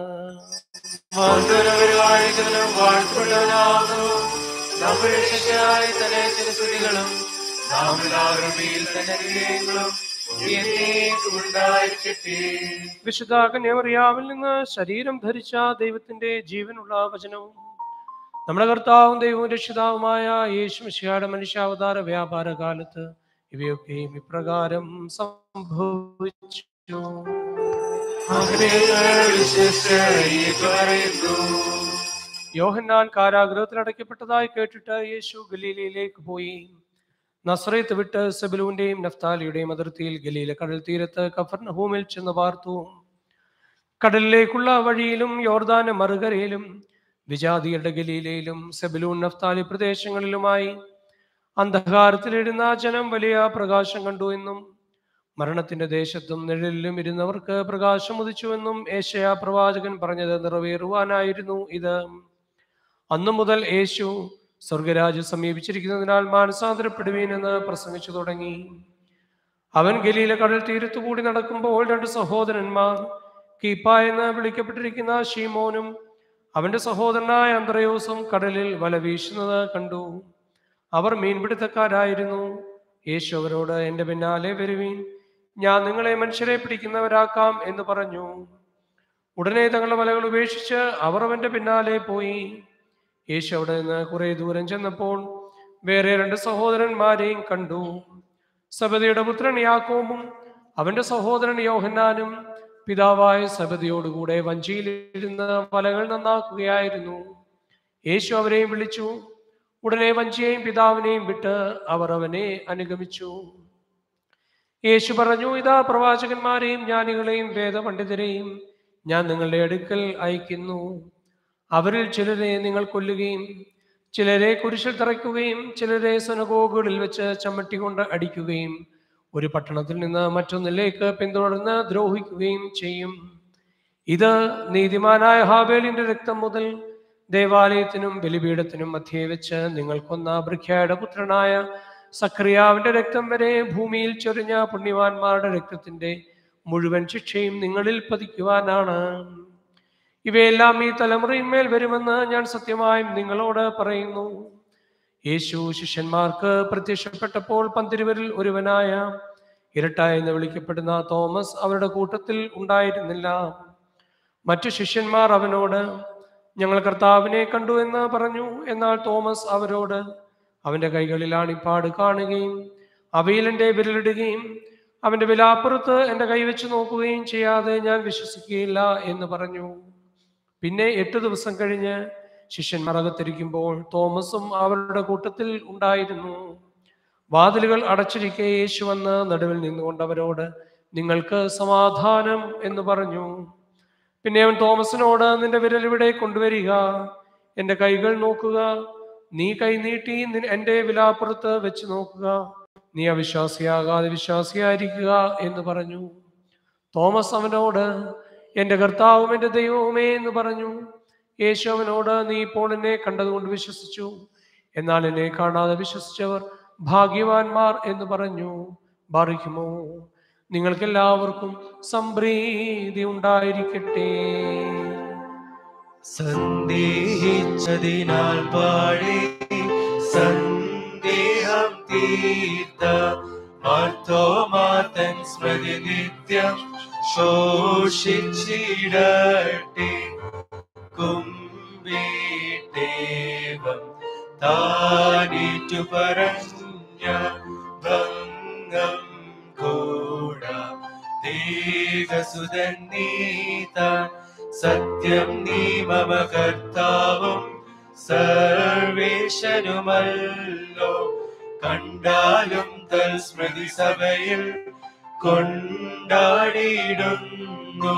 വാഴ്ത്തവരും വാഴ്ത്തുള്ളവരാകുന്നു നമ്മുടെ രക്ഷയ്ക്കായ തന്നെ ചില സ്തുതികളും നാം എല്ലാവരും മേൽ തന്നെ അനുഗ്രഹങ്ങളും എന്നേക്കും ഉണ്ടായിരിക്കട്ടെ വിശുദ്ധ കന്യമറിയാവിൽ നിന്ന് ശരീരം ധരിച്ച ദൈവത്തിന്റെ ജീവനുള്ള വചനവും നമ്മുടെ കർത്താവും ദൈവവും രക്ഷിതാവുമായ യേശു മിശിഹായുടെ മനുഷ്യാവതാര വ്യാപാര കാലത്ത് ഇവയൊക്കെയും ഇപ്രകാരം സംഭവിച്ചു അങ്ങനെ ഞങ്ങൾ വിശ്വസിച്ച് ഈ പറയുന്നു യോഹന്നാൻ കാരാഗ്രഹത്തിൽ അടയ്ക്കപ്പെട്ടതായി കേട്ടിട്ട് യേശു ഗലീലയിലേക്ക് പോയി നസ്രയത്ത് വിട്ട് സെബലൂന്റെയും നഫ്താലിയുടെയും അതിർത്തിയിൽ ഗലീല കടൽ തീരത്ത് കഫർണഹൂമിൽ ചെന്ന് പാർത്തു കടലിലേക്കുള്ള വഴിയിലും യോർദാന മറുകരയിലും വിജാതിയുടെ ഗലീലയിലും സെബലൂൺ നഫ്താലി പ്രദേശങ്ങളിലുമായി അന്ധകാരത്തിലിരുന്ന ജനം വലിയ പ്രകാശം കണ്ടു എന്നും മരണത്തിന്റെ ദേശത്തും നിഴലിലും ഇരുന്നവർക്ക് പ്രകാശം ഉദിച്ചുവെന്നും ഏഷ്യ പ്രവാചകൻ പറഞ്ഞത് നിറവേറുവാനായിരുന്നു ഇത് അന്നു മുതൽ യേശു സ്വർഗരാജ്യം സമീപിച്ചിരിക്കുന്നതിനാൽ മാനസാന്തരപ്പെടുവീൻ എന്ന് പ്രസംഗിച്ചു തുടങ്ങി അവൻ ഗലീല കടൽ തീരത്തു കൂടി നടക്കുമ്പോൾ രണ്ട് സഹോദരന്മാർ കീപ്പ എന്ന് വിളിക്കപ്പെട്ടിരിക്കുന്ന ഷീമോനും അവന്റെ സഹോദരനായ അന്ത്രയോസും കടലിൽ വല വീശുന്നത് കണ്ടു അവർ മീൻപിടുത്തക്കാരായിരുന്നു യേശു അവരോട് എൻ്റെ പിന്നാലെ വരുവീൻ ഞാൻ നിങ്ങളെ മനുഷ്യരെ പിടിക്കുന്നവരാക്കാം എന്ന് പറഞ്ഞു ഉടനെ തങ്ങളുടെ വലകൾ ഉപേക്ഷിച്ച് അവർ അവന്റെ പിന്നാലെ പോയി യേശു അവിടെ നിന്ന് കുറെ ദൂരം ചെന്നപ്പോൾ വേറെ രണ്ട് സഹോദരന്മാരെയും കണ്ടു സബദിയുടെ പുത്രൻ യാക്കോബും അവന്റെ സഹോദരൻ യോഹന്നാനും പിതാവായ സബദിയോടുകൂടെ വഞ്ചിയിലിരുന്ന് വലകൾ നന്നാക്കുകയായിരുന്നു യേശു അവരെയും വിളിച്ചു ഉടനെ വഞ്ചിയെയും പിതാവിനെയും വിട്ട് അവർ അവനെ അനുഗമിച്ചു യേശു പറഞ്ഞു ഇതാ പ്രവാചകന്മാരെയും ജ്ഞാനികളെയും വേദപണ്ഡിതരെയും ഞാൻ നിങ്ങളുടെ അടുക്കൽ അയക്കുന്നു അവരിൽ ചിലരെ നിങ്ങൾ കൊല്ലുകയും ചിലരെ കുരിശിൽ തറയ്ക്കുകയും ചിലരെ സനഗോഗുകളിൽ വെച്ച് ചമ്മട്ടി കൊണ്ട് അടിക്കുകയും ഒരു പട്ടണത്തിൽ നിന്ന് മറ്റൊന്നിലേക്ക് പിന്തുടർന്ന് ദ്രോഹിക്കുകയും ചെയ്യും ഇത് നീതിമാനായ ഹാബേലിന്റെ രക്തം മുതൽ ദേവാലയത്തിനും ബലിപീഠത്തിനും മധ്യേ വെച്ച് നിങ്ങൾ കൊന്ന ബ്രിഖ്യയുടെ പുത്രനായ സക്രിയാവിന്റെ രക്തം വരെ ഭൂമിയിൽ ചൊരിഞ്ഞ പുണ്യവാന്മാരുടെ രക്തത്തിന്റെ മുഴുവൻ ശിക്ഷയും നിങ്ങളിൽ പതിക്കുവാനാണ് ഇവയെല്ലാം ഈ തലമുറയിന്മേൽ വരുമെന്ന് ഞാൻ സത്യമായും നിങ്ങളോട് പറയുന്നു യേശു ശിഷ്യന്മാർക്ക് പ്രത്യക്ഷപ്പെട്ടപ്പോൾ പന്തിരുവരിൽ ഒരുവനായ ഇരട്ട എന്ന് വിളിക്കപ്പെടുന്ന തോമസ് അവരുടെ കൂട്ടത്തിൽ ഉണ്ടായിരുന്നില്ല മറ്റു ശിഷ്യന്മാർ അവനോട് ഞങ്ങൾ കർത്താവിനെ കണ്ടു എന്ന് പറഞ്ഞു എന്നാൽ തോമസ് അവരോട് അവന്റെ കൈകളിൽ ആണിപ്പാട് കാണുകയും അവയിൽ എൻ്റെ വിരലിടുകയും അവന്റെ വിലാപ്പുറത്ത് എൻ്റെ കൈവച്ച് നോക്കുകയും ചെയ്യാതെ ഞാൻ വിശ്വസിക്കുകയില്ല എന്ന് പറഞ്ഞു പിന്നെ എട്ട് ദിവസം കഴിഞ്ഞ് ശിഷ്യന്മാർ അകത്തിരിക്കുമ്പോൾ തോമസും അവരുടെ കൂട്ടത്തിൽ ഉണ്ടായിരുന്നു വാതിലുകൾ അടച്ചിരിക്കെ യേശു വന്ന് നടുവിൽ നിന്നുകൊണ്ട് അവരോട് നിങ്ങൾക്ക് സമാധാനം എന്ന് പറഞ്ഞു പിന്നെ അവൻ തോമസിനോട് നിന്റെ വിരൽ ഇവിടെ കൊണ്ടുവരിക എൻ്റെ കൈകൾ നോക്കുക നീ കൈ നീട്ടി നിൻ- എൻ്റെ വിലാപ്പുറത്ത് വെച്ച് നോക്കുക നീ അവിശ്വാസിയാകാതെ വിശ്വാസിയായിരിക്കുക എന്ന് പറഞ്ഞു തോമസ് അവനോട് എൻ്റെ കർത്താവും എൻ്റെ ദൈവവുമേ എന്ന് പറഞ്ഞു യേശു അവനോട് നീ ഇപ്പോൾ എന്നെ കണ്ടതുകൊണ്ട് വിശ്വസിച്ചു എന്നാൽ എന്നെ കാണാതെ വിശ്വസിച്ചവർ ഭാഗ്യവാന്മാർ എന്ന് പറഞ്ഞു ബാറിക്കുമോ നിങ്ങൾക്കെല്ലാവർക്കും സംപ്രീതി ഉണ്ടായിരിക്കട്ടെ സന്ദേഹിച്ചതിനാൽ പാടി സന്ദേഹം തീർത്ത മാർത്തോമാതൻ സ്മൃതി നിത്യം ശോഷിച്ചിടട്ടെ കുംബീട്ടേവം താനേറ്റു പറഞ്ഞ ഭംഗം കൂട ദേവസുതൻ നീതാൻ സത്യം നീ മമ കർത്താവും സർവേശനുമല്ലോ കണ്ടാലും തൽസ്മൃതി സഭയിൽ കൊണ്ടാടിയിടുന്നു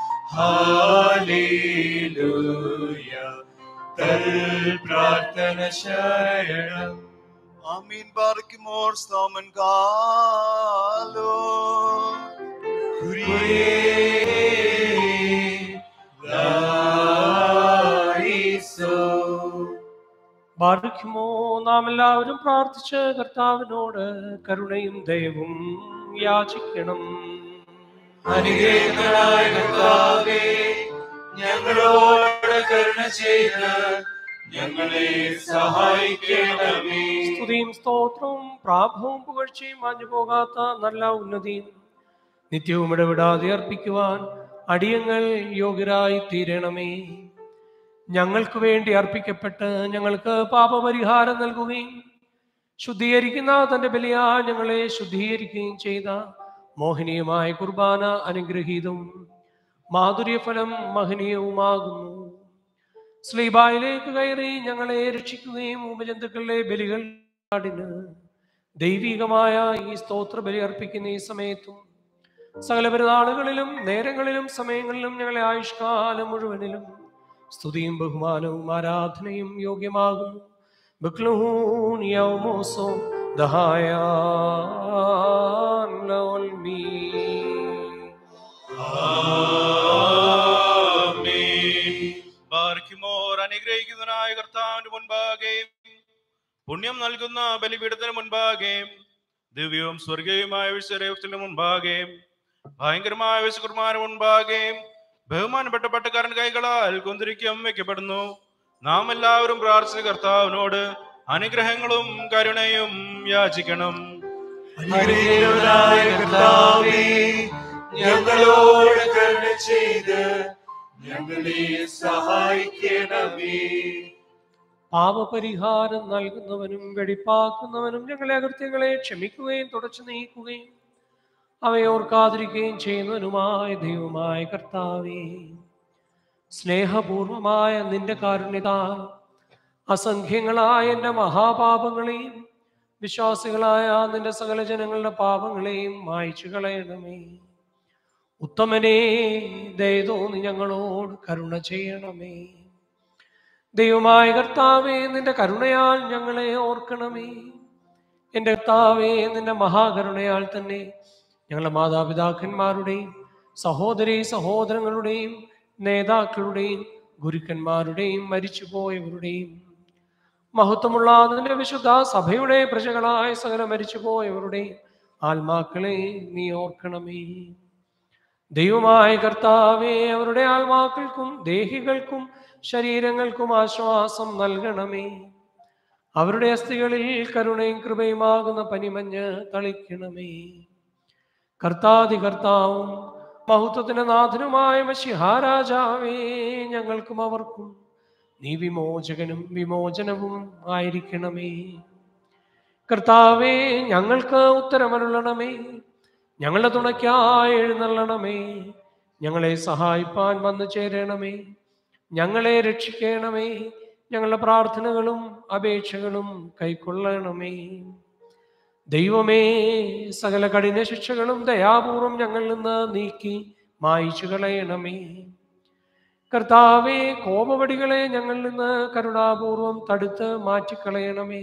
ഹാലേലൂയ തൽ പ്രാർത്ഥന ശരണം ആമീൻ ബാറയ്ക്കുമോർ സ്തോമൻ കാലോ ബാധിക്കുമോ നാം എല്ലാവരും പ്രാർത്ഥിച്ച് കർത്താവിനോട് കരുണയും ദയവും യാചിക്കണം അനുഗ്രഹങ്ങളായ കർത്താവേ ഞങ്ങളോട് കരുണ ചെയ്ത് ഞങ്ങളെ സഹായിക്കണമേ സ്തുതിയും സ്തോത്രവും പ്രാഭവും പുകഴ്ചയും മാഞ്ഞു പോകാത്ത നല്ല ഉന്നതിയും നിത്യവും ഇടവിടാതെ അർപ്പിക്കുവാൻ അടിയങ്ങൾ യോഗ്യരായി തീരണമേ ഞങ്ങൾക്ക് വേണ്ടി അർപ്പിക്കപ്പെട്ട് ഞങ്ങൾക്ക് പാപപരിഹാരം നൽകുകയും ശുദ്ധീകരിക്കുന്ന തന്റെ ബലിയാ ഞങ്ങളെ ശുദ്ധീകരിക്കുകയും ചെയ്ത മോഹനീയമായ കുർബാന അനുഗ്രഹീതവും മാധുര്യഫലം മഹനീയവുമാകുന്നു സ്ലീബായിലേക്ക് കയറി ഞങ്ങളെ രക്ഷിക്കുകയും ഉപജന്തുക്കളുടെ ബലികൾ നാടിന് ദൈവികമായ ഈ സ്തോത്ര ബലി അർപ്പിക്കുന്ന ഈ സമയത്തും സകല പെരുന്നാളുകളിലും നേരങ്ങളിലും സമയങ്ങളിലും ഞങ്ങളെ ആയുഷ്കാലം മുഴുവനിലും സ്തുതിയും ബഹുമാനവും ആരാധനയും യോഗ്യമാകുന്നു ബക്ലൂൻ യൗമോസോ ദഹായാൻ ലോൽമീ ബാർക്കുമോർ അനുഗ്രഹിക്കുന്നതിനായ കർത്താവിന്റെ മുൻപാകെയും പുണ്യം നൽകുന്ന ബലിപീഠത്തിന് മുൻപാകെയും ദിവ്യവും സ്വർഗീയവുമായ വിശ്വരേവത്തിന് മുൻപാകെയും ഭയങ്കരമായ വിശുകുർമാന് മുൻപാകെയും ബഹുമാനപ്പെട്ട പട്ടക്കാരൻ കൈകളാൽ കുന്തിരിക്കം വെക്കപ്പെടുന്നു നാം എല്ലാവരും പ്രാർത്ഥിച്ച കർത്താവിനോട് അനുഗ്രഹങ്ങളും കരുണയും യാചിക്കണം അനുഗ്രഹീതനായ കർത്താവേ ഞങ്ങളോട് കരുണ ചെയ്ത് ഞങ്ങളെ സഹായിക്കണമേ പാപപരിഹാരം നൽകുന്നവനും വെടിപ്പാക്കുന്നവനും ഞങ്ങളെ അകൃത്യങ്ങളെ ക്ഷമിക്കുകയും തുടച്ചു നീക്കുകയും അവയോർക്കാതിരിക്കുകയും ചെയ്യുന്നവനുമായ ദൈവമായ കർത്താവേ സ്നേഹപൂർവമായ നിന്റെ കാരുണ്യതാൽ അസംഖ്യങ്ങളായ എൻ്റെ മഹാപാപങ്ങളെയും വിശ്വാസികളായ നിന്റെ സകല ജനങ്ങളുടെ പാപങ്ങളെയും മായ്ച്ചു കളയണമേ ഉത്തമനേ ദയതോന്നി ഞങ്ങളോട് കരുണ ചെയ്യണമേ ദൈവമായ കർത്താവേ നിന്റെ കരുണയാൽ ഞങ്ങളെ ഓർക്കണമേ എൻ്റെ കർത്താവേ നിന്റെ മഹാകരുണയാൽ തന്നെ ഞങ്ങളുടെ മാതാപിതാക്കന്മാരുടെയും സഹോദരി സഹോദരങ്ങളുടെയും നേതാക്കളുടെയും ഗുരുക്കന്മാരുടെയും മരിച്ചുപോയവരുടെയും മഹത്വമുള്ള നിന്റെ വിശുദ്ധ സഭയുടെ പ്രജകളായ സകല മരിച്ചുപോയവരുടെയും ആത്മാക്കളെ നീ ഓർക്കണമേ ദൈവമായ കർത്താവെ അവരുടെ ആത്മാക്കൾക്കും ദേഹികൾക്കും ശരീരങ്ങൾക്കും ആശ്വാസം നൽകണമേ അവരുടെ അസ്ഥികളിൽ കരുണയും കൃപയുമാകുന്ന പനിമഞ്ഞ് തളിക്കണമേ കർത്താതി കർത്താവും മഹത്വത്തിന് നാഥനുമായ മഷിഹാരാജാവേ ഞങ്ങൾക്കും അവർക്കും നീ വിമോചകനും വിമോചനവും ആയിരിക്കണമേ കർത്താവേ ഞങ്ങൾക്ക് ഉത്തരമരുളണമേ ഞങ്ങളുടെ തുണയ്ക്കായി എഴുന്നള്ളണമേ ഞങ്ങളെ സഹായിപ്പാൻ വന്നു ചേരണമേ ഞങ്ങളെ രക്ഷിക്കണമേ ഞങ്ങളുടെ പ്രാർത്ഥനകളും അപേക്ഷകളും കൈക്കൊള്ളണമേ ദൈവമേ സകല കഠിന ശിക്ഷകളും ദയാപൂർവം ഞങ്ങളിൽ നിന്ന് നീക്കി മായിച്ചു കളയണമേ കർത്താവേ കോപവടികളെ ഞങ്ങളിൽ നിന്ന് കരുണാപൂർവം തടുത്ത് മാറ്റിക്കളയണമേ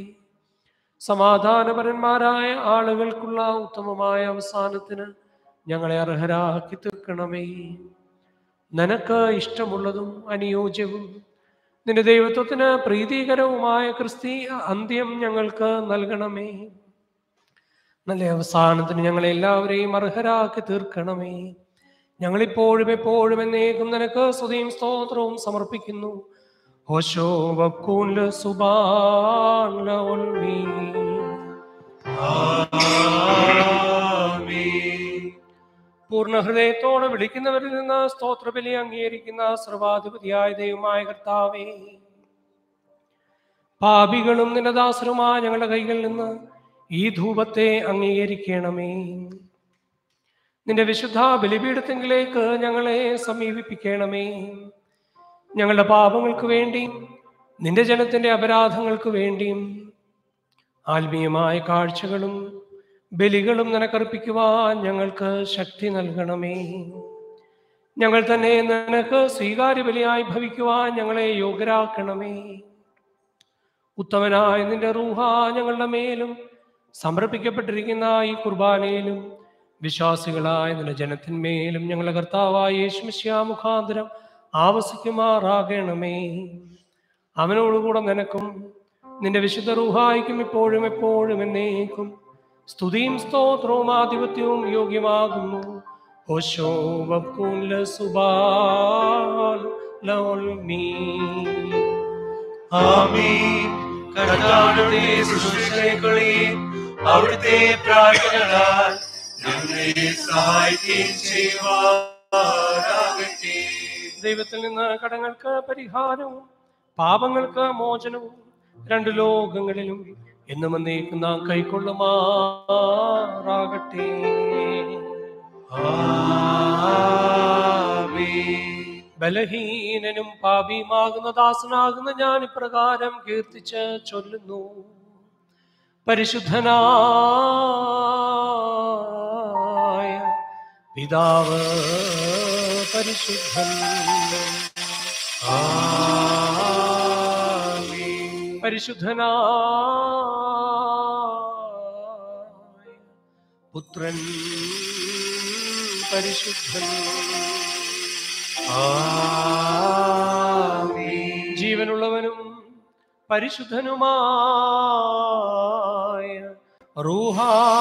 സമാധാനപരന്മാരായ ആളുകൾക്കുള്ള ഉത്തമമായ അവസാനത്തിന് ഞങ്ങളെ അർഹരാക്കി തീർക്കണമേ നിനക്ക് ഇഷ്ടമുള്ളതും അനുയോജ്യവും നിന്റെ ദൈവത്വത്തിന് പ്രീതികരവുമായ ക്രിസ്തീയ അന്ത്യം ഞങ്ങൾക്ക് നൽകണമേ നല്ല അവസാനത്തിന് ഞങ്ങളെ എല്ലാവരെയും അർഹരാക്കി തീർക്കണമേ ഞങ്ങളിപ്പോഴും എപ്പോഴും എന്നേക്കും നിനക്ക് സ്തുതിയും സ്തോത്രവും സമർപ്പിക്കുന്നു ഹോശോ വക്കൂല് സുബാൻ പൂർണ്ണ ഹൃദയത്തോടെ വിളിക്കുന്നവരിൽ നിന്ന് സ്തോത്രബലി അംഗീകരിക്കുന്ന സർവാധിപതിയായ ദൈവമായ കർത്താവേ പാപികളും നിനദാസരുമായ ഞങ്ങളുടെ കൈകളിൽ നിന്ന് ഈ ധൂപത്തെ അംഗീകരിക്കണമേ നിന്റെ വിശുദ്ധ ബലിപീഠത്തെങ്കിലേക്ക് ഞങ്ങളെ സമീപിപ്പിക്കണമേ ഞങ്ങളുടെ പാപങ്ങൾക്ക് വേണ്ടിയും നിന്റെ ജനത്തിന്റെ അപരാധങ്ങൾക്ക് വേണ്ടിയും ആത്മീയമായ കാഴ്ചകളും ബലികളും നിനക്കർപ്പിക്കുവാൻ ഞങ്ങൾക്ക് ശക്തി നൽകണമേ ഞങ്ങൾ തന്നെ നിനക്ക് സ്വീകാര്യ ബലിയായി ഭവിക്കുവാൻ ഞങ്ങളെ യോഗ്യരാക്കണമേ ഉത്തമനായ നിന്റെ റൂഹ ഞങ്ങളുടെ മേലും സമർപ്പിക്കപ്പെട്ടിരിക്കുന്ന ഈ കുർബാനയിലും വിശ്വാസികളായ നിന്റെ ജനത്തിന്മേലും ഞങ്ങളുടെ കർത്താവായ യേശുമിശ്യാ മുഖാന്തരം ആവസിക്കുമാറാകണമേ അവനോടുകൂടെ നിനക്കും നിന്റെ വിശുദ്ധ റൂഹായിക്കും ഇപ്പോഴും എപ്പോഴും എന്നേക്കും സ്തുതിയും സ്തോത്രവും ആധിപത്യവും യോഗ്യമാകുന്നു ഓശോ വക്കൂല സുബാൽ ലൗൽമീ. ആമീൻ കർത്താവിന്റെ ശുശ്രൂഷകളെയും അവിടുത്തെ പ്രാർത്ഥനകളാൽ ഞങ്ങളെ സഹായിക്കുകയും ചെയ്യുവാനാകട്ടെ ദൈവത്തിൽ നിന്ന് കടങ്ങൾക്ക് പരിഹാരവും പാപങ്ങൾക്ക് മോചനവും രണ്ട് ലോകങ്ങളിലും എന്നും എന്നേക്കും നാം കൈക്കൊള്ളുമാറാകട്ടെ ബലഹീനനും പാപിയുമാകുന്ന ദാസനാകുന്ന ഞാൻ ഇപ്രകാരം കീർത്തിച്ച് ചൊല്ലുന്നു പരിശുദ്ധനായ പിതാവ് പരിശുദ്ധൻ പരിശുദ്ധനായ പുത്രൻ പരിശുദ്ധൻ ജീവനുള്ളവനും പരിശുദ്ധനുമായ റൂഹ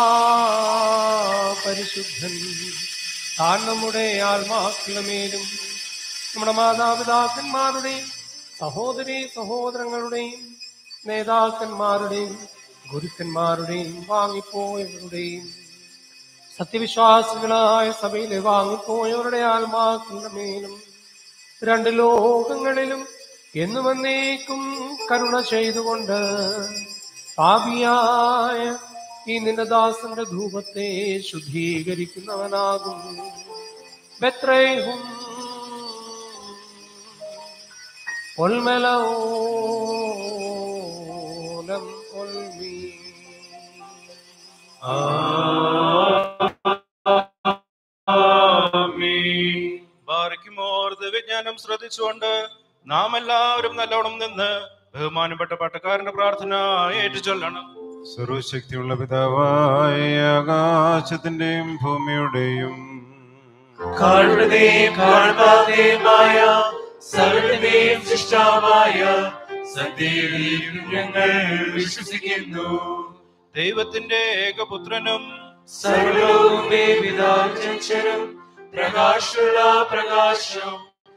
പരിശുദ്ധൻ താൻ നമ്മുടെ ആത്മാക്കളുടെ മേലും നമ്മുടെ മാതാപിതാക്കന്മാരുടെയും സഹോദരി സഹോദരങ്ങളുടെയും നേതാക്കന്മാരുടെയും ഗുരുക്കന്മാരുടെയും വാങ്ങിപ്പോയവരുടെയും സത്യവിശ്വാസികളായ സഭയിലെ വാങ്ങിപ്പോയവരുടെ ആത്മാക്കളുടെ മേലും രണ്ട് ലോകങ്ങളിലും എന്നും എന്നേക്കും കരുണ ചെയ്തുകൊണ്ട് പാപിയായ ഈ നിന്റെ ദാസന്റെ ധൂപത്തെ ശുദ്ധീകരിക്കുന്നവനാകും ബത്രേഹും ഒൽമലോലം ഒൽമീ ബാറിക്കുമോർ വിജ്ഞാനം ശ്രദ്ധിച്ചുകൊണ്ട് നാം എല്ലാവരും നല്ലോണം നിന്ന് ബഹുമാനപ്പെട്ട പട്ടക്കാരന്റെ പ്രാർത്ഥന ഏറ്റുചൊല്ലണം സർവശക്തിയുള്ള പിതാവായ ആകാശത്തിന്റെയും ഭൂമിയുടെയും കാണുന്നതേയും കാണാത്തതുമായ സകലതയും സൃഷ്ടാവായ സത്യയിലും ഞങ്ങൾ വിശ്വസിക്കുന്നു ദൈവത്തിന്റെ ഏകപുത്രനും സർവലോകമേ പിതാചരം പ്രകാശമുള്ള പ്രകാശം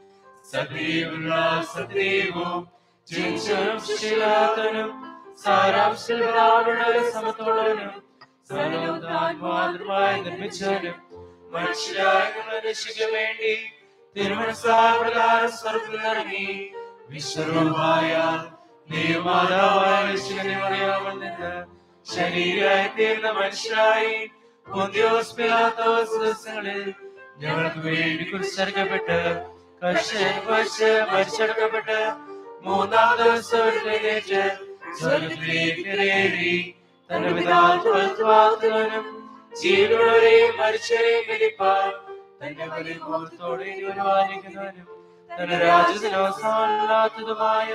സദൈവുള്ള സദൈവവും ജനിച്ചവനും സൃഷ്ടിലാത്തനും സാരാംശങ്ങളുടെ സമത്തോളനും സർവ്വവും താൻ മാത്രമായി നിർമ്മിച്ചവനും മനുഷ്യരായ ഞങ്ങളെ രക്ഷിക്കാൻ വേണ്ടി തിരുമനസാപ്രകാരം സ്വർഗത്തിലിറങ്ങി വിശ്വരൂപമായ ദൈവമാതാവായ വിശുദ്ധനെ അറിയാமல் നിന്ന് ശരീരമായി തീർന്ന മനുഷ്യരായി പൊന്തിയോസ് പിലാത്തോസ് ദിവസങ്ങളിൽ ഞങ്ങൾക്ക് വേണ്ടി കുറിച്ചറിക്കപ്പെട്ട് കർഷകച്ച് മരിച്ചടക്കപ്പെട്ട് മൂന്നാം ദിവസം എഴുന്നേറ്റ് സ്വർഗത്തിലേക്ക് കയറി തന്റെ പിതാത്വനും ജീവനുള്ളവരെയും മരിച്ചവരെയും വിധിപ്പാൻ തന്റെ വലിയ മുഖത്തോടെ ഒരുവാനിക്കുന്നവനും തന്റെ രാജ്യത്തിന് അവസാനമില്ലാത്തതുമായ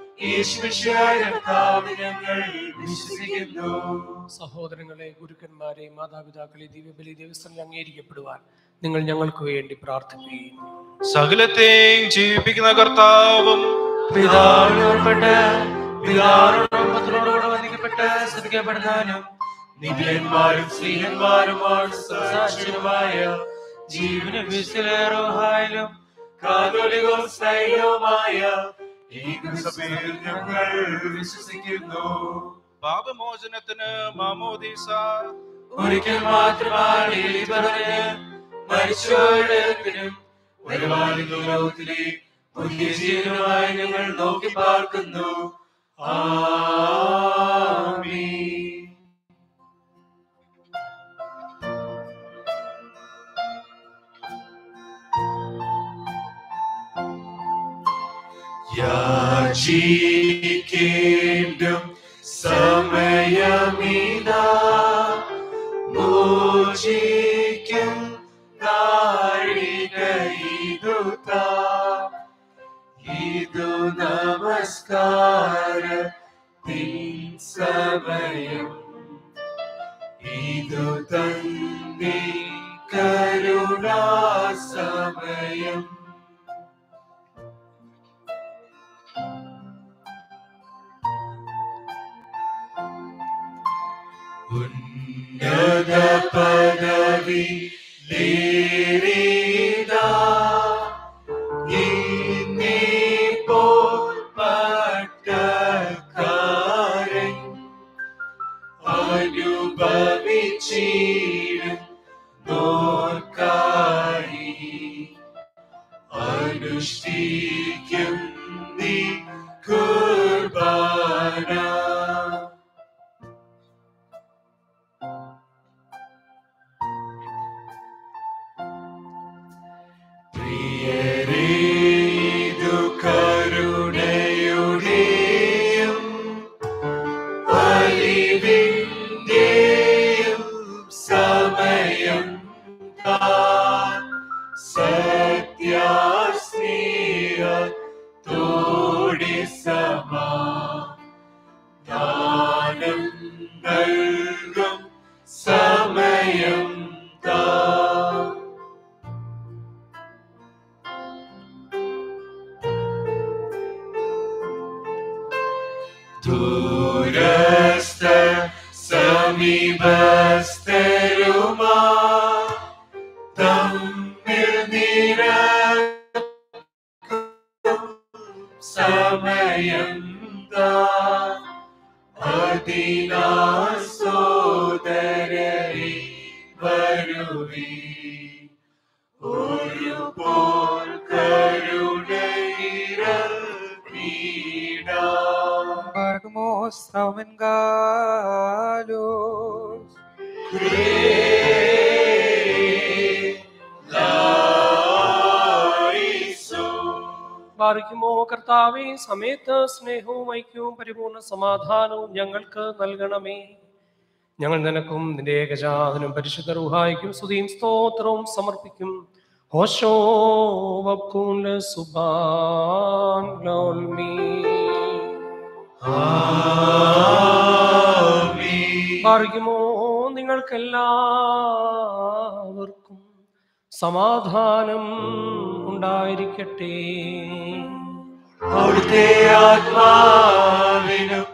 ഈശ്വരായ കർത്താവിൽ ഞങ്ങൾ വിശ്വസിക്കുന്നു സഹോദരങ്ങളെ ഗുരുക്കന്മാരെ മാതാപിതാക്കളെ ദിവ്യബലി ദിവസത്തിൽ അംഗീകരിക്കപ്പെടുവാൻ നിങ്ങൾ ഞങ്ങൾക്ക് വേണ്ടി പ്രാർത്ഥിക്കുകയും സകലത്തെയും ജീവിപ്പിക്കുന്ന കർത്താവും പിതാവിനോടുപെട്ട് പിതാവിനോടും പുത്രനോടുകൂടെ വന്ദിക്കപ്പെട്ട് സ്തുതിക്കപ്പെടുന്നവനും നിത്യന്മാരും സ്ത്രീയന്മാരുമാണ് സാക്ഷ്യനുമായ ജീവന വിശിലേറോഹായാലും കാതോലികവും സൈന്യവുമായ ഈ കൃസഭയിൽ ഞങ്ങൾ വിശ്വസിക്കുന്നു പാപമോചനത്തിന് മാമോദീസ ഒരിക്കൽ മാത്രമാണ് ഈ പറഞ്ഞ് മരിച്ചവരുടെയും ഒരുപാട് ലോകത്തിലെ പുതിയ ജീവനുമായി ഞങ്ങൾ നോക്കി പാർക്കുന്നു ആമീൻ യാചിക്കേണ്ടും സമയമിതാ മോചിക്കും നാഴിക ഇതുതാ ഇതു നമസ്കാര സമയം ഇതു തന്നെ കരുണാ സമയം ഉന്നത പദവി ലേറിതാ ഇന്നിപ്പോ പട്ടക്കാരൻ അനുഭവിച്ചിടും നോർക്കായി അനുഷ്ഠിക്കും നീ കുർബാന പ്രിയരേതു കരുണയുടെയും അലിവിന്റെയും സമയം താൻ സത്യാസ്നേഹ തോടി സമാധാനം നൽകും സമയം താൻ ദൂരസ്ഥ സമീപസ്ഥരുമാ തമ്മിൽ നിരക്കും സമയം താൻ അതിനാ സോദരരെ വരുവി ഒരു പോൽ കരുണ Bargamos Saumen Galos. ബാധിക്കുമോ കർത്താവെ സമയത്ത് സ്നേഹവും ഐക്യവും പരിപൂർണ സമാധാനവും ഞങ്ങൾക്ക് നൽകണമേ ഞങ്ങൾ നിനക്കും നിന്റെ ഏകജാതനും പരിശുദ്ധ റുഹായിക്കും സ്തുതിയും സ്തോത്രവും സമർപ്പിക്കും ഹോശോ വക്കൂല സുബാൻ ലോൽമീ ഭാഗ്യമോ നിങ്ങൾക്കെല്ലാവർക്കും സമാധാനം ഉണ്ടായിരിക്കട്ടെ അവിടുത്തെ ആത്മാവിനും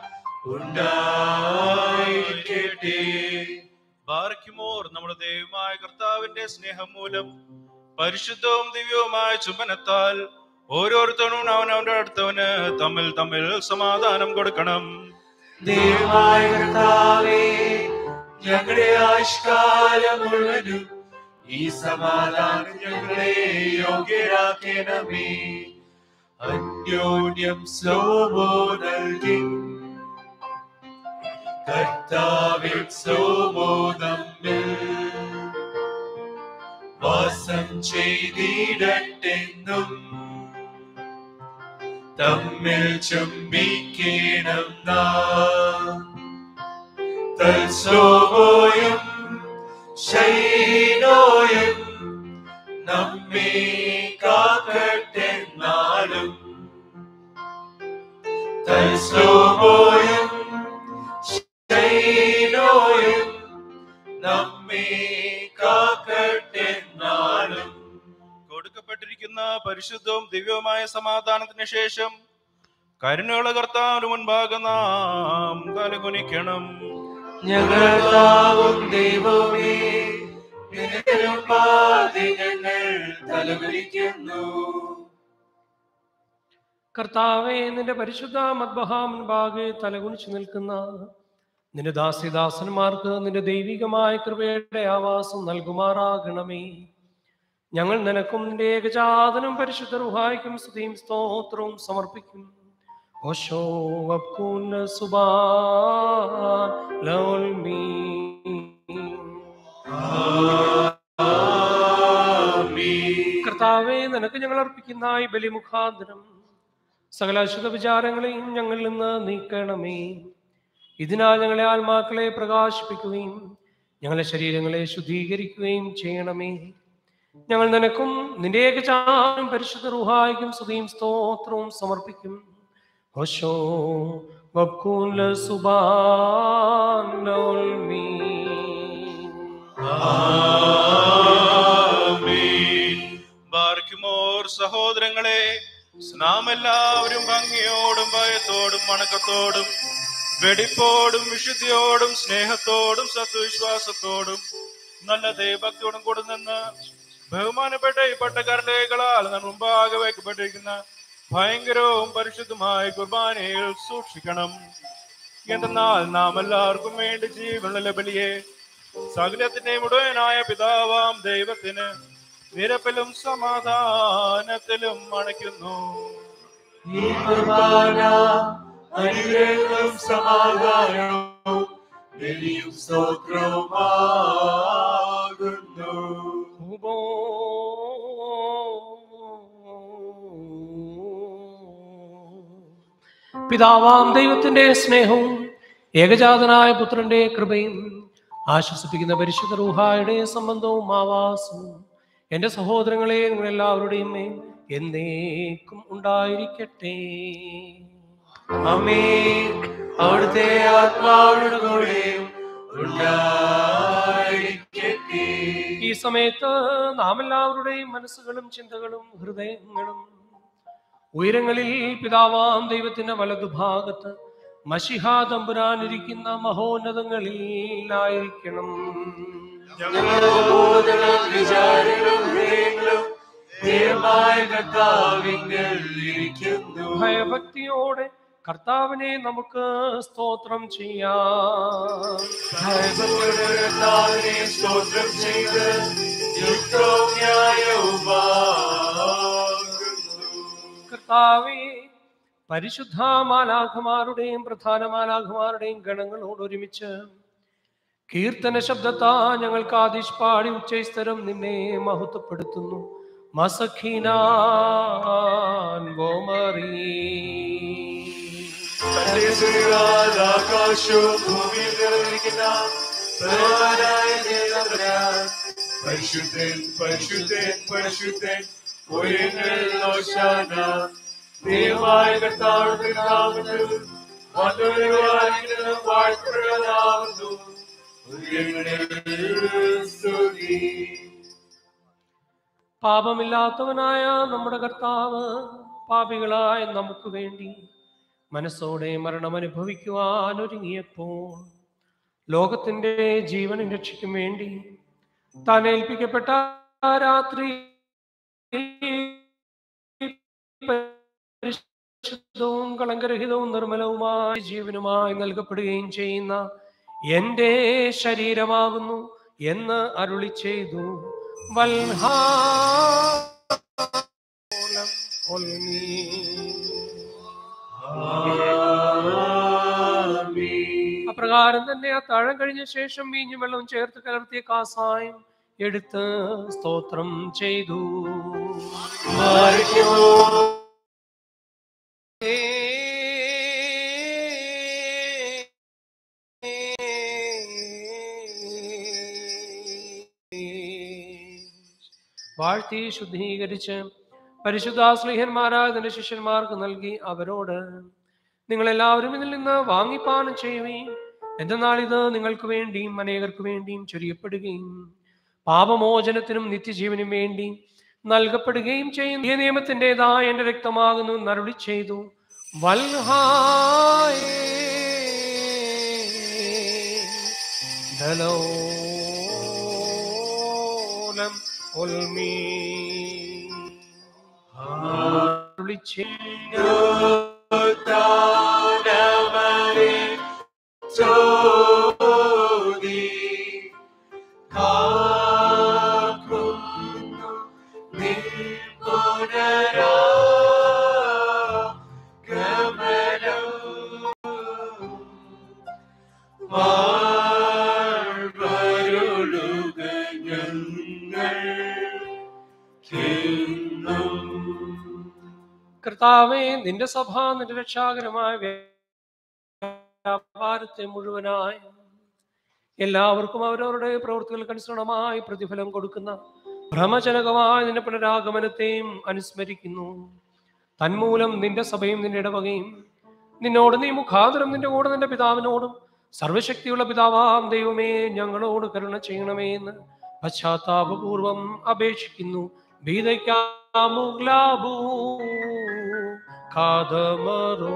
ഉണ്ടായിരിക്കട്ടെ ബാർക്കിമോർ നമ്മുടെ ദൈവമായ കർത്താവിന്റെ സ്നേഹം മൂലം പരിശുദ്ധവും ദിവ്യവുമായ ചുംബനത്താൽ ഓരോരുത്തരും അവനവന്റെ അടുത്തവന് തമ്മിൽ തമ്മിൽ സമാധാനം കൊടുക്കണം ദൈവമായ കർത്താവേ ഞങ്ങളുടെ ആയുഷ്കാലം മുഴുവനും ഈ സമാധാനം ഞങ്ങളെ യോഗ്യരാക്കണമേ അന്യോന്യം സ്ലോമോ നൽകി കർത്താവിൽ സ്ലോമോ നമ്മിൽ വാസം ചെയ്തിടട്ടെന്നും തമ്മിൽ ചുംബിക്കണം നാം തൽസോയും ശൈനോയും നമ്മെ കാക്കട്ടെ നാളും തൽസോയും ശൈനോയും നമ്മെ കാക്കട്ടെ നാളും കൊടുക്കപ്പെട്ടിരിക്കുന്ന പരിശുദ്ധവും ദിവ്യവുമായ സമാധാനത്തിന് ശേഷം കരുണയുള്ള കർത്താവിന് മുൻപാകെ നാം തലകുനിക്കണം ഞങ്ങളാവും ദൈവമേ നിനക്കും പാതി ഞങ്ങൾ തലകുലിക്കുന്നു കർത്താവെ നിന്റെ പരിശുദ്ധ മദ്ബഹ മുൻപാകെ തലകുണിച്ചു നിൽക്കുന്ന നിന്റെ ദാസിദാസന്മാർക്ക് നിന്റെ ദൈവികമായ കൃപയുടെ ആവാസം നൽകുമാറാകണമേ ഞങ്ങൾ നിനക്കും നിന്റെ ഏകജാതനും പരിശുദ്ധ റുഹായിക്കും സ്തുതിയും സ്തോത്രവും സമർപ്പിക്കും ഓശോ വക്കൂന സുബാ ലോൽമീ കർത്താവെ നിനക്ക് ഞങ്ങൾ അർപ്പിക്കുന്ന ഈ ബലിമുഖാന്തരം സകല അശുദ്ധ വിചാരങ്ങളെയും ഞങ്ങളിൽ നിന്ന് നീക്കണമേ ഇതിനാൽ ഞങ്ങളെ ആത്മാക്കളെ പ്രകാശിപ്പിക്കുകയും ഞങ്ങളെ ശരീരങ്ങളെ ശുദ്ധീകരിക്കുകയും ചെയ്യണമേ ഞങ്ങൾ നിനക്കും നിന്റെ ഏകചാരം പരിശുദ്ധ റുഹായിക്കും സ്തുതിയും സ്തോത്രവും സമർപ്പിക്കും ഹോശോ വക്കൂല സുബാൻ ലോൽമീ. ബാർക്കുമോർ സഹോദരങ്ങളെ നാം എല്ലാവരും ഭംഗിയോടും ഭയത്തോടും വണക്കത്തോടും വെടിപ്പോടും വിശുദ്ധിയോടും സ്നേഹത്തോടും സത്വിശ്വാസത്തോടും നല്ല ദൈവഭക്തിയോടും കൂടെ നിന്ന് ബഹുമാനപ്പെട്ട ഈ പട്ടക്കാരലേകളാൽ നാം മുമ്പാകെ വയ്ക്കപ്പെട്ടിരിക്കുന്ന ഭയങ്കരവും പരിശുദ്ധമായ കുർബാനയിൽ സൂക്ഷിക്കണം എന്തെന്നാൽ നാം എല്ലാവർക്കും വേണ്ടി ജീവനുള്ള ബലിയെ സകലത്തിന്റെ മുഴുവനായ പിതാവാം ദൈവത്തിന് നിരപ്പിലും സമാധാനത്തിലും അണയ്ക്കുന്നു ഈ കുർബാന അനുഗ്രഹവും സമാധാനവും ബലിയും സ്തോത്രവുമാകുന്നു പിതാവാം ദൈവത്തിന്റെ സ്നേഹവും ഏകജാതനായ പുത്രന്റെ കൃപയും ആശ്വസിപ്പിക്കുന്ന പരിശുദ്ധ റൂഹായുടെ സംബന്ധവും ആവാസവും എന്റെ സഹോദരങ്ങളെ നിങ്ങളെല്ലാവരുടെയും മേൽ എന്നേക്കും ഉണ്ടായിരിക്കട്ടെ അമേ അവിടുത്തെ ആത്മാവിനോട് കൂടെയും ഉണ്ടായിരിക്കട്ടെ ഈ സമയത്ത് നാം എല്ലാവരുടെയും മനസ്സുകളും ചിന്തകളും ഹൃദയങ്ങളും ഉയരങ്ങളിൽ പിതാവാം ദൈവത്തിന്റെ വലതുഭാഗത്ത് മഷിഹാ തമ്പുരാനിരിക്കുന്ന മഹോന്നതങ്ങളിൽ ഞങ്ങളുടെ ബോധങ്ങളും വിചാരങ്ങളും ഹൃദയങ്ങളും ദൈവമായ കർത്താവിങ്കൽ ഇരിക്കുന്നു ഭയഭക്തിയോടെ കർത്താവിനെ നമുക്ക് സ്തോത്രം ചെയ്യാം ഭയഭക്തിയോടെ കർത്താവിനെ സ്തോത്രം ചെയ്ത് യുക്തവും ന്യായവുമാകുന്നു കർത്താവേ പരിശുദ്ധ മാലാഖമാരുടെയും പ്രധാന മാലാഖമാരുടെയും ഗണങ്ങളോട് ഒരുമിച്ച് കീർത്തന ശബ്ദത്താ ഞങ്ങൾക്ക് ആദിശ് പാടി ഉച്ചസ്ഥരം നിന്നെ മഹത്വപ്പെടുത്തുന്നു മസഖീനാൻ വോമറീ തന്റെ സ്തുതികളാൽ ആകാശവും ഭൂമിയും നിറഞ്ഞിരിക്കുന്ന പ്രധാനായ ദൈവപുരാൻ. പരിശുദ്ധൻ പരിശുദ്ധൻ പരിശുദ്ധൻ ഉയരങ്ങളിൽ ഓശാന ദൈവമായ കർത്താവിന്റെ നാമത്തിൽ വന്നവരുവായിരിക്കുന്നതും വാഴ്ത്തപ്പെട്ടതാകുന്നു ഉയരങ്ങളിൽ സ്തുതി പാപമില്ലാത്തവനായ നമ്മുടെ കർത്താവ് പാപികളായ നമുക്ക് വേണ്ടി മനസ്സോടെ മരണം അനുഭവിക്കുവാൻ ഒരുങ്ങിയപ്പോൾ ലോകത്തിന്റെ ജീവനും രക്ഷയ്ക്കും വേണ്ടി താൻ ഏൽപ്പിക്കപ്പെട്ട ആ രാത്രി പരിശുദ്ധവും കളങ്കരഹിതവും നിർമ്മലവുമായ ജീവനുമായി നൽകപ്പെടുകയും ചെയ്യുന്ന എന്റെ ശരീരമാകുന്നു എന്ന് അരുളി ചെയ്തു വൽഹാലം ഒൽമീ അപ്രകാരം തന്നെ ആ താഴം കഴിഞ്ഞ ശേഷം വീഞ്ഞു വെള്ളം ചേർത്ത് കലർത്തിയ കാസായം എടുത്ത് സ്തോത്രം ചെയ്തു വാഴ്ത്തി ശുദ്ധീകരിച്ച് പരിശുദ്ധാസ്ലിഹന്മാരായ തന്റെ ശിഷ്യന്മാർക്ക് നൽകി അവരോട് നിങ്ങൾ എല്ലാവരും ഇതിൽ നിന്ന് വാങ്ങിപ്പാനം ചെയ്യുകയും എന്തെന്നാൽ ഇത് നിങ്ങൾക്ക് വേണ്ടിയും അനേകർക്ക് വേണ്ടിയും ചൊരിയപ്പെടുകയും പാപമോചനത്തിനും നിത്യജീവനും വേണ്ടി നൽകപ്പെടുകയും ചെയ്യും ഈ നിയമത്തിൻ്റെതായ എൻ്റെ രക്തമാകുന്നു നരുളി ചെയ്തു വൽഹായേ ദലോലം ഉൽമീ അരുളി ചെയ്തു കർത്താവേ നിന്റെ സഭ നിന്റെ രക്ഷാകരമായ വ്യാപാരത്തെ മുഴുവനായി എല്ലാവർക്കും അവരവരുടെ പ്രവൃത്തികൾക്ക് അനുസരണമായി പ്രതിഫലം കൊടുക്കുന്ന ഭ്രമജനകമായ നിന്റെ പുനരാഗമനത്തെയും അനുസ്മരിക്കുന്നു തന്മൂലം നിന്റെ സഭയും നിന്റെ ഇടവകയും നിന്നോട് നീ മുഖാന്തരം നിന്റെ കൂടെ നിന്റെ പിതാവിനോടും സർവശക്തിയുള്ള പിതാവാം ദൈവമേ ഞങ്ങളോട് കരുണ ചെയ്യണമേ എന്ന് പശ്ചാത്താപപൂർവം അപേക്ഷിക്കുന്നു ബീതയ്ക്കാമുഗ്ലാബൂ കാതമറോ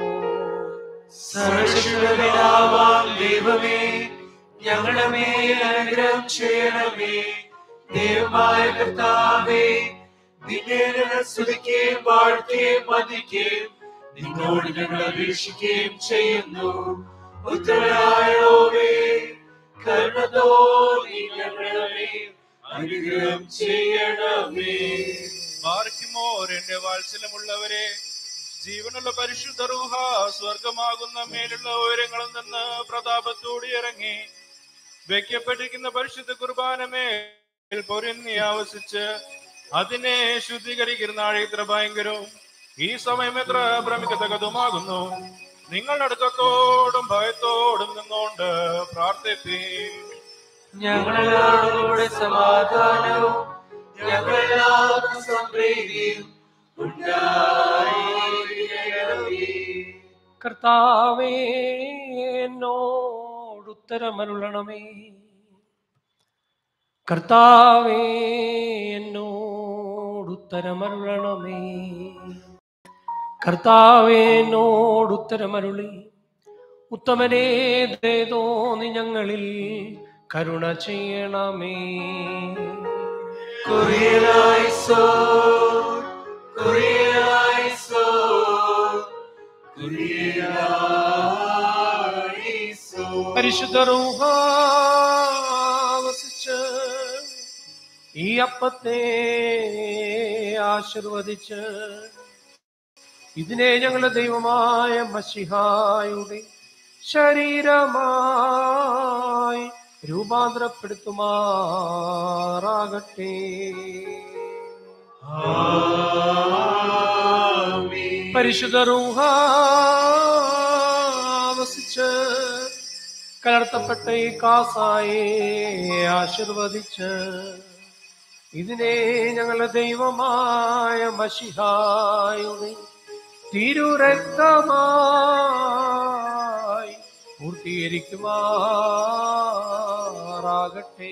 സർവശക്തപിതാവാം ദൈവമേ ഞങ്ങളുടെ മേൽ അനുഗ്രഹം ചെയ്യണമേ ദൈവമായ കർത്താവേ നിന്നെ ഞങ്ങൾ സ്തുതിക്കുകയും വാഴ്ത്തുകയും വന്ദിക്കുകയും നിന്നോട് ഞങ്ങൾ അപേക്ഷിക്കുകയും ചെയ്യുന്നു ഉത്തരവായോവേ കരുണ തോന്നി ഞങ്ങളുടെ മേൽ അനുഗ്രഹം ചെയ്യണമേ പാർക്കുമോർ എന്റെ വാത്സല്യമുള്ളവരെ ജീവനുള്ള പരിശുദ്ധ റൂഹ സ്വർഗമാകുന്ന മേലുള്ള ഉയരങ്ങളിൽ നിന്ന് പ്രതാപത്തോടെ ഇറങ്ങി വെക്കപ്പെട്ടിരിക്കുന്ന പരിശുദ്ധ കുർബാനമേൽ പൊരുന്നി ആവസിച്ച് അതിനെ ശുദ്ധീകരിക്കുന്ന ആഴ് ഇത്ര ഭയങ്കരവും ഈ സമയം എത്ര ഭ്രമിക്കത്തക്കതുമാകുന്നു നിങ്ങൾ അടുക്കത്തോടും ഭയത്തോടും നിന്നുകൊണ്ട് പ്രാർത്ഥിപ്പീൻ ഞങ്ങളോടും കൂടെ സമാധാനവും ഞങ്ങളെല്ലാവർക്കും സംപ്രീതിയും ഉണ്ടായിരിക്കണമേ കർത്താവേ എന്നോട് ഉത്തരമരുളണമേ കർത്താവേ എന്നോട് ഉത്തരമരുളണമേ കർത്താവേ എന്നോട് ഉത്തരമരുളി ഉത്തമനേ ദേ തോന്നി ഞങ്ങളിൽ കരുണ ചെയ്യണമേ കുറിയലായിസോ കുറിയലായിസോ കുറിയലായിസോ പരിശുദ്ധ റൂഹ വസിച്ച് ഈ അപ്പത്തെ ആശീർവദിച്ച് ഇതിനെ ഞങ്ങളുടെ ദൈവമായ മഷിഹായുടെ ശരീരമായി രൂപാന്തരപ്പെടുത്തുമാറാകട്ടെ പരിശുദ്ധ റൂഹ വസിച്ച് കലർത്തപ്പെട്ട ഈ കാസായെ ആശീർവദിച്ച് ഇതിനെ ഞങ്ങളുടെ ദൈവമായ മഷിഹായുടെ തിരുരക്തമായി പൂർത്തീകരിക്കുമാറാകട്ടെ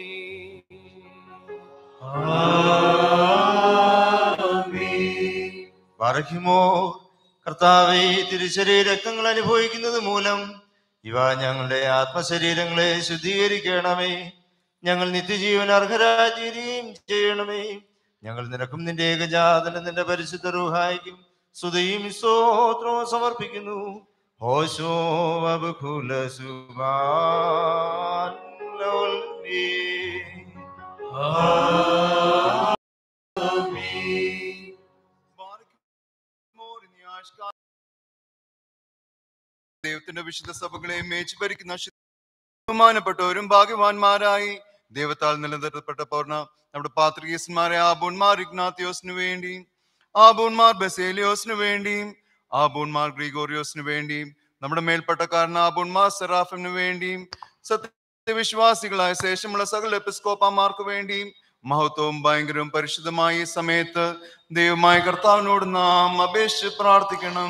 പറയ്ക്കുമോ കർത്താവെ തിരുശരീര രക്തങ്ങൾ അനുഭവിക്കുന്നത് മൂലം ഇവ ഞങ്ങളുടെ ആത്മശരീരങ്ങളെ ശുദ്ധീകരിക്കണമേ ഞങ്ങൾ നിത്യജീവൻ അർഹരാചീരുകയും ചെയ്യണമേ ഞങ്ങൾ നിനക്കും നിന്റെ ഏകജാതനും നിന്റെ പരിശുദ്ധ റൂഹായിക്കും സ്തുതിയും സ്തോത്രവും സമർപ്പിക്കുന്നു ഹോശോ വബുകുല സുബാൻ ലോൽമീ. ദൈവത്തിന്റെ വിശുദ്ധ സഭകളെ മേച്ചു ഭരിക്കുന്ന ശു- ബഹുമാനപ്പെട്ടവരും ഭാഗ്യവാന്മാരായി ദൈവത്താൽ നിലനിർത്തപ്പെട്ട പൗർണ നമ്മുടെ പാത്രികീയന്മാരെ ആബൂൺമാർ ഇഗ്നാത്തിയോസിനു വേണ്ടിയും ആബൂൺമാർ ബസേലിയോസിനു വേണ്ടിയും ആബൂൺമാർ ഗ്രിഗോറിയോസിനു വേണ്ടിയും നമ്മുടെ മേൽപ്പട്ടക്കാരൻ ആബൂൺമാർ സെറാഫിനു വേണ്ടിയും സത്യവിശ്വാസികളായ ശേഷമുള്ള സകല എപ്പിസ്കോപ്പമാർക്ക് വേണ്ടിയും മഹത്വവും ഭയങ്കരവും പരിശുദ്ധമായ ഈ സമയത്ത് ദൈവമായ കർത്താവിനോട് നാം അപേക്ഷിച്ച് പ്രാർത്ഥിക്കണം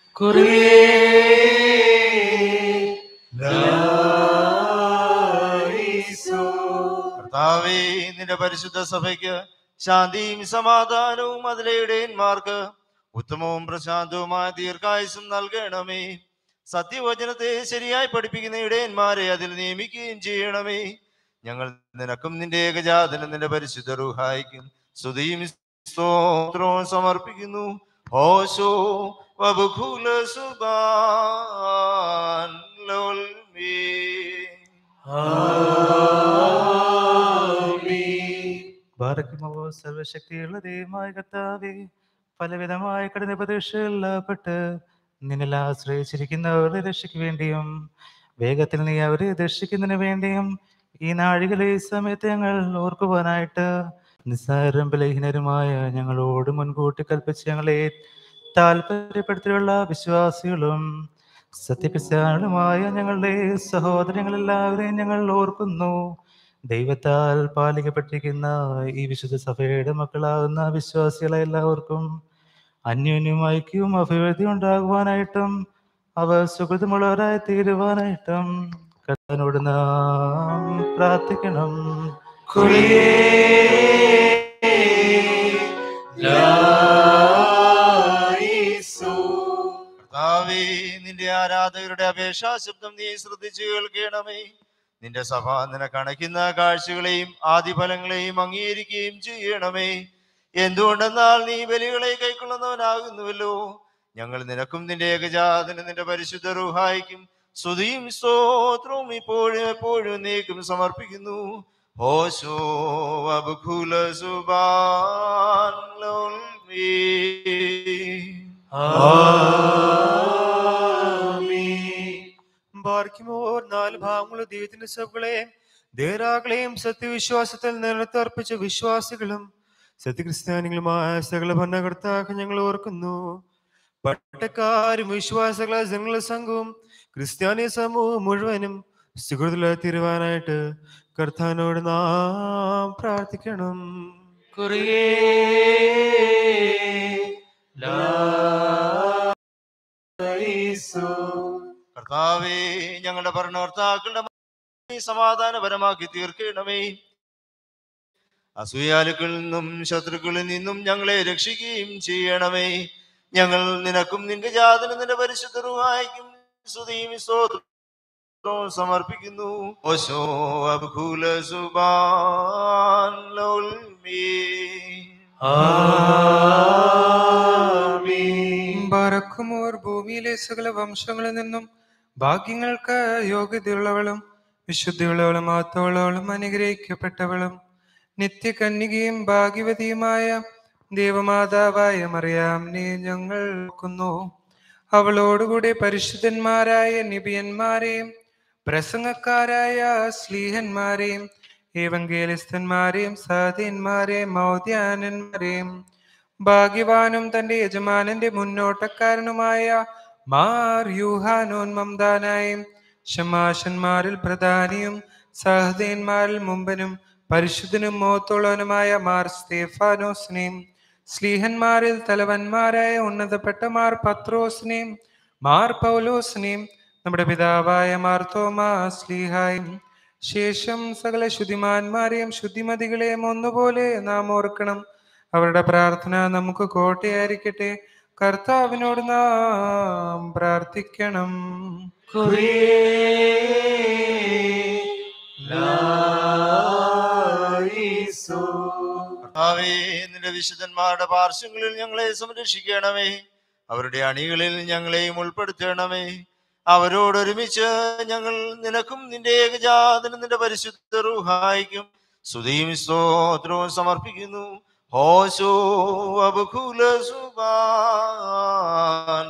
കർത്താവേ നിന്റെ പരിശുദ്ധ സഭയ്ക്ക് ശാന്തിയും സമാധാനവും അതിലെ ഇടയന്മാർക്ക് ഉത്തമവും പ്രശാന്തവുമായ ദീർഘായുസും നൽകണമേ സത്യവചനത്തെ ശരിയായി പഠിപ്പിക്കുന്ന ഇടയന്മാരെ അതിൽ നിയമിക്കുകയും ചെയ്യണമേ ഞങ്ങൾ നിനക്കും നിന്റെ ഏകജാതനും നിന്റെ പരിശുദ്ധ റുഹായിക്കും സ്തുതിയും സ്തോത്രവും സമർപ്പിക്കുന്നു ഹോശോ വബുഖുല സുബാൻ ലോൽമേ ബാറക്കുമോ സർവശക്തിയുള്ള ദൈവമായ കർത്താവേ പലവിധമായ കഠിന പ്രതീക്ഷകളിൽപ്പെട്ട് നിന്നിൽ ആശ്രയിച്ചിരിക്കുന്നവരുടെ രക്ഷയ്ക്ക് വേണ്ടിയും വേഗത്തിൽ നീ അവരെ രക്ഷിക്കുന്നതിന് വേണ്ടിയും ഈ നാഴികളെ ഈ സമയത്ത് ഞങ്ങൾ ഓർക്കുവാനായിട്ട് നിസ്സാരം ബലഹീനരുമായ ഞങ്ങളോട് മുൻകൂട്ടി കൽപ്പിച്ച് ഞങ്ങളെ താല്പര്യപ്പെടുത്തിയുള്ള വിശ്വാസികളും സത്യക്രിസ്ത്യാനികളുമായ ഞങ്ങളുടെ സഹോദരങ്ങളെല്ലാവരെയും ഞങ്ങൾ ഓർക്കുന്നു ദൈവത്താൽ പാലിക്കപ്പെട്ടിരിക്കുന്ന ഈ വിശുദ്ധ സഭയുടെ മക്കളാകുന്ന വിശ്വാസികളെ എല്ലാവർക്കും അന്യോന്യം ഐക്യവും അഭിവൃദ്ധി ഉണ്ടാകുവാനായിട്ടും അവർ സുഹൃതമുള്ളവരായി തീരുവാനായിട്ടും കർത്താവിനോട് നാം പ്രാർത്ഥിക്കണം കർത്താവേ നിന്റെ ആരാധകരുടെ അപേക്ഷാ ശബ്ദം നീ ശ്രദ്ധിച്ചു കേൾക്കണമേ നിന്റെ സഭ നിനക്കണയ്ക്കുന്ന കാഴ്ചകളെയും ആദിഫലങ്ങളെയും അംഗീകരിക്കുകയും ചെയ്യണമേ എന്തുകൊണ്ടെന്നാൽ നീ ബലികളെ കൈക്കൊള്ളുന്നവനാകുന്നുവല്ലോ ഞങ്ങൾ നിനക്കും നിന്റെ ഏകജാതനും നിന്റെ പരിശുദ്ധ റുഹായിക്കും സ്തുതിയും സ്തോത്രവും ഇപ്പോഴും എപ്പോഴും നീക്കും സമർപ്പിക്കുന്നു ഹോശോ അബുഖുല സുബാൻ ലോൽമീ. ബാർക്കിമോർ നാല് ഭാഗമുള്ള ദൈവത്തിന്റെ സഭകളെ ദേരാകളെയും സത്യവിശ്വാസത്തിൽ നിലനിർത്തർപ്പിച്ച വിശ്വാസികളും സത്യക്രിസ്ത്യാനികളുമായ സകല ഭരണകർത്താക്കൾ ഞങ്ങൾ ഓർക്കുന്നു പട്ടക്കാരും വിശ്വാസികളായ ജനങ്ങളുടെ സംഘവും ക്രിസ്ത്യാനി സമൂഹം മുഴുവനും സുഹൃത്തുക്കളായി തീരുവാനായിട്ട് കർത്താനോട് നാം പ്രാർത്ഥിക്കണം കർത്താവേ ഞങ്ങളുടെ ഭരണകർത്താക്കളുടെ നീ സമാധാനപരമാക്കി തീർക്കണമേ അസൂയാലുക്കളിൽ നിന്നും ശത്രുക്കളിൽ നിന്നും ഞങ്ങളെ രക്ഷിക്കുകയും ചെയ്യണമേ ഞങ്ങൾ നിനക്കും നിന്റെ ജാതനും നിന്റെ പരിശുദ്ധ റുഹായിക്കും സ്തുതിയും സ്തോത്രവും സമർപ്പിക്കുന്നു ഓശോ അബ്ഖുല സുബാൻ ലോൽമീ ബറക്കുമോർ ഭൂമിയിലെ സകല വംശങ്ങളിൽ നിന്നും ഭാഗ്യങ്ങൾക്ക് യോഗ്യതയുള്ളവളും വിശുദ്ധിയുള്ളവളും മഹത്വമുള്ളവളും അനുഗ്രഹിക്കപ്പെട്ടവളും നിത്യകന്യകയും ഭാഗ്യവതിയുമായ ദേവമാതാവായ മറിയാമിനെ ഞങ്ങൾ ഓർക്കുന്നു അവളോടുകൂടെ പരിശുദ്ധന്മാരായ നിബിയന്മാരെയും പ്രസംഗക്കാരായ സ്ലീഹന്മാരെയും ഏവങ്കേലിസ്തന്മാരെയും സാധീന്മാരെയും മൗദ്യാനന്മാരെയും ഭാഗ്യവാനും തന്റെ യജമാനന്റെ മുന്നോട്ടക്കാരനുമായ മാർ യൂഹാനോൻ മംദാനായും ഷമാഷന്മാരിൽ പ്രധാനിയും സഹദേന്മാരിൽ മുമ്പനും പരിശുദ്ധനും മോത്തോളവനുമായ മാർ സ്തേഫാനോസിനെയും സ്ലീഹന്മാരിൽ തലവന്മാരായ ഉന്നതപ്പെട്ട മാർ പത്രോസിനെയും മാർ പൗലോസിനെയും നമ്മുടെ പിതാവായ മാർ തോമാ സ്ലീഹായും ശേഷം സകല ശുദ്ധിമാന്മാരെയും ശുദ്ധിമതികളെയും ഒന്നുപോലെ നാം ഓർക്കണം അവരുടെ പ്രാർത്ഥന നമുക്ക് കോട്ടയായിരിക്കട്ടെ കർത്താവിനോട് നാം പ്രാർത്ഥിക്കണം കർത്താവേ നിന്റെ വിശുദ്ധന്മാരുടെ പാർശ്വങ്ങളിൽ ഞങ്ങളെ സംരക്ഷിക്കണമേ അവരുടെ അണികളിൽ ഞങ്ങളെയും ഉൾപ്പെടുത്തണമേ അവരോടൊരുമിച്ച് ഞങ്ങൾ നിനക്കും നിന്റെ ഏകജാതനും നിന്റെ പരിശുദ്ധ റൂഹായിക്കും സ്തുതിയും സ്തോത്രവും സമർപ്പിക്കുന്നു ഹോശോ അബുകുല സുബാൻ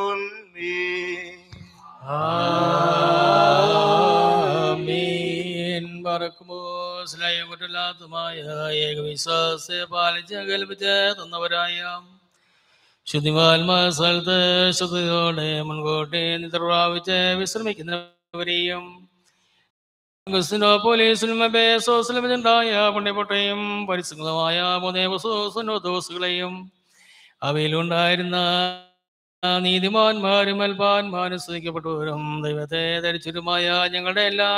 ആമീൻ പറക്കുമോ സ്നേഹമില്ലാത്തതുമായ ഏകവിശ്വാസത്തെ പാലിച്ച് കൽപ്പിച്ച് തന്നവരായ ശുദ്ധിമാത്മാ സ്ഥലത്ത് ശുദ്ധിയോടെ മുൻകൂട്ടി നിദ്ര പ്രാപിച്ച് വിശ്രമിക്കുന്നവരെയും ക്രിസ്തുനോ പോലീസിലും ബേസോസിലുണ്ടായ പുണ്യപ്പൊട്ടയും പരിശുദ്ധമായ മൂന്നേവസോസിനോ ദോസുകളെയും അവയിലുണ്ടായിരുന്ന നീതിമാന്മാരും അൽപാന്മാരും സ്തുതിക്കപ്പെട്ടവരും ദൈവത്തെ ധരിച്ചവരുമായ ഞങ്ങളുടെ എല്ലാ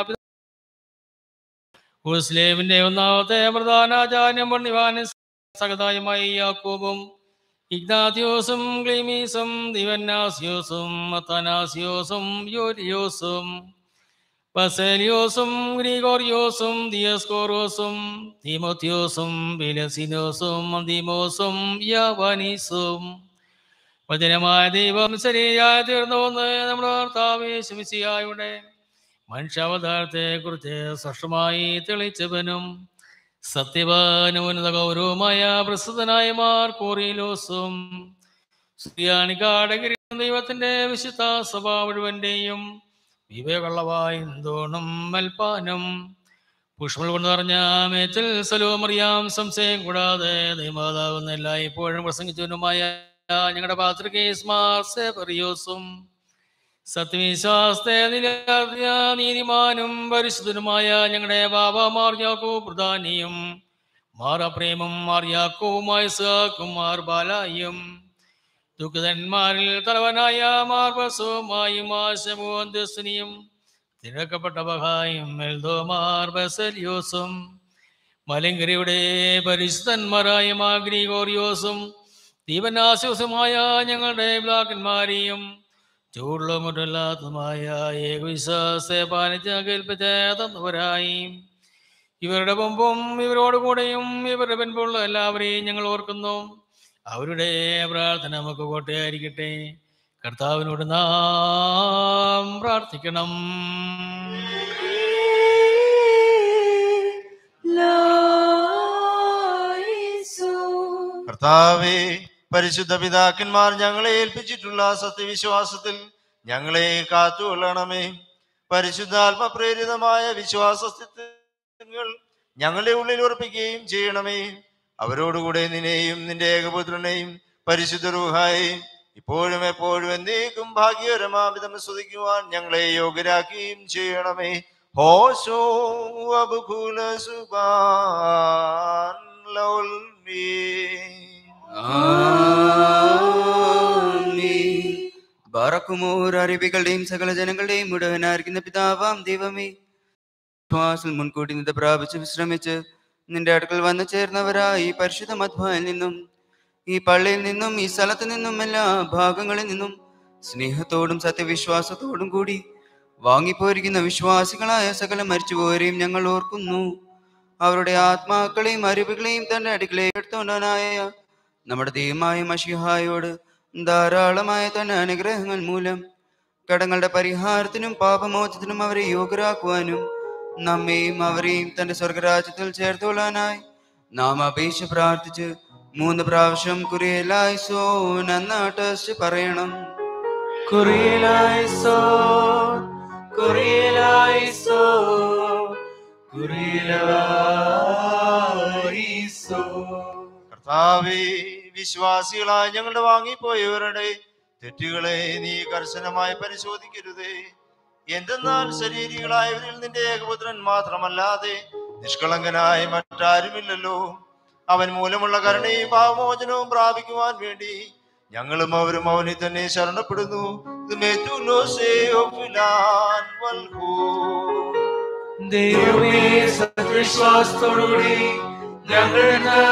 മുസ്ലിമിന്റെ ഒന്നാമത്തെ പ്രധാനാചാര്യം പണ്ഡിവാനും സഹതായുമായി യാക്കോബും ഇഗ്നാത്യോസും ക്ലീമീസും ദിവന്നാസിയോസും അത്തനാസിയോസും യോരിയോസും പസേലിയോസും ഗ്രീഗോറിയോസും ദിയസ്കോറോസും തീമോത്തിയോസും ബിലസിനോസും അന്തീമോസും യാവാനീസും വചനമായ ദൈവം ശരിയായി തീർന്നുവെന്ന് നമ്മുടെ കർത്താവ് ശമിസിയായുടെ മനുഷ്യാവതാരത്തെ കുറിച്ച് സ്പഷ്ടമായി തെളിച്ചവനും സത്യവാനുന്നത ഗൗരവമായ പ്രസിദ്ധനായ മാർ കോറിയിലോസും സുയാണിക്കാടകിരി ദൈവത്തിന്റെ വിശുദ്ധ സഭ മുഴുവന്റെയും വിവേകള്ളവായി തോണും മൽപ്പാനും പുഷ്പങ്ങൾ കൊണ്ട് നിറഞ്ഞ മേച്ചൽ സലോമറിയാം സംശയം കൂടാതെ ദൈവമാതാവുന്ന എല്ലാ ഇപ്പോഴും പ്രസംഗിച്ചവനുമായ ഞങ്ങളുടെ പാത്രികേസ് മാർ സേവറിയോസും സത്യവിശ്വാസത്തെ നിലനിർത്തിയ നീതിമാനും പരിശുദ്ധനുമായ ഞങ്ങളുടെ ബാബാമാർ യാക്കോ പ്രധാനിയും മാറപ്രേമം മാർ യാക്കോവുമായ സാക്കും മാർ ബാലായും ദുഃഖിതന്മാരിൽ തലവനായ മാർ ബസോമായും ആശമോന്തസ്നിയും തിരക്കപ്പെട്ട ബഹായും മെൽദോമാർ ബസലിയോസും മലങ്കരയുടെ പരിശുദ്ധന്മാരായ മാ ഗ്രിഗോറിയോസും ദീപനാശോസുമായ ഞങ്ങളുടെ പിതാക്കന്മാരെയും ചൂടുള്ള മുറ്റല്ലാത്തതുമായ ഏകവിശ്വാസത്തെ പാലിച്ച് കേൾപ്പിച്ച് തന്നവരായി ഇവരുടെ മുമ്പും ഇവരോട് കൂടെയും ഇവരുടെ പിൻപുള്ള എല്ലാവരെയും ഞങ്ങൾ ഓർക്കുന്നു അവരുടെ പ്രാർത്ഥന നമുക്ക് കോട്ടയായിരിക്കട്ടെ കർത്താവിനോട് നാം പ്രാർത്ഥിക്കണം കർത്താവേ പരിശുദ്ധ പിതാക്കന്മാർ ഞങ്ങളെ ഏൽപ്പിച്ചിട്ടുള്ള സത്യവിശ്വാസത്തിൽ ഞങ്ങളെ കാത്തുകൊള്ളണമേ പരിശുദ്ധാത്മ പ്രേരിതമായ വിശ്വാസങ്ങൾ ഞങ്ങളുടെ ഉള്ളിൽ ഉറപ്പിക്കുകയും ചെയ്യണമേ അവരോടുകൂടെ നിന്നെയും നിന്റെ ഏകപുത്രനെയും പരിശുദ്ധ റൂഹായെയും ഇപ്പോഴും എപ്പോഴും എന്നേക്കും ഭാഗ്യകരമാവിധം സ്തുതിക്കുവാൻ ഞങ്ങളെ യോഗ്യരാക്കുകയും ചെയ്യണമേ ഹോശോ അബുകുല സുബാൻ ലൗൽമീ ബാറക്കുമോർ അറബികളുടെയും സകല ജനങ്ങളുടെയും മുഴുവനായിരിക്കുന്ന പിതാവാം ദൈവമേ ശ്വാസം മുൻകൂട്ടി നിത പ്രാപിച്ച് വിശ്രമിച്ച് നിന്റെ അടുക്കൽ വന്നു ചേർന്നവരായി ഈ പരിശുദ്ധ മധ്വായിൽ നിന്നും ഈ പള്ളിയിൽ നിന്നും ഈ സ്ഥലത്ത് നിന്നും എല്ലാ ഭാഗങ്ങളിൽ നിന്നും സ്നേഹത്തോടും സത്യവിശ്വാസത്തോടും കൂടി വാങ്ങിപ്പോയിരിക്കുന്ന വിശ്വാസികളായ സകല മരിച്ചുപോയവരെയും ഞങ്ങൾ ഓർക്കുന്നു അവരുടെ ആത്മാക്കളെയും അരുവികളെയും തന്റെ അടുക്കളയിൽ എടുത്തോണ്ടവനായ നമ്മുടെ ദൈവമായ മഷിഹായോട് ധാരാളമായ തന്റെ അനുഗ്രഹങ്ങൾ മൂലം കടങ്ങളുടെ പരിഹാരത്തിനും പാപമോചത്തിനും അവരെ യോഗ്യരാക്കുവാനും നമ്മെയും അവരെയും തന്റെ സ്വർഗരാജ്യത്തിൽ ചേർത്തുകൊള്ളാനായി നാം അപേക്ഷ പ്രാർത്ഥിച്ച് മൂന്ന് പ്രാവശ്യം കുറിയലായിസോ നന്നാട്ട് പറയണം കുറിയലായിസോ കുറിയലായിസോ കുറിയലായിസോ കർത്താവേ വിശ്വാസികളായ ഞങ്ങളുടെ വാങ്ങിപ്പോയവരുടെ തെറ്റുകളെ നീ കർശനമായി പരിശോധിക്കരുതേ എന്തെന്നാൽ ശരീരികളായവരിൽ നിന്റെ ഏകപുത്രൻ മാത്രമല്ലാതെ നിഷ്കളങ്കനായ മറ്റാരുമില്ലല്ലോ അവൻ മൂലമുള്ള കരുണയും പാവമോചനവും പ്രാപിക്കുവാൻ വേണ്ടി ഞങ്ങളും അവരും അവനിൽ തന്നെ ശരണപ്പെടുന്നു ദൈവമേ സത്യവിശ്വാസത്തോടുകൂടി ഞങ്ങൾ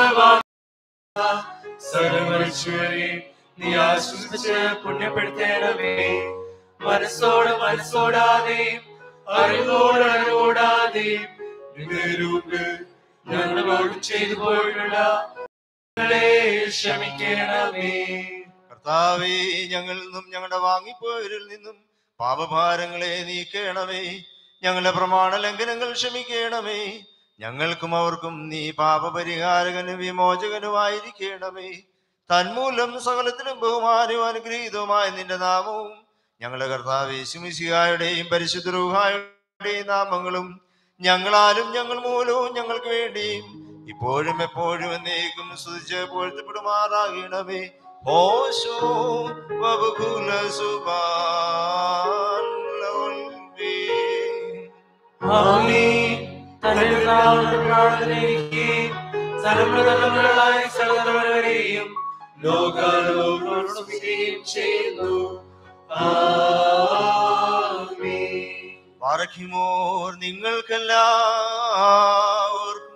സർവമരിച്ചുവരെ നീ ആശ്വസിച്ച് പുണ്യപ്പെടുത്തേണമേ മനസ്സോട് മനസ്സോടാതെ അറിവോട് അറിവോടാതെ ഞങ്ങളോട് ചെയ്തു പോയിട്ടുള്ള ഞങ്ങളെ ക്ഷമിക്കണമേ കർത്താവേ ഞങ്ങളിൽ നിന്നും ഞങ്ങളുടെ വാങ്ങിപ്പോയവരിൽ നിന്നും പാപഭാരങ്ങളെ നീക്കണമേ ഞങ്ങളുടെ പ്രമാണ ലംഘനങ്ങൾ ക്ഷമിക്കണമേ ഞങ്ങൾക്കും അവർക്കും നീ പാപപരിഹാരകനും വിമോചകനുമായിരിക്കണമേ തന്മൂലം സകലത്തിലും ബഹുമാനവും അനുഗ്രഹീതവുമായ നിന്റെ നാമവും ഞങ്ങളുടെ കർത്താവ് ശുമിശിഹായുടെയും പരിശുദ്ധ രൂഹായുടെയും നാമങ്ങളും ഞങ്ങളാലും ഞങ്ങൾ മൂലവും ഞങ്ങൾക്ക് വേണ്ടിയും ഇപ്പോഴും എപ്പോഴും എന്നേക്കും സ്തുതിച്ച് പൊഴുത്തപ്പെടുമാറാകണമേ ഹോശോ വബുകുല സുബാൻ ആമീൻ തന്നിരുന്നാളുടെ പ്രാർത്ഥനയ്ക്ക് തലമുറ തലമുറകളായി സകലവരെയും ലോകാലോകങ്ങളോട് സ്തുതിക്കുകയും ചെയ്യുന്നു ആമീൻ പാറയ്ക്കുമോർ നിങ്ങൾക്കെല്ലാവർക്കും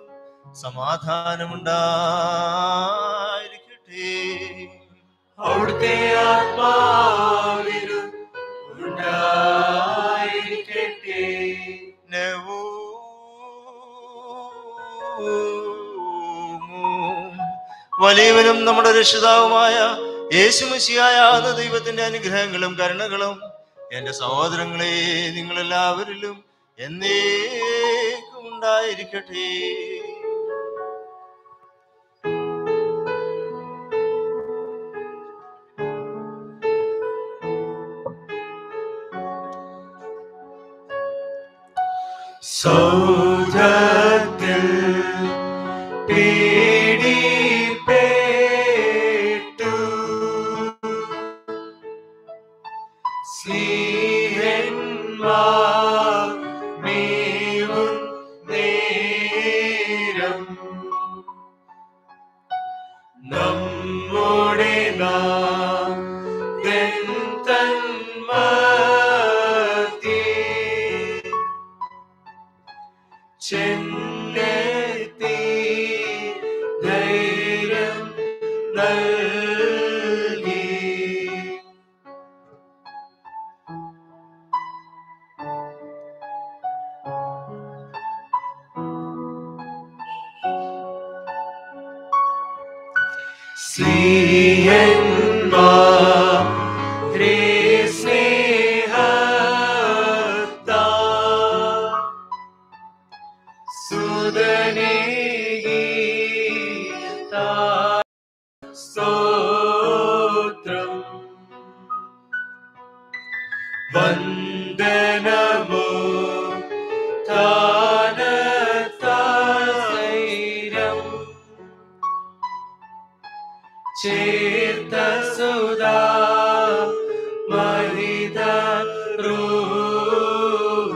സമാധാനമുണ്ടായിരിക്കട്ടെ അവിടുത്തെ ആത്മാവിനും ഉണ്ടായിരിക്കട്ടെ വലിയവനും നമ്മുടെ രക്ഷിതാവുമായ യേശുമശിയായ ദൈവത്തിന്റെ അനുഗ്രഹങ്ങളും കരുണകളും എന്റെ സഹോദരങ്ങളെ നിങ്ങളെല്ലാവരിലും എന്നേക്കും ഉണ്ടായിരിക്കട്ടെ സൗധത്തിൽ പീഡിപ്പേട്ടു സ്നേഹന്മാർ മേവും നേരം നമ്മുടെ നാഥൻ തന്മധ്യേ ചെന്നെത്തി ധൈര്യം നൽകി സ്നേഹന്മാരെ സ്നേഹത്താ സുതനേകി സ്തോത്രം വന്ദനമോ താനത്തൈരം ചേർത്ത സുധാ മഹിത രൂപ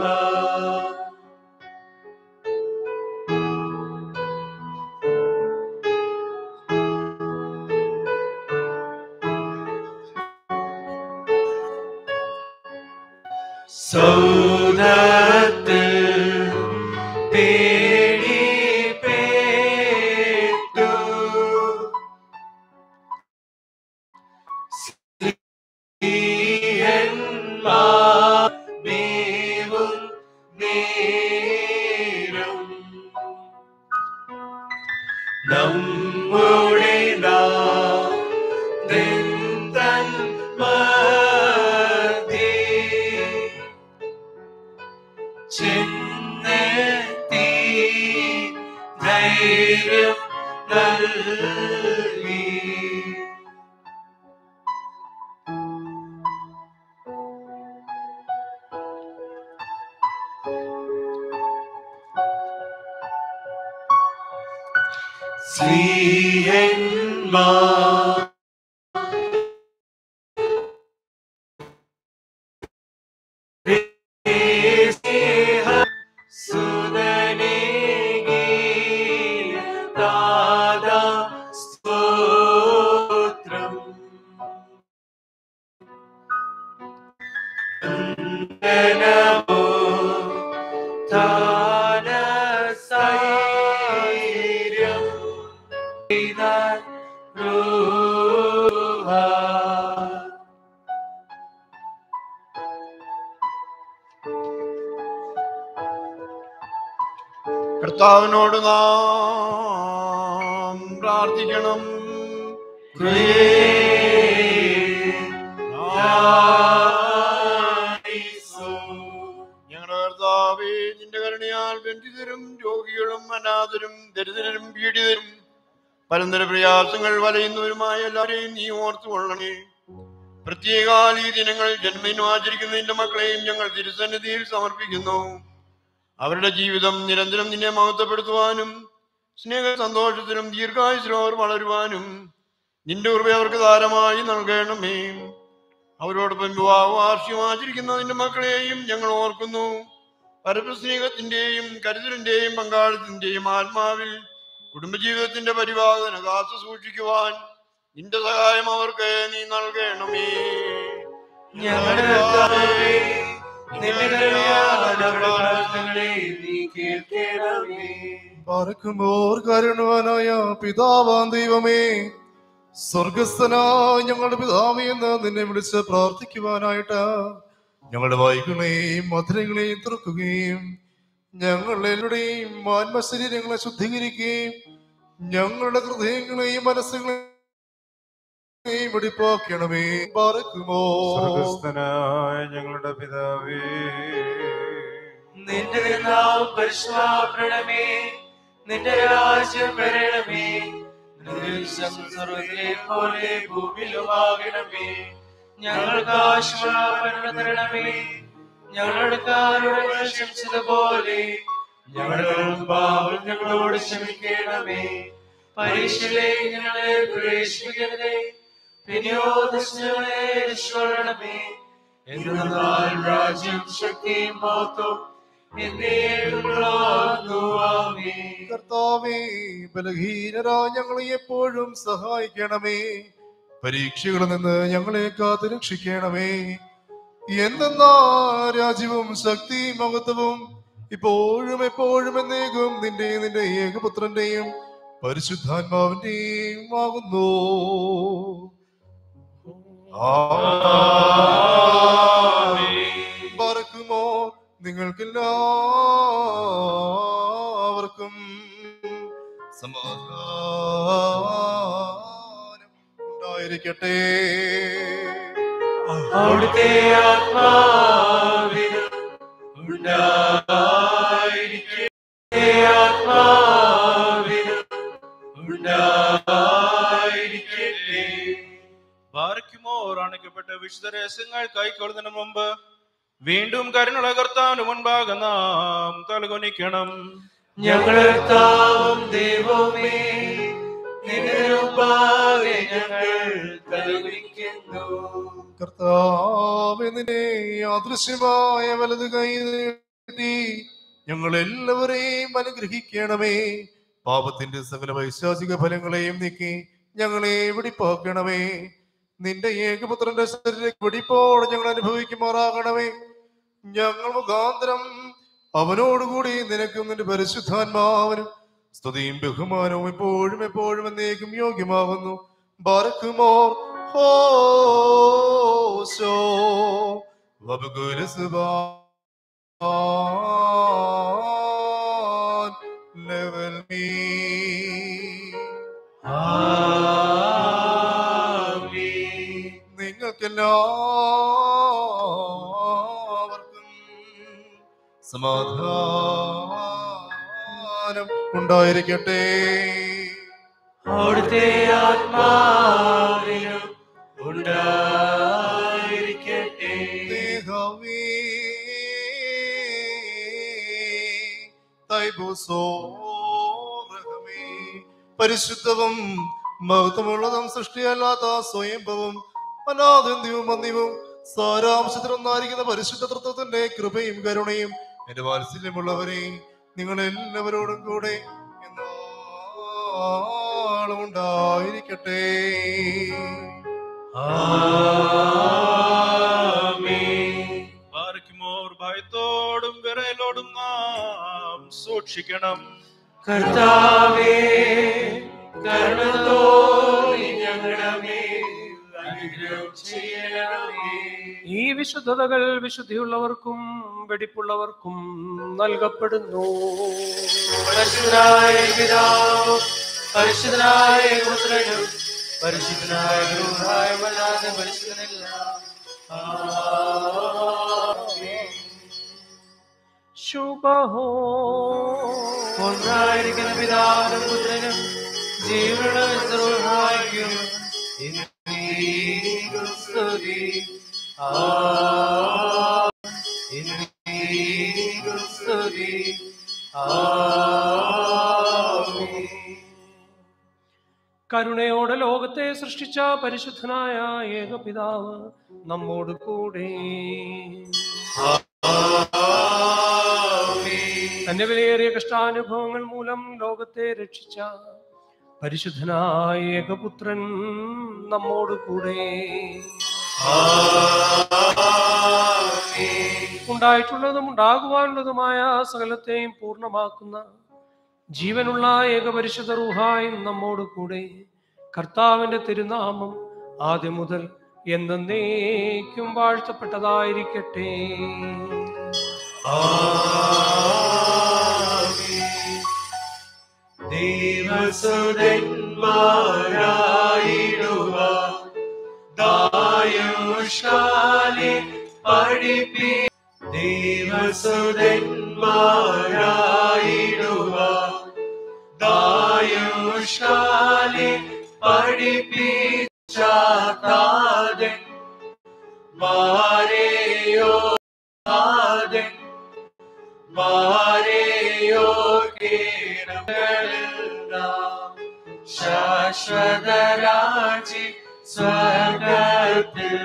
സൗദത്തിൽ പേടിപ്പേട്ടു സ്ത്രീയന്മാർ മേവും നേരം നമ്മുടെ നാഥൻ തൻ മധ്യേ ചെന്നെത്തി ധൈര്യം നൽകി സ്ത്രീയന്മാർ സ്തോത്രം നമോ ദാനസൈര്യം ഇതാൻ രൂഹ കർത്താവിനോട് നാം പ്രാർത്ഥിക്കണം ഞങ്ങളുടെ കർത്താവേ നിന്റെ കരുണയാൽ ബന്ധിതരും രോഗികളും അനാഥരും ദരിദ്രരും പീഡിതരും പരന്തര പ്രയാസങ്ങൾ വലയുന്നവരുമായ എല്ലാവരെയും നീ ഓർത്തുകൊള്ളണേ പ്രത്യേകാൽ ഈ ദിനങ്ങൾ ജന്മദിനം ആചരിക്കുന്ന നിന്റെ മക്കളെയും ഞങ്ങൾ തിരുസന്നിധിയിൽ സമർപ്പിക്കുന്നു അവരുടെ ജീവിതം നിരന്തരം നിന്നെ മഹത്വപ്പെടുത്തുവാനും സ്നേഹ സന്തോഷത്തിലും ദീർഘായുസിലും അവർ വളരുവാനും നിന്റെ കൃപ അവർക്ക് ധാരമായി നൽകണമേ അവരോടൊപ്പം വിവാഹ വാർഷികം ആചരിക്കുന്ന നിന്റെ മക്കളെയും ഞങ്ങൾ ഓർക്കുന്നു പരസ്നേഹത്തിന്റെയും കരുതലിന്റെയും പങ്കാളിത്തത്തിന്റെയും ആത്മാവിൽ കുടുംബജീവിതത്തിന്റെ പരിപാലന കാത്തു സൂക്ഷിക്കുവാൻ നിന്റെ സഹായം അവർക്ക് നീ നൽകണമേ ഞങ്ങളുടെ കർത്താവേ, നിന്റെ കരുണയാൽ അവരുടെ പ്രാർത്ഥനകളെ നീ കേൾക്കണമേ പാർക്കുമ്പോൾ കരുണവാനായ പിതാവാൻ ദൈവമേ സ്വർഗസ്ഥനായ ഞങ്ങളുടെ പിതാവേ എന്ന് നിന്നെ വിളിച്ച് പ്രാർത്ഥിക്കുവാനായിട്ട് ഞങ്ങളുടെ വായികളെയും മധുരങ്ങളെയും തുറക്കുകയും ഞങ്ങളുടെയും ആത്മശരീരങ്ങളെ ശുദ്ധീകരിക്കുകയും ഞങ്ങളുടെ ഹൃദയങ്ങളെയും മനസ്സുകളെയും വെടിപ്പാക്കണമേ പാർക്കുമോ സ്വർഗസ്ഥനായ ഞങ്ങളുടെ പിതാവേ നിന്റെ നാമം പരിശുദ്ധപ്പെടണമേ നിന്റെ രാജ്യം വരണമേ നിന്റെ ഇഷ്ടം സ്വർഗ്ഗത്തിലെ പോലെ ഭൂമിയിലുമാകണമേ ഞങ്ങൾക്ക് ആശ്വാസം തരണമേ ഞങ്ങളുടെ കാരോട് ക്ഷമിച്ചതുപോലെ ഞങ്ങളുടെ പാപം ഞങ്ങളോട് ക്ഷമിക്കണമേ പരീക്ഷയിലെ ഞങ്ങളെ പ്രവേശിപ്പിക്കരുതേ പിന്നെയോ ദുഷ്ടങ്ങളെ രക്ഷപ്പെടണമേ എന്നാൽ രാജ്യം ശക്തിയും മഹത്വം കർത്താവേ ബലഹീനരാ ഞങ്ങളെ എപ്പോഴും സഹായിക്കണമേ പരീക്ഷകളിൽ നിന്ന് ഞങ്ങളെ കാത്തു രക്ഷിക്കണമേ എന്തെന്നാ രാജ്യവും ശക്തിയും മഹത്വവും ഇപ്പോഴും എപ്പോഴും എന്നേക്കും നിന്റെ നിന്റെ ഏകപുത്രന്റെയും പരിശുദ്ധാത്മാവിന്റെയും ആകുന്നു പറക്കുമോ നിങ്ങൾക്കെല്ലാവർക്കും സമാധാനം ഉണ്ടായിരിക്കട്ടെ അവിടുത്തെ ആത്മാവിനും ഉണ്ടായിരിക്കട്ടെ ആത്മാവിനും ഉണ്ടായിരിക്കട്ടെ ബാർക്കുമോർ അണയ്ക്കപ്പെട്ട വിശുദ്ധ രഹസ്യങ്ങൾ കൈക്കൊള്ളുന്നതിന് മുമ്പ് വീണ്ടും കരുണുള്ള കർത്താവിന് മുൻപാകെ നാം തലകുനിക്കണം ഞങ്ങളുടെ താവും ദൈവമേ നിന്റെ മുമ്പാകെ ഞങ്ങൾ തലകുനിക്കുന്നു കർത്താവ് നിന്നെ അദൃശ്യമായ വലത് കൈ നീട്ടി ഞങ്ങൾ എല്ലാവരെയും അനുഗ്രഹിക്കണമേ പാപത്തിന്റെ സകല വൈശാചിക ഫലങ്ങളെയും നീക്കി ഞങ്ങളെ വെടിപ്പാക്കണമേ നിന്റെ ഏകപുത്രന്റെ ശരീര വെടിപ്പോടെ ഞങ്ങൾ അനുഭവിക്കുമാറാകണമേ ഞങ്ങൾ മുഖാന്തരം അവനോടുകൂടി നിനക്കും നിന്റെ പരിശുദ്ധാത്മാവനും സ്തുതിയും ബഹുമാനവും എപ്പോഴും എപ്പോഴും എന്നേക്കും യോഗ്യമാകുന്നു ബാരക്കുമോർ ഹോശോ വബുഗുരുസുബാൻ ലെവൽ മീ നിങ്ങൾക്കെല്ലാവർക്കും സമാധാനം ഉണ്ടായിരിക്കട്ടെ അവിടുത്തെ ആത്മാവിനും ഉണ്ടായിരിക്കട്ടെ ദേഹമേ തൈബുസോ പരിശുദ്ധവും മഹത്വമുള്ളതും സൃഷ്ടിയല്ലാത്ത സ്വയംഭവും അനാദന്യവും അന്യവും സാരാംശത്തിലൊന്നായിരിക്കുന്ന പരിശുദ്ധ തത്വത്തിന്റെ കൃപയും കരുണയും എന്റെ വാത്സല്യമുള്ളവരെ നിങ്ങൾ എല്ലാവരോടും കൂടെ എന്നാളും ഉണ്ടായിരിക്കട്ടെ പാർക്കുമോർ ഭയത്തോടും വിറയലോടും നാം സൂക്ഷിക്കണം കർത്താവേ കരുണ തോന്നി ഞങ്ങളുടെ മേൽ അനുഗ്രഹം ചെയ്യണമേ. ഈ വിശുദ്ധതകൾ വിശുദ്ധിയുള്ളവർക്കും വെടിപ്പുള്ളവർക്കും നൽകപ്പെടുന്നു പരിശുദ്ധനായ പിതാവും പരിശുദ്ധനായ പുത്രനും പരിശുദ്ധനായ ഗുരുവായ വല്ലാതെ പരിശുദ്ധനില്ല ശുഭഹോ ഒന്നായിരിക്കുന്ന പിതാവിനും പുത്രനും ജീവനുള്ള സർവ്വഭാഗ്യം എന്നേക്കും സ്തുതി ആ എന്നേക്കും സ്തുതി ആമേൻ കരുണയോടെ ലോകത്തെ സൃഷ്ടിച്ച പരിശുദ്ധനായ ഏകപിതാവ് നമ്മോട് കൂടെ തന്റെ വിലയേറിയ കഷ്ടാനുഭവങ്ങൾ മൂലം ലോകത്തെ രക്ഷിച്ച പരിശുദ്ധനായ ഏകപുത്രൻ നമ്മോട് കൂടെ ഉണ്ടായിട്ടുള്ളതും ഉണ്ടാകുവാനുള്ളതുമായ സകലത്തെയും പൂർണ്ണമാക്കുന്ന ജീവനുള്ള ഏകപരിശുദ്ധ റൂഹായും നമ്മോട് കൂടെ കർത്താവിന്റെ തിരുനാമം ആദ്യം മുതൽ എന്നേക്കും വാഴ്ത്തപ്പെട്ടതായിരിക്കട്ടെ ദൈവസുതന്മാരായിടുക ദായുഷ്കാലെ പഠിപ്പി ദൈവസുതന്മാരായിടുക ദായുഷ്കാലെ പഠിപ്പിച്ചാതാതൻ മാരെയോ ആദൻ മാരെയോ കേരള ശാശ്വതരാജി സ്വർഗത്തിൽ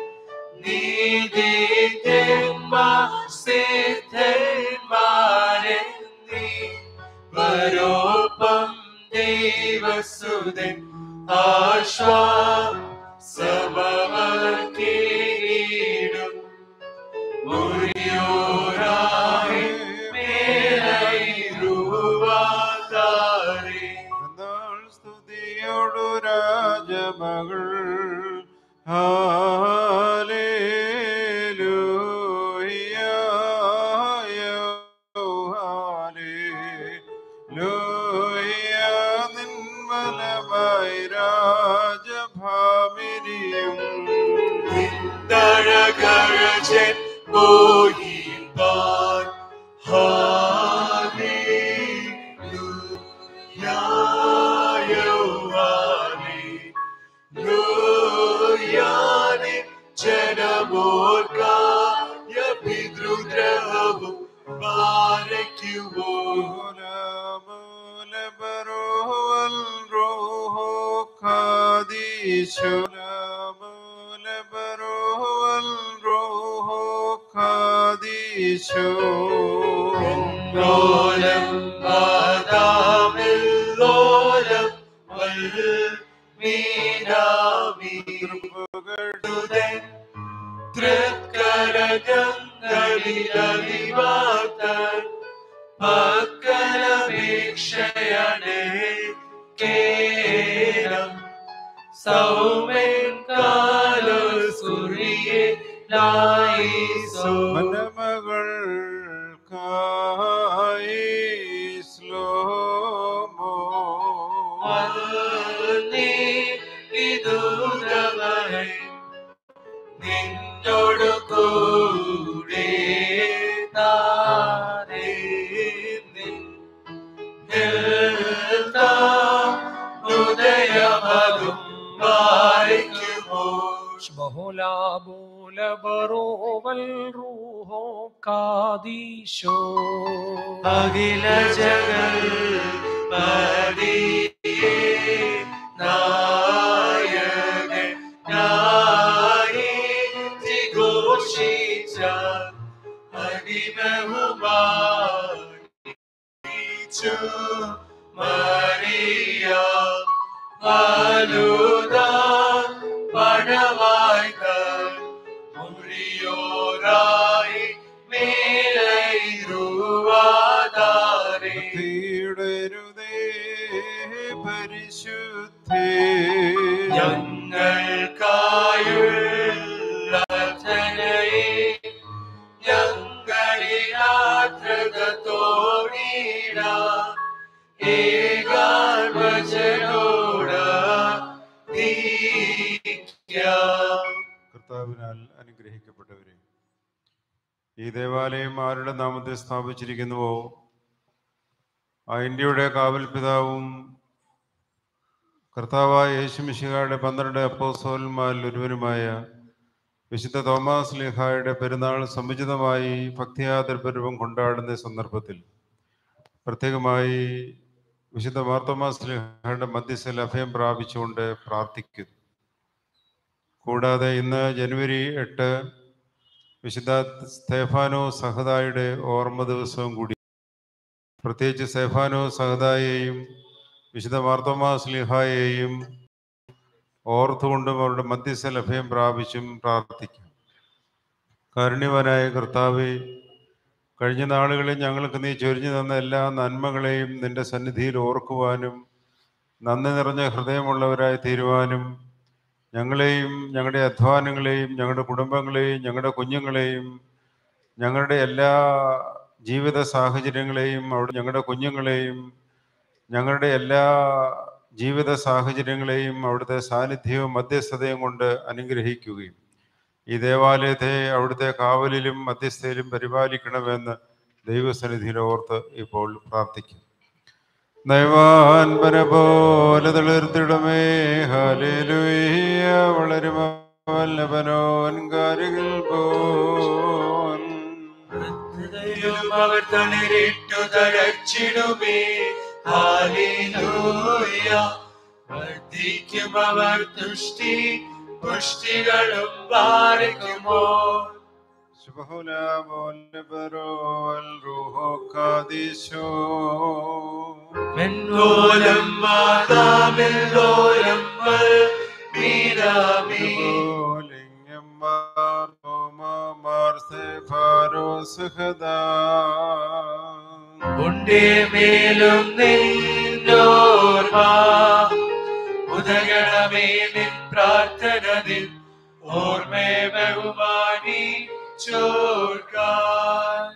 നീതിന്മാരെ വരോപ്പം ദൈവസുതൻ ആശ്വാസമീടും മുറിയോരായി മേലൈരുവാതാരേ സ്തുതിയോടു രാജമകൾ രാജഭാമിനിയും തഴകഴജൻ പോയിപ്പാൻ ഹാലേലൂയാനെ ജനമോർക്കായ പിതൃദ്രവവും പാരയ്ക്കുമോ ലോലം ആദാമില്ലോലം മീനാമീതുതൻ തൃക്കരകങ്ങളിലലിവാത്തൻ പക്കലപേക്ഷയണേ കേരം സൗമൻ കാലുസുറിയെ ലായിസോ നീ വിദൂരമേ നിന്നോട് കൂടെ താനേ നിൻ നിർത്താം ഹൃദയമതും വായിക്കുമോ ബഹുല ബോല ബറോവൽ റൂഹോ കാദീശോ അഖില ജഗൽ പതിയെ അതിബഹുമാനിച്ചു മറിയ വലുതാ പടവായി മുറിയോരായി മേലൈരുവാതാരേ പരിശുദ്ധേ ഞങ്ങൾക്കായുള്ള ധനയെ ഞങ്ങളിലാത്രകത്തോടിട ഏകാത്മജനോട കർത്താവിനാൽ അനുഗ്രഹിക്കപ്പെട്ടവരെ ഈ ദേവാലയം ആരുടെ നാമത്തിൽ സ്ഥാപിച്ചിരിക്കുന്നുവോ ആ ഇന്ത്യയുടെ കാവൽ പിതാവും കർത്താവായ യേശുമിശിഹായുടെ പന്ത്രണ്ട് അപ്പോസോന്മാരിൽ ഒരുവനുമായ വിശുദ്ധ തോമാസ് ലിഹായുടെ പെരുന്നാൾ സമുചിതമായി ഭക്തിയാദരപൂർവം കൊണ്ടാടുന്ന സന്ദർഭത്തിൽ പ്രത്യേകമായി വിശുദ്ധ മാർത്തോമാസ് ലിഹായുടെ മധ്യസ്ഥൽ അഭയം പ്രാപിച്ചുകൊണ്ട് പ്രാർത്ഥിക്കുന്നു കൂടാതെ ഇന്ന് ജനുവരി എട്ട് വിശുദ്ധ സ്തേഫാനോ സഹദായുടെ ഓർമ്മ ദിവസവും കൂടി പ്രത്യേകിച്ച് സ്തേഫാനോ സഹദായെയും വിശുദ്ധ മാർത്തോമാസ് ലിഹായെയും ഓർത്തുകൊണ്ടും അവരുടെ മധ്യസ്ഥ ലഭ്യം പ്രാപിച്ചും പ്രാർത്ഥിക്കും കാരുണ്യവാനായ കർത്താവെ കഴിഞ്ഞ നാളുകളിൽ ഞങ്ങൾക്ക് നീ ചൊരിഞ്ഞു തന്ന എല്ലാ നന്മകളെയും നിന്റെ സന്നിധിയിൽ ഓർക്കുവാനും നന്ദി നിറഞ്ഞ ഹൃദയമുള്ളവരായി തീരുവാനും ഞങ്ങളെയും ഞങ്ങളുടെ അധ്വാനങ്ങളെയും ഞങ്ങളുടെ കുടുംബങ്ങളെയും ഞങ്ങളുടെ കുഞ്ഞുങ്ങളെയും ഞങ്ങളുടെ എല്ലാ ജീവിത സാഹചര്യങ്ങളെയും അവിടെ ഞങ്ങളുടെ കുഞ്ഞുങ്ങളെയും ഞങ്ങളുടെ എല്ലാ ജീവിത സാഹചര്യങ്ങളെയും അവിടുത്തെ സാന്നിധ്യവും മധ്യസ്ഥതയും കൊണ്ട് അനുഗ്രഹിക്കുകയും ഈ ദേവാലയത്തെ അവിടുത്തെ കാവലിലും മധ്യസ്ഥയിലും പരിപാലിക്കണമെന്ന് ദൈവസന്നിധിയിൽ ഓർത്ത് ഇപ്പോൾ പ്രാർത്ഥിക്കും നയവാൻ പര പോലെ തളിർത്തിടമേ ഹലേലുയ്യ വളരുമ വല്ലഭനോൻ കാരികൾ പോൻ ഹൃദയം അവർ തളിരിട്ടു തഴച്ചിടുമേ ഹാലേലൂയ വർദ്ധിക്കും അവർ തുഷ്ടി പുഷ്ടികളും പാലിക്കുമോ ശുഭഹുല മോല്ലബരോൽ റൂഹോ കാദിശോ മെൻകോലം വാദാമെല്ലോലം വൽ മീരാമീ ലിംഗമാർ തോമാമാർ സെഫാരോ സുഹദാ ഉണ്ടേ മേലും നിന്നോർമ്മ ഉദകണമേ നിൻ പ്രാർത്ഥന നിൻ ഓർമ്മയെ ബഹുമാനി ചോർക്കാൻ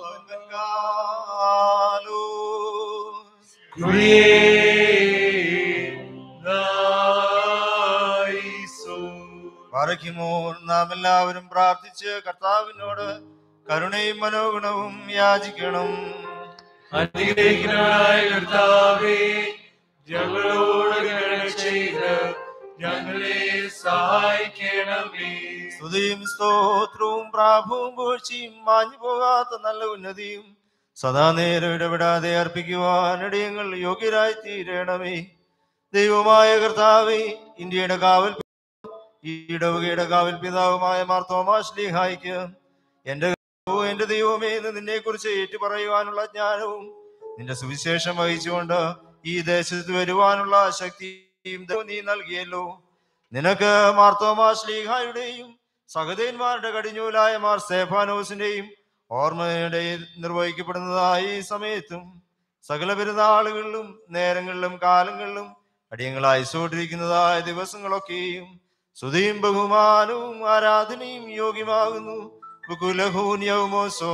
പറയ്ക്കുമോർ നാം എല്ലാവരും പ്രാർത്ഥിച്ച് കർത്താവിനോട് കരുണയും മനോഗുണവും യാചിക്കണം അനുഗ്രഹിക്കണമായ കർത്താവേ ഞങ്ങളോട് കരുണ ചെയ്ത് ഞങ്ങളെ സഹായിക്കണമേ സ്തുതിയും സ്തോത്രവും പ്രാഭവും പൂഴ്ചയും മാഞ്ഞു പോകാത്ത നല്ല ഉന്നതിയും സദാ നേരം ഇടപെടാതെ അർപ്പിക്കുവാൻ ഇടയങ്ങൾ യോഗ്യരായി തീരണമേ ദൈവമായ കർത്താവേ ഇന്ത്യയുടെ കാവൽ ഈ ഇടവകയുടെ കാവൽ പിതാവുമായ മാർത്തോമാശ്ലീഹായിക്ക് എന്റെ കർത്താവോ, എന്റെ ദൈവമേ എന്ന് നിന്നെ കുറിച്ച് ഏറ്റുപറയുവാനുള്ള ജ്ഞാനവും നിന്റെ സുവിശേഷം വഹിച്ചുകൊണ്ട് ഈ ദേശത്ത് വരുവാനുള്ള ശക്തിയും ദൈവം നീ നൽകിയല്ലോ നിനക്ക് മാർത്തോമാശ്ലീഹായുടെയും സഹദേന്മാരുടെ കടിഞ്ഞൂലായ മാർ സേഫാനോസിന്റെയും ഓർമ്മയുടെ നിർവഹിക്കപ്പെടുന്നതായ ഈ സമയത്തും സകല പെരുന്നാളുകളിലും നേരങ്ങളിലും കാലങ്ങളിലും അടിയങ്ങളായി സൂട്ടിരിക്കുന്നതായ ദിവസങ്ങളൊക്കെയും സ്തുതിയും ബഹുമാനവും ആരാധനയും യോഗ്യമാകുന്നു ബുകുലഹൂൻ യൗമോസോ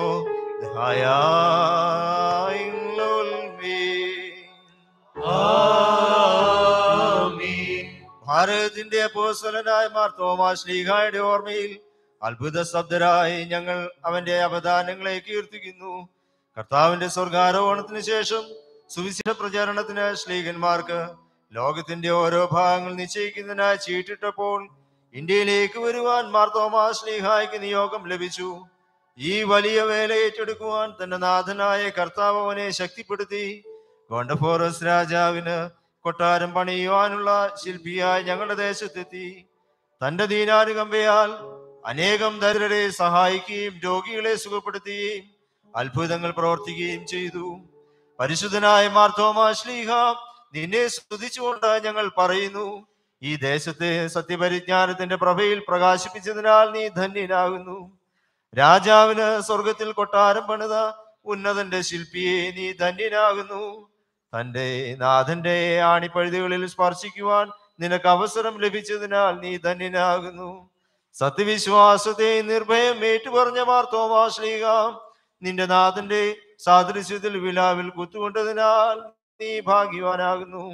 ഭാരതത്തിന്റെ അപ്പോസ്തലനായ മാർ തോമാസ് ലീഗായുടെ ഓർമ്മയിൽ അത്ഭുത ശബ്ദരായി ഞങ്ങൾ അവന്റെ അവദാനങ്ങളെ കീർത്തിക്കുന്നു കർത്താവിന്റെ സ്വർഗാരോഹണത്തിന് ശേഷം സുവിശേഷ പ്രചാരണത്തിന് ശ്ലീകന്മാർക്ക് ലോകത്തിന്റെ ഓരോ ഭാഗങ്ങൾ നിശ്ചയിക്കുന്നതിനായി ചീട്ടിട്ടപ്പോൾ ഇന്ത്യയിലേക്ക് വരുവാൻ മാർ തോമാസ് ലീഹായ്ക്ക് നിയോഗം ലഭിച്ചു ഈ വലിയ വേല ഏറ്റെടുക്കുവാൻ തന്റെ നാഥനായ കർത്താവ് അവനെ ശക്തിപ്പെടുത്തി ഗോണ്ടഫോറസ് രാജാവിന് കൊട്ടാരം പണിയുവാനുള്ള ശില്പിയായി ഞങ്ങളുടെ ദേശത്തെത്തി തന്റെ ദീനാനുകമ്പയാൽ അനേകം ദരിദ്രരെ സഹായിക്കുകയും രോഗികളെ സുഖപ്പെടുത്തുകയും അത്ഭുതങ്ങൾ പ്രവർത്തിക്കുകയും ചെയ്തു പരിശുദ്ധനായ മാർത്തോമാ ശ്ലീഹ നിന്നെ സ്തുതിച്ചുകൊണ്ട് ഞങ്ങൾ പറയുന്നു ഈ ദേശത്തെ സത്യപരിജ്ഞാനത്തിന്റെ പ്രഭയിൽ പ്രകാശിപ്പിച്ചതിനാൽ നീ ധന്യനാകുന്നു രാജാവിന് സ്വർഗത്തിൽ കൊട്ടാരം പണിത ഉന്നതന്റെ ശില്പിയെ നീ ധന്യനാകുന്നു തന്റെ നാഥന്റെ ആണിപ്പഴുതുകളിൽ സ്പർശിക്കുവാൻ നിനക്ക് അവസരം ലഭിച്ചതിനാൽ നീ ധന്യനാകുന്നു സത്യവിശ്വാസത്തെ നിർഭയം ഏറ്റുപറഞ്ഞ മാർത്തോമാശ്ലീക നിന്റെ നാഥന്റെ സാദൃശ്യത്തിൽ വിലാവിൽ കുത്തുകൊണ്ടതിനാൽ നീ ഭാഗ്യവാനാകുന്നു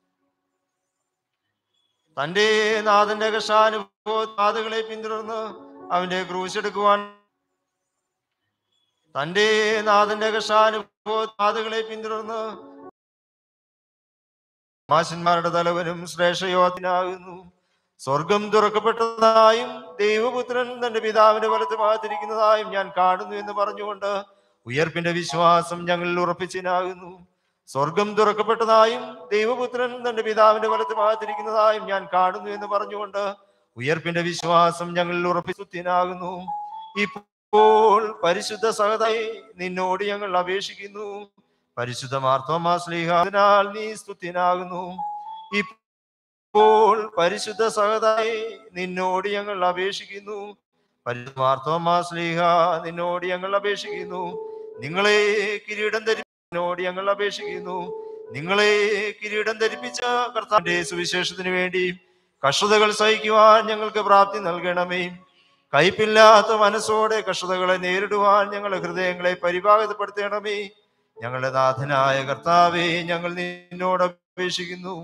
തന്റെ നാഥന്റെ കഷാനുഭവ പാതകളെ പിന്തുടർന്ന് അവന്റെ ക്രൂശ് എടുക്കുവാൻ തന്റെ നാഥന്റെ കഷാനുഭവ പാതകളെ പിന്തുടർന്ന് മാശന്മാരുടെ തലവനും ശ്രേഷ്ഠയോധനാകുന്നു സ്വർഗം തുറക്കപ്പെട്ടതായും ദൈവപുത്രൻ തന്റെ പിതാവിന്റെ വലത്ത് ഭാഗത്തിരിക്കുന്നതായും ഞാൻ കാണുന്നു എന്ന് പറഞ്ഞുകൊണ്ട് ഉയർപ്പിന്റെ വിശ്വാസം ഞങ്ങളിൽ ഉറപ്പിച്ചതിനാകുന്നു സ്വർഗം തുറക്കപ്പെട്ടതായും ദൈവപുത്രൻ തന്റെ പിതാവിന്റെ വലത്ത് ഭാഗത്തിരിക്കുന്നതായും ഞാൻ കാണുന്നു എന്ന് പറഞ്ഞുകൊണ്ട് ഉയർപ്പിന്റെ വിശ്വാസം ഞങ്ങളിൽ ഉറപ്പിച്ചുത്തിനാകുന്നു ഇപ്പോൾ പരിശുദ്ധ സഹതായി നിന്നോട് ഞങ്ങൾ അപേക്ഷിക്കുന്നു പരിശുദ്ധ മാർത്തോമാസ്ലിഹാൽ നീ സ്തുത്യനാകുന്നു ഇപ്പോൾ പരിശുദ്ധ സഹതായി നിന്നോട് ഞങ്ങൾ അപേക്ഷിക്കുന്നു പരിശുദ്ധ മാർത്തോമാസ്ലിഹ നിന്നോട് ഞങ്ങൾ അപേക്ഷിക്കുന്നു നിങ്ങളെ കിരീടം ധരിപ്പിനോട് ഞങ്ങൾ അപേക്ഷിക്കുന്നു നിങ്ങളെ കിരീടം ധരിപ്പിച്ച കർത്താവിന്റെ സുവിശേഷത്തിന് വേണ്ടി കഷ്ടതകൾ സഹിക്കുവാൻ ഞങ്ങൾക്ക് പ്രാപ്തി നൽകണമേ കയ്പില്ലാത്ത മനസ്സോടെ കഷ്ടതകളെ നേരിടുവാൻ ഞങ്ങളുടെ ഹൃദയങ്ങളെ പരിഭാഗതപ്പെടുത്തണമേ ഞങ്ങളുടെ നാഥനായ കർത്താവെ ഞങ്ങൾ നിന്നോട് അപേക്ഷിക്കുന്നു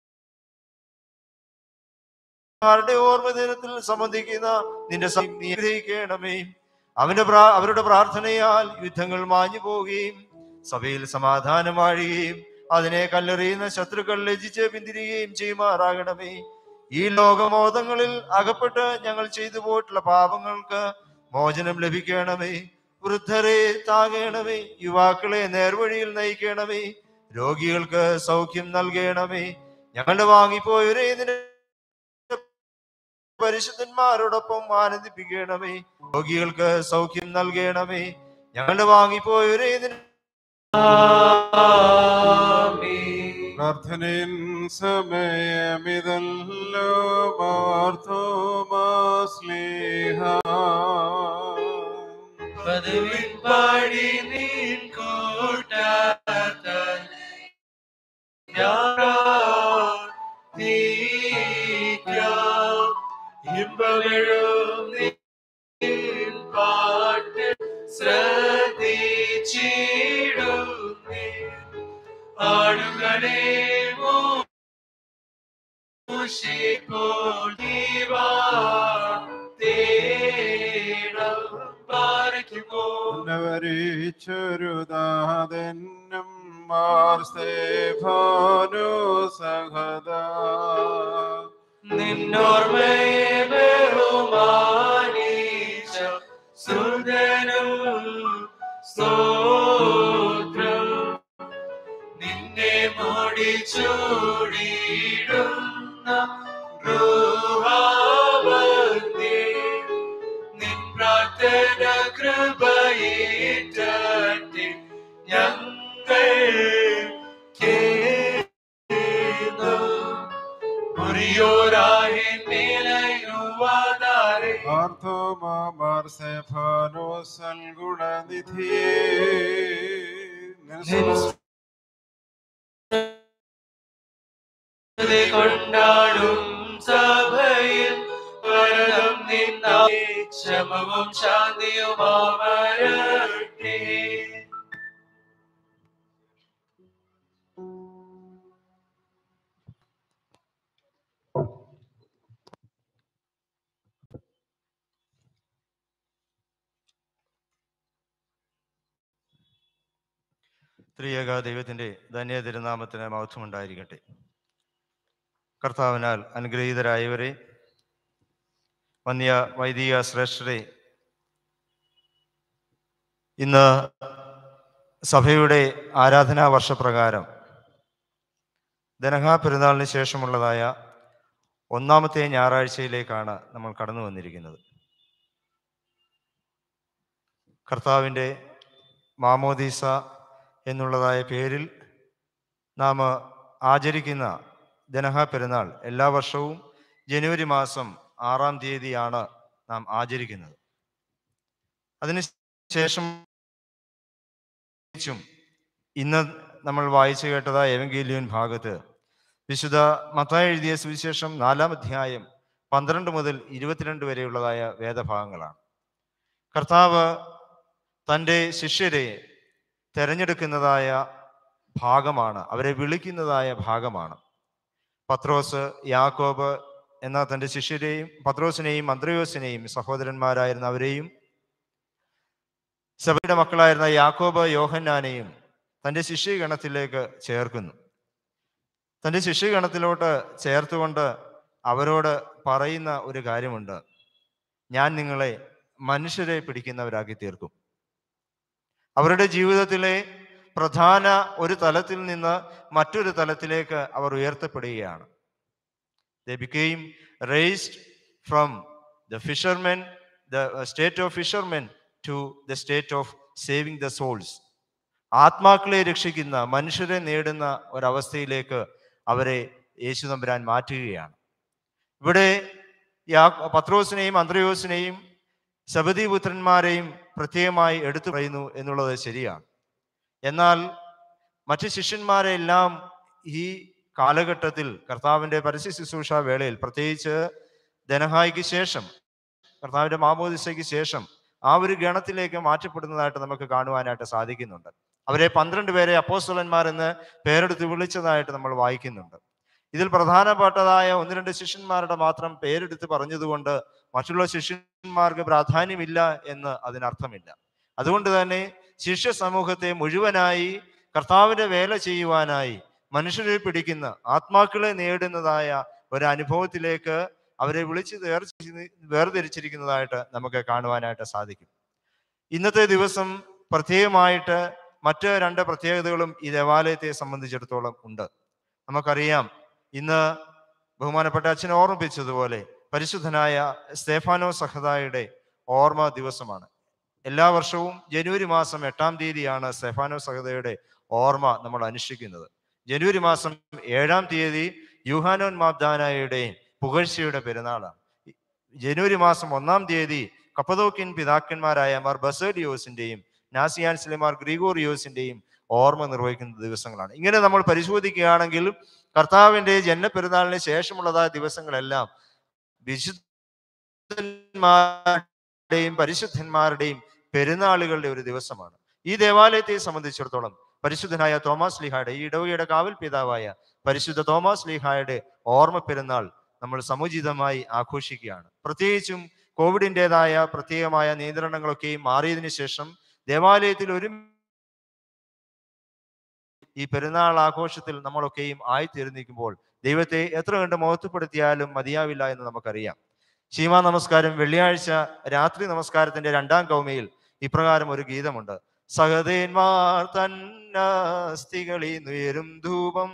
ആരുടെ ഓർമ്മ ദിനത്തിൽ സംബന്ധിക്കുന്ന നിന്റെ സം- നീ അനുഗ്രഹിക്കണമേ അവന്റെ പ്രാ- അവരുടെ പ്രാർത്ഥനയാൽ യുദ്ധങ്ങൾ മാഞ്ഞു പോവുകയും സഭയിൽ സമാധാനം വാഴുകയും അതിനെ കല്ലെറിയുന്ന ശത്രുക്കൾ ലജിച്ച് പിന്തിരിയുകയും ചെയ്യുമാറാകണമേ ഈ ലോകമോദങ്ങളിൽ അകപ്പെട്ട് ഞങ്ങൾ ചെയ്തു പോയിട്ടുള്ള പാപങ്ങൾക്ക് മോചനം ലഭിക്കണമേ വൃദ്ധരെ താങ്ങണമേ യുവാക്കളെ നേർവഴിയിൽ നയിക്കണമേ രോഗികൾക്ക് സൗഖ്യം നൽകണമേ ഞങ്ങളുടെ വാങ്ങിപ്പോയവരെ നിന്റെ പരിശുദ്ധന്മാരോടൊപ്പം ആനന്ദിപ്പിക്കണമേ രോഗികൾക്ക് സൗഖ്യം നൽകണമേ ഞങ്ങളുടെ വാങ്ങിപ്പോയവരെ നിന്റെ പ്രാർത്ഥനയിൻ സമയമിതല്ലോ മാർത്തോമാസ്ലേഹ പദവിൻ പാടി നീൻ കൂട്ടാത്താൽ ഞാനീക്കാം ഇമ്പമെഴും നിൻ പാട്ട് ശ്രദ്ധിച്ചിടുന്നേ ആടുകളെ മൂഷിപ്പോൾ ദീവാ തേടം പാരയ്ക്കുമോ വരിച്ചൊരുതാതെന്നും മാർസ്തേഫാനു സഹദ നിന്നോർമ്മയെ ബഹുമാനിച്ച സുതനും സ്തോത്രം നിന്നെ മോടി ചൂടിയിടുന്ന ഗൃഹാവന്തി നിൻ പ്രാർത്ഥന കൃപയേറ്റി ഞങ്ങൾ കേൾക്കുന്നു മുറിയോരാഹി മേലയുവാതാരെ മാർത്തോമാ മാർസേഫാനോ സൽഗുണനിധിയേ നിന്നെ കൊണ്ടാടും സഭയിൽ വരദം നിന്നായി ക്ഷമവും ശാന്തിയും ആവരട്ടെ ത്രിയേക ദൈവത്തിന്റെ ധന്യ തിരുനാമത്തിന് മഹത്വമുണ്ടായിരിക്കട്ടെ കർത്താവിനാൽ അനുഗ്രഹീതരായവരെ വന്യ വൈദിക ശ്രേഷ്ഠരെ ഇന്ന് സഭയുടെ ആരാധനാ വർഷപ്രകാരം ദനഹാ പെരുന്നാളിന് ശേഷമുള്ളതായ ഒന്നാമത്തെ ഞായറാഴ്ചയിലേക്കാണ് നമ്മൾ കടന്നു വന്നിരിക്കുന്നത് കർത്താവിൻ്റെ മാമോദീസ എന്നുള്ളതായ പേരിൽ നാം ആചരിക്കുന്ന ദനഹ പെരുന്നാൾ എല്ലാ വർഷവും ജനുവരി മാസം ആറാം തീയതിയാണ് നാം ആചരിക്കുന്നത് അതിന് ശേഷം ും ഇന്ന് നമ്മൾ വായിച്ചു കേട്ടതായ എവങ്കേലിയൻ ഭാഗത്ത് വിശുദ്ധ മത്തായി എഴുതിയ സുവിശേഷം നാലാം അധ്യായം പന്ത്രണ്ട് മുതൽ ഇരുപത്തിരണ്ട് വരെയുള്ളതായ വേദഭാഗങ്ങളാണ് കർത്താവ് തൻ്റെ ശിഷ്യരെ തിരഞ്ഞെടുക്കുന്നതായ ഭാഗമാണ് അവരെ വിളിക്കുന്നതായ ഭാഗമാണ് പത്രോസ് യാക്കോബ് എന്ന തൻ്റെ ശിഷ്യരെയും പത്രോസിനെയും അന്ത്രയോസിനെയും സഹോദരന്മാരായിരുന്ന അവരെയും സഭയുടെ മക്കളായിരുന്ന യാക്കോബ് യോഹന്നാനെയും തൻ്റെ ശിഷ്യഗണത്തിലേക്ക് ചേർക്കുന്നു തൻ്റെ ശിഷ്യഗണത്തിലോട്ട് ചേർത്തുകൊണ്ട് അവരോട് പറയുന്ന ഒരു കാര്യമുണ്ട് ഞാൻ നിങ്ങളെ മനുഷ്യരെ പിടിക്കുന്നവരാക്കി തീർക്കും അവരുടെ ജീവിതത്തിലെ പ്രധാന ഒരു തലത്തിൽ നിന്ന് മറ്റൊരു തലത്തിലേക്ക് അവർ ഉയർത്തപ്പെടുകയാണ് the became raised from the fishermen the state of fishermen to the state of saving the souls ആത്മാക്കളെ രക്ഷിക്കുന്ന മനുഷ്യരെ നേടുന്ന ഒരവസ്ഥയിലേക്ക് അവരെ യേശു തമ്പുരാൻ മാറ്റുകയാണ് ഇവിടെ യാ പത്രോസിനെയും അന്ത്രയോസിനെയും ശബദിപുത്രന്മാരെയും പ്രത്യേകമായി എടുത്തു പറയുന്നു എന്നുള്ളത് ശരിയാണ് എന്നാൽ മറ്റ് ശിഷ്യന്മാരെല്ലാം ഈ കാലഘട്ടത്തിൽ കർത്താവിൻ്റെ പരസ്യ ശുശ്രൂഷ വേളയിൽ പ്രത്യേകിച്ച് ധനഹായിക്ക് ശേഷം കർത്താവിൻ്റെ മാമോദിസയ്ക്ക് ശേഷം ആ ഒരു ഗണത്തിലേക്ക് മാറ്റപ്പെടുന്നതായിട്ട് നമുക്ക് കാണുവാനായിട്ട് സാധിക്കുന്നുണ്ട് അവരെ പന്ത്രണ്ട് പേരെ അപ്പോസ്തലന്മാർ എന്ന് പേരെടുത്ത് വിളിച്ചതായിട്ട് നമ്മൾ വായിക്കുന്നുണ്ട് ഇതിൽ പ്രധാനപ്പെട്ടതായ ഒന്ന് രണ്ട് ശിഷ്യന്മാരുടെ മാത്രം പേരെടുത്ത് പറഞ്ഞതുകൊണ്ട് മറ്റുള്ള ശിഷ്യന്മാർക്ക് പ്രാധാന്യമില്ല എന്ന് അതിനർത്ഥമില്ല അതുകൊണ്ട് തന്നെ ശിഷ്യ സമൂഹത്തെ മുഴുവനായി കർത്താവിന്റെ വേല ചെയ്യുവാനായി മനുഷ്യരെ പിടിക്കുന്ന ആത്മാക്കളെ നേടുന്നതായ ഒരു അനുഭവത്തിലേക്ക് അവരെ വിളിച്ച് വേർതിരിച്ച് വേർതിരിച്ചിരിക്കുന്നതായിട്ട് നമുക്ക് കാണുവാനായിട്ട് സാധിക്കും ഇന്നത്തെ ദിവസം പ്രത്യേകമായിട്ട് മറ്റ് രണ്ട് പ്രത്യേകതകളും ഈ ദേവാലയത്തെ സംബന്ധിച്ചിടത്തോളം ഉണ്ട് നമുക്കറിയാം ഇന്ന് ബഹുമാനപ്പെട്ട അച്ഛൻ ഓർമ്മിപ്പിച്ചതുപോലെ പരിശുദ്ധനായ സ്തേഫാനോ സഹദായുടെ ഓർമ്മ ദിവസമാണ് എല്ലാ വർഷവും ജനുവരി മാസം എട്ടാം തീയതിയാണ് സ്തേഫാനോ സഹദയുടെ ഓർമ്മ നമ്മൾ അനുഷ്ഠിക്കുന്നത് ജനുവരി മാസം ഏഴാം തീയതി യുഹാനോൻ മാബ്ദാനായുടെയും പുകഴ്ചയുടെ പെരുന്നാളാണ് ജനുവരി മാസം ഒന്നാം തീയതി കപ്പതോക്കിൻ പിതാക്കന്മാരായ മാർ ബസേഡിയോസിന്റെയും നാസിയാൻ സ്ലിമാർ ഗ്രിഗോറിയോസിന്റെയും ഓർമ്മ നിർവഹിക്കുന്ന ദിവസങ്ങളാണ് ഇങ്ങനെ നമ്മൾ പരിശോധിക്കുകയാണെങ്കിൽ കർത്താവിന്റെ ജന്മപ്പെരുന്നാളിന് ശേഷമുള്ളതായ ദിവസങ്ങളെല്ലാം വിശുദ്ധന്മാരുടെയും പരിശുദ്ധന്മാരുടെയും പെരുന്നാളുകളുടെ ഒരു ദിവസമാണ് ഈ ദേവാലയത്തെ സംബന്ധിച്ചിടത്തോളം പരിശുദ്ധനായ തോമസ് ലീഹായുടെ ഈ ഇടവകയുടെ കാവൽ പിതാവായ പരിശുദ്ധ തോമസ് ലീഹായുടെ ഓർമ്മ പെരുന്നാൾ നമ്മൾ സമുചിതമായി ആഘോഷിക്കുകയാണ് പ്രത്യേകിച്ചും കോവിഡിൻ്റെതായ പ്രത്യേകമായ നിയന്ത്രണങ്ങളൊക്കെയും മാറിയതിനു ശേഷം ദേവാലയത്തിൽ ഒരു ഈ പെരുന്നാൾ ആഘോഷത്തിൽ നമ്മളൊക്കെയും ആയിത്തീർന്നിരിക്കുമ്പോൾ ദൈവത്തെ എത്ര കണ്ട് മഹത്വപ്പെടുത്തിയാലും മതിയാവില്ല എന്ന് നമുക്കറിയാം ശീമാ നമസ്കാരം വെള്ളിയാഴ്ച രാത്രി നമസ്കാരത്തിന്റെ രണ്ടാം കൗമയിൽ ഇപ്രകാരം ഒരു ഗീതമുണ്ട് സഹദേന്മാർ തന്നസ്തികളിൽ നുയരും ധൂപം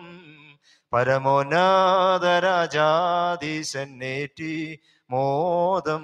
പരമോന്നതരാജാതിസന്നേറ്റി മോദം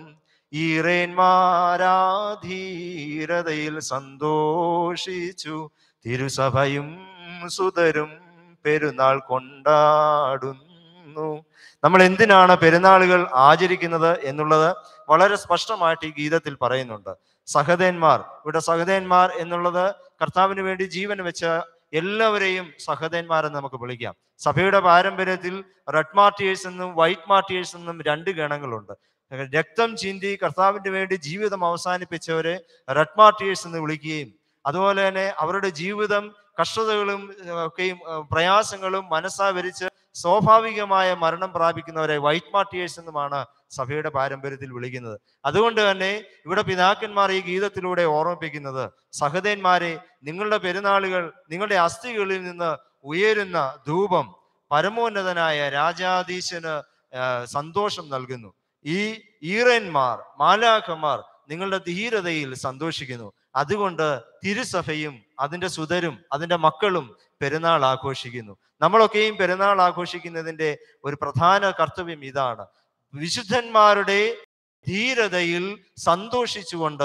ഈറേന്മാരാധീരതയിൽ സന്തോഷിച്ചു തിരുസഭയും സുതരും പെരുന്നാൾ കൊണ്ടാടുന്നു നമ്മൾ എന്തിനാണ് പെരുന്നാളുകൾ ആചരിക്കുന്നത് എന്നുള്ളത് വളരെ സ്പഷ്ടമായിട്ട് ഈ ഗീതത്തിൽ പറയുന്നുണ്ട് സഹദേന്മാർ ഇവിടെ സഹദേന്മാർ എന്നുള്ളത് കർത്താവിന് വേണ്ടി ജീവൻ വെച്ച എല്ലാവരെയും സഹദേന്മാർ എന്ന് നമുക്ക് വിളിക്കാം സഭയുടെ പാരമ്പര്യത്തിൽ റെഡ് മാർട്ടിയേഴ്സ് എന്നും വൈറ്റ് മാർട്ടിയേഴ്സ് എന്നും രണ്ട് ഗണങ്ങളുണ്ട് രക്തം ചിന്തി കർത്താവിന് വേണ്ടി ജീവിതം അവസാനിപ്പിച്ചവരെ റെഡ് മാർട്ടിയേഴ്സ് എന്ന് വിളിക്കുകയും അതുപോലെ തന്നെ അവരുടെ ജീവിതം കഷ്ടതകളും ഒക്കെയും പ്രയാസങ്ങളും മനസ്സാവരിച്ച് സ്വാഭാവികമായ മരണം പ്രാപിക്കുന്നവരെ വൈറ്റ് മാർട്ടിയേഴ്സ് എന്നുമാണ് സഭയുടെ പാരമ്പര്യത്തിൽ വിളിക്കുന്നത് അതുകൊണ്ട് തന്നെ ഇവിടെ പിതാക്കന്മാർ ഈ ഗീതത്തിലൂടെ ഓർമ്മിപ്പിക്കുന്നത് സഹദേന്മാരെ നിങ്ങളുടെ പെരുന്നാളുകൾ നിങ്ങളുടെ അസ്ഥികളിൽ നിന്ന് ഉയരുന്ന ധൂപം പരമോന്നതനായ രാജാധീശന് സന്തോഷം നൽകുന്നു ഈ ഈറന്മാർ മാലാഖമാർ നിങ്ങളുടെ ധീരതയിൽ സന്തോഷിക്കുന്നു അതുകൊണ്ട് തിരുസഭയും അതിൻ്റെ സുതരും അതിൻ്റെ മക്കളും പെരുന്നാൾ ആഘോഷിക്കുന്നു നമ്മളൊക്കെയും പെരുന്നാൾ ആഘോഷിക്കുന്നതിൻ്റെ ഒരു പ്രധാന കർത്തവ്യം ഇതാണ് വിശുദ്ധന്മാരുടെ ധീരതയിൽ സന്തോഷിച്ചുകൊണ്ട്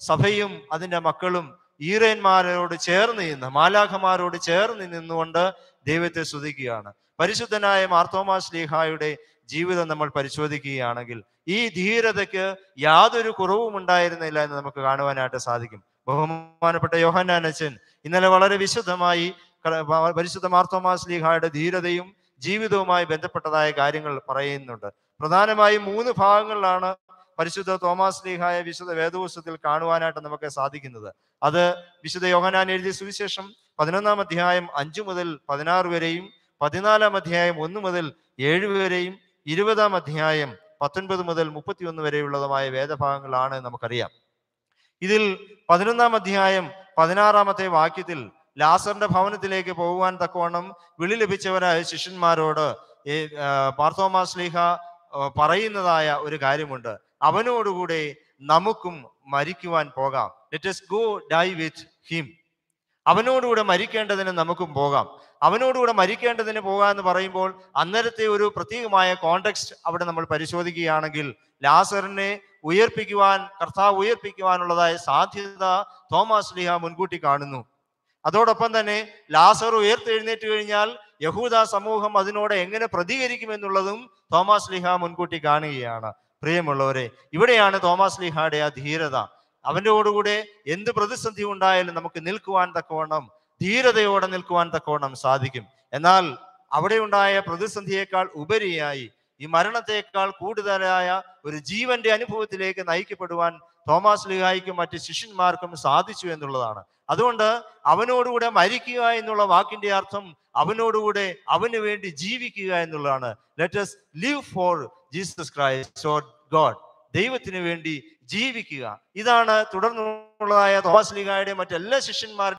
സഭയും അതിന്റെ മക്കളും ഈറേന്മാരോട് ചേർന്ന് നിന്ന് മാലാഖമാരോട് ചേർന്ന് നിന്നുകൊണ്ട് ദൈവത്തെ സ്തുതിക്കുകയാണ് പരിശുദ്ധനായ മാർത്തോമാ ശ്ലീഹായുടെ ജീവിതം നമ്മൾ പരിശോധിക്കുകയാണെങ്കിൽ ഈ ധീരതയ്ക്ക് യാതൊരു കുറവും ഉണ്ടായിരുന്നില്ല എന്ന് നമുക്ക് കാണുവാനായിട്ട് സാധിക്കും ബഹുമാനപ്പെട്ട യോഹന്നാനച്ചൻ ഇന്നലെ വളരെ വിശുദ്ധമായി ക- പ- പരിശുദ്ധ മാർത്തോമാ ശ്ലീഹായുടെ ധീരതയും ജീവിതവുമായി ബന്ധപ്പെട്ടതായ കാര്യങ്ങൾ പറയുന്നുണ്ട് പ്രധാനമായും മൂന്ന് ഭാഗങ്ങളിലാണ് പരിശുദ്ധ തോമാസ് ലീഹായ വിശുദ്ധ വേദപുസ്തകത്തിൽ കാണുവാനായിട്ട് നമുക്ക് സാധിക്കുന്നത് അത് വിശുദ്ധ യോഹനാൻ എഴുതിയ സുവിശേഷം പതിനൊന്നാം അധ്യായം അഞ്ചു മുതൽ പതിനാറ് വരെയും പതിനാലാം അധ്യായം ഒന്ന് മുതൽ ഏഴ് വരെയും ഇരുപതാം അധ്യായം പത്തൊൻപത് മുതൽ മുപ്പത്തിയൊന്ന് വരെയുള്ളതുമായ വേദഭാഗങ്ങളാണ് നമുക്കറിയാം ഇതിൽ പതിനൊന്നാം അധ്യായം പതിനാറാമത്തെ വാക്യത്തിൽ ലാസറിന്റെ ഭവനത്തിലേക്ക് പോകുവാൻ തക്കവണ്ണം വിളി ലഭിച്ചവരായ ശിഷ്യന്മാരോട് ഈ, ആ, പാർത്തോമാസ് ലീഹ ആ, പറയുന്നതായ ഒരു കാര്യമുണ്ട് അവനോടുകൂടെ നമുക്കും മരിക്കുവാൻ പോകാം let us go die with him അവനോടുകൂടെ മരിക്കേണ്ടതിന് നമുക്കും പോകാം അവനോടുകൂടെ മരിക്കേണ്ടതിന് പോകാം എന്ന് പറയുമ്പോൾ അന്നേരത്തെ ഒരു പ്രത്യേകമായ കോണ്ടെക്സ്റ്റ് അവിടെ നമ്മൾ പരിശോധിക്കുകയാണെങ്കിൽ ലാസറിനെ ഉയർപ്പിക്കുവാൻ കർത്താവ് ഉയർപ്പിക്കുവാനുള്ളതായ സാധ്യത തോമസ് ലിഹ മുൻകൂട്ടി കാണുന്നു അതോടൊപ്പം തന്നെ ലാസർ ഉയർത്തെഴുന്നേറ്റ് കഴിഞ്ഞാൽ യഹൂദ സമൂഹം അതിനോട് എങ്ങനെ പ്രതികരിക്കുമെന്നുള്ളതും തോമസ് ലിഹ മുൻകൂട്ടി കാണുകയാണ് പ്രിയമുള്ളവരെ ഇവിടെയാണ് തോമസ് ലിഹയുടെ ആ ധീരത അവൻ്റെ കൂടെ എന്ത് പ്രതിസന്ധി ഉണ്ടായാലും നമുക്ക് നിൽക്കുവാൻ തക്കവണ്ണം ധീരതയോടെ നിൽക്കുവാൻ തക്കവണ്ണം സാധിക്കും എന്നാൽ അവിടെ ഉണ്ടായ പ്രതിസന്ധിയേക്കാൾ ഉപരിയായി ഈ മരണത്തെക്കാൾ കൂടുതലായ ഒരു ജീവന്റെ അനുഭവത്തിലേക്ക് നയിക്കപ്പെടുവാൻ തോമസ് ലിഹായിക്കും മറ്റ് ശിഷ്യന്മാർക്കും സാധിച്ചു എന്നുള്ളതാണ് അതുകൊണ്ട് അവനോടുകൂടെ മരിക്കുക എന്നുള്ള വാക്കിന്റെ അർത്ഥം അവനോടുകൂടെ അവന് വേണ്ടി ജീവിക്കുക എന്നുള്ളതാണ് let's live for Jesus Christ or God ദൈവത്തിന് വേണ്ടി ജീവിക്കുക ഇതാണ് തുടർന്നുള്ളതായ തോമസ് ലീഗായുടെ മറ്റെല്ലാ ശിഷ്യന്മാരുടെ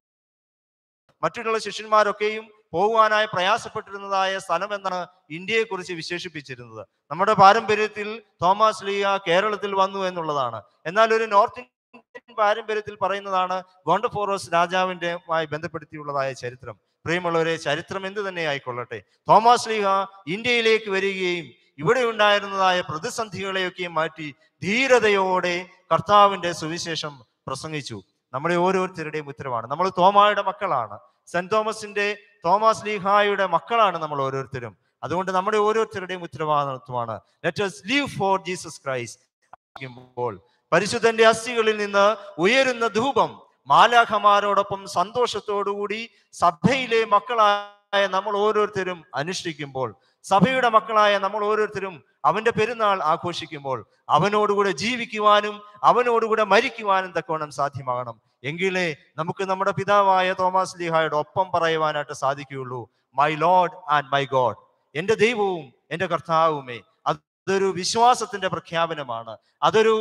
മറ്റുള്ള ശിഷ്യന്മാരൊക്കെയും പോകുവാനായി പ്രയാസപ്പെട്ടിരുന്നതായ സ്ഥലം എന്നാണ് ഇന്ത്യയെ കുറിച്ച് വിശേഷിപ്പിച്ചിരുന്നത് നമ്മുടെ പാരമ്പര്യത്തിൽ തോമസ് ലീഗ കേരളത്തിൽ വന്നു എന്നുള്ളതാണ് എന്നാൽ ഒരു നോർത്ത് ഇന്ത്യൻ പാരമ്പര്യത്തിൽ പറയുന്നതാണ് ഗോണ്ടഫോറോസ് രാജാവിൻ്റെമായി ബന്ധപ്പെടുത്തിയുള്ളതായ ചരിത്രം പ്രിയമുള്ളവരെ ചരിത്രം എന്ത് തന്നെ ആയിക്കൊള്ളട്ടെ തോമസ് ലീഹ ഇന്ത്യയിലേക്ക് വരികയും ഇവിടെ ഉണ്ടായിരുന്നതായ പ്രതിസന്ധികളെയൊക്കെയും മാറ്റി ധീരതയോടെ കർത്താവിന്റെ സുവിശേഷം പ്രസംഗിച്ചു നമ്മുടെ ഓരോരുത്തരുടെയും ഉത്തരവാണ് നമ്മൾ തോമായുടെ മക്കളാണ് സെന്റ് തോമസിന്റെ തോമസ് ലീഹായുടെ മക്കളാണ് നമ്മൾ ഓരോരുത്തരും അതുകൊണ്ട് നമ്മുടെ ഓരോരുത്തരുടെയും ഉത്തരവാദിത്വമാണ് let us live for Jesus Christ പരിശുദ്ധന്റെ അസ്ഥികളിൽ നിന്ന് ഉയരുന്ന ധൂപം മാലാഖമാരോടൊപ്പം സന്തോഷത്തോടുകൂടി സഭയിലെ മക്കളായ നമ്മൾ ഓരോരുത്തരും അനുഷ്ഠിക്കുമ്പോൾ സഭയുടെ മക്കളായ നമ്മൾ ഓരോരുത്തരും അവന്റെ പെരുന്നാൾ ആഘോഷിക്കുമ്പോൾ അവനോടുകൂടെ ജീവിക്കുവാനും അവനോടുകൂടെ മരിക്കുവാനും തക്കവണ്ണം സാധ്യമാകണം എങ്കിലേ നമുക്ക് നമ്മുടെ പിതാവായ തോമസ് ലീഹായുടെ ഒപ്പം പറയുവാനായിട്ട് സാധിക്കുകയുള്ളൂ my lord and my God എന്റെ ദൈവവും എന്റെ കർത്താവുമേ അതൊരു വിശ്വാസത്തിന്റെ പ്രഖ്യാപനമാണ് അതൊരു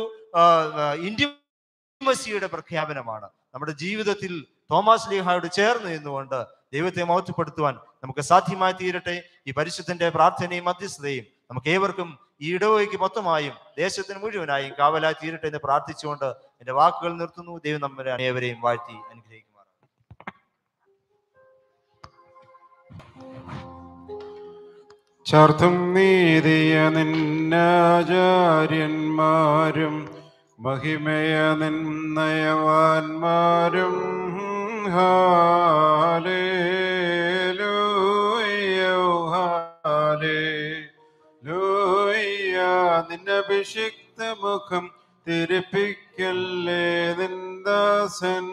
ഇന്റിമസിയുടെ പ്രഖ്യാപനമാണ് നമ്മുടെ ജീവിതത്തിൽ തോമസ് ലീഹായോട് ചേർന്ന് നിന്നുകൊണ്ട് ദൈവത്തെ മഹത്വപ്പെടുത്തുവാൻ നമുക്ക് സാധ്യമായി തീരട്ടെ ഈ പരിശുദ്ധന്റെ പ്രാർത്ഥനയും മധ്യസ്ഥതയും നമുക്ക് ഏവർക്കും ഈ ഇടവയ്ക്ക് മൊത്തമായും ദേശത്തിന് മുഴുവനായും കാവലായി തീരട്ടെ എന്ന് പ്രാർത്ഥിച്ചുകൊണ്ട് എന്റെ വാക്കുകൾ നിർത്തുന്നു ദൈവം നമ്മെ ഏവരെയും വാഴ്ത്തി അനുഗ്രഹിക്കുമാറാണ് ചാർത്തും നീതിയ നിന്നാചാര്യന്മാരും മഹിമയ നിന്നയവാന്മാരും ഹാലേലൂയ്യോ ഹാലേലൂയ്യ നിന്റെ അഭിഷിക്ത മുഖം തിരിപ്പിക്കല്ലേ നിന്ദാസൻ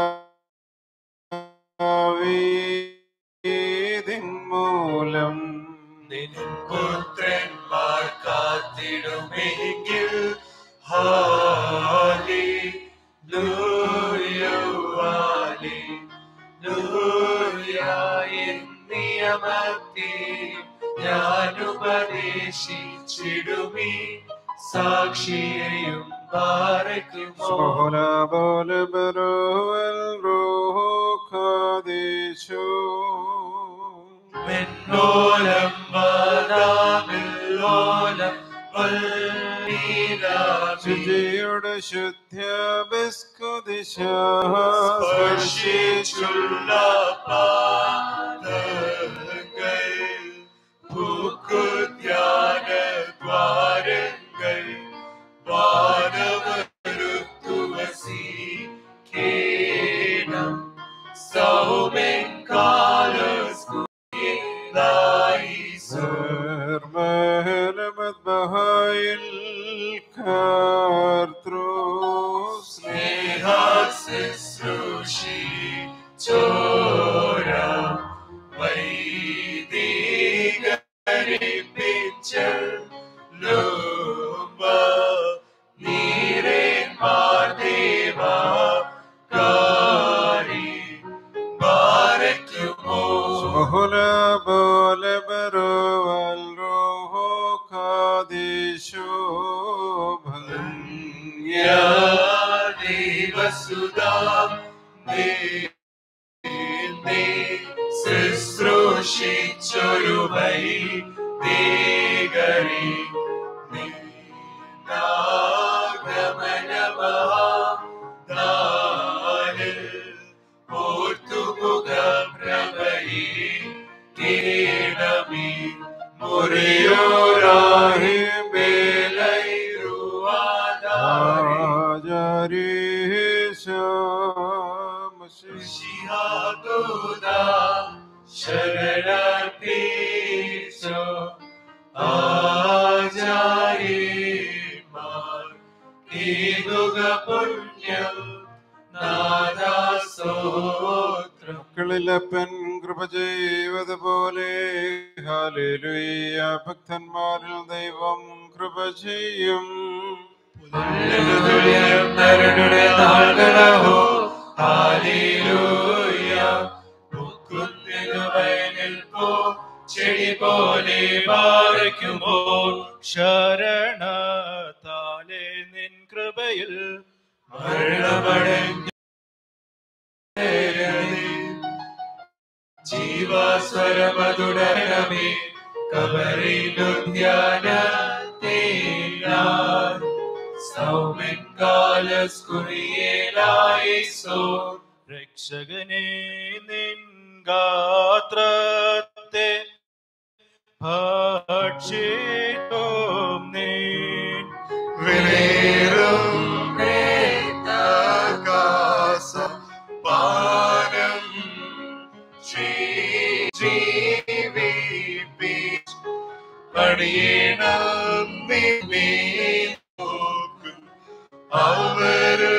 ദാവീദിൻ മൂലം പുത്രന്മാർ കാത്തിടുമെങ്കിൽ നിയമത്തെ ഞാൻ ഉപദേശിച്ചിടുമീ സാക്ഷിയെയും പാറയ്ക്കുമോ Sohola bole bero el roho kadisho. മെന്നോലം വാദാമില്ലോലം വല്ലീലാമി ശുചിയുടെ ശുദ്ധ ബിസ്കുദിശ സ്പർശിച്ചുള്ള പാദങ്ങൾ പൂക്കുധ്യാന ദ്വാരങ്ങൾ വാനവരുത്തുവസീ ശുശ്രൂഷി ചോര വൈദികരിപ്പിച്ച ലോക നീരേ മാദേവ കാരി ബാരക്കുമോ Hola, bole, bero, al roho, kadisho, ദേവസുതാ ശുശ്രൂഷിച്ചൊരു വൈ ദേഗരി ഓർത്തുമുഖ പ്രഭയി കിരീടമി മുറിയോരാഹി ശരണീശോ ആചാര്യന്മാർ കീതുക പുണ്യം നാദാസോത്രം മക്കളിലപ്പൻ കൃപ ചെയ്വതുപോലെ ഹാലേലുയ്യ ഭക്തന്മാരിൽ ദൈവം കൃപ ചെയ്യും നരനുടെ നാൾകളഹോ ഹാലേലൂയ മുക്കുന്നിനു വയലിൽ പോ ചെടി പോലെ പാറയ്ക്കുമോ ശരണത്താലെ നിൻ കൃപയിൽ മരണമടഞ്ഞ ജീവാസ്വരമതുടരമേ കബറിലുദ്യാന സൗമ്യൻ കാലസ്കുറിയേലായിസോ രക്ഷകനെ നിൻ ഗാത്രത്തെ ഭക്ഷിക്കും നീൻ വിലേറും പ്രേതാകാശം പാനം ജീവിപ്പി പണിയണം നിന്നെ നോക്കും അവര്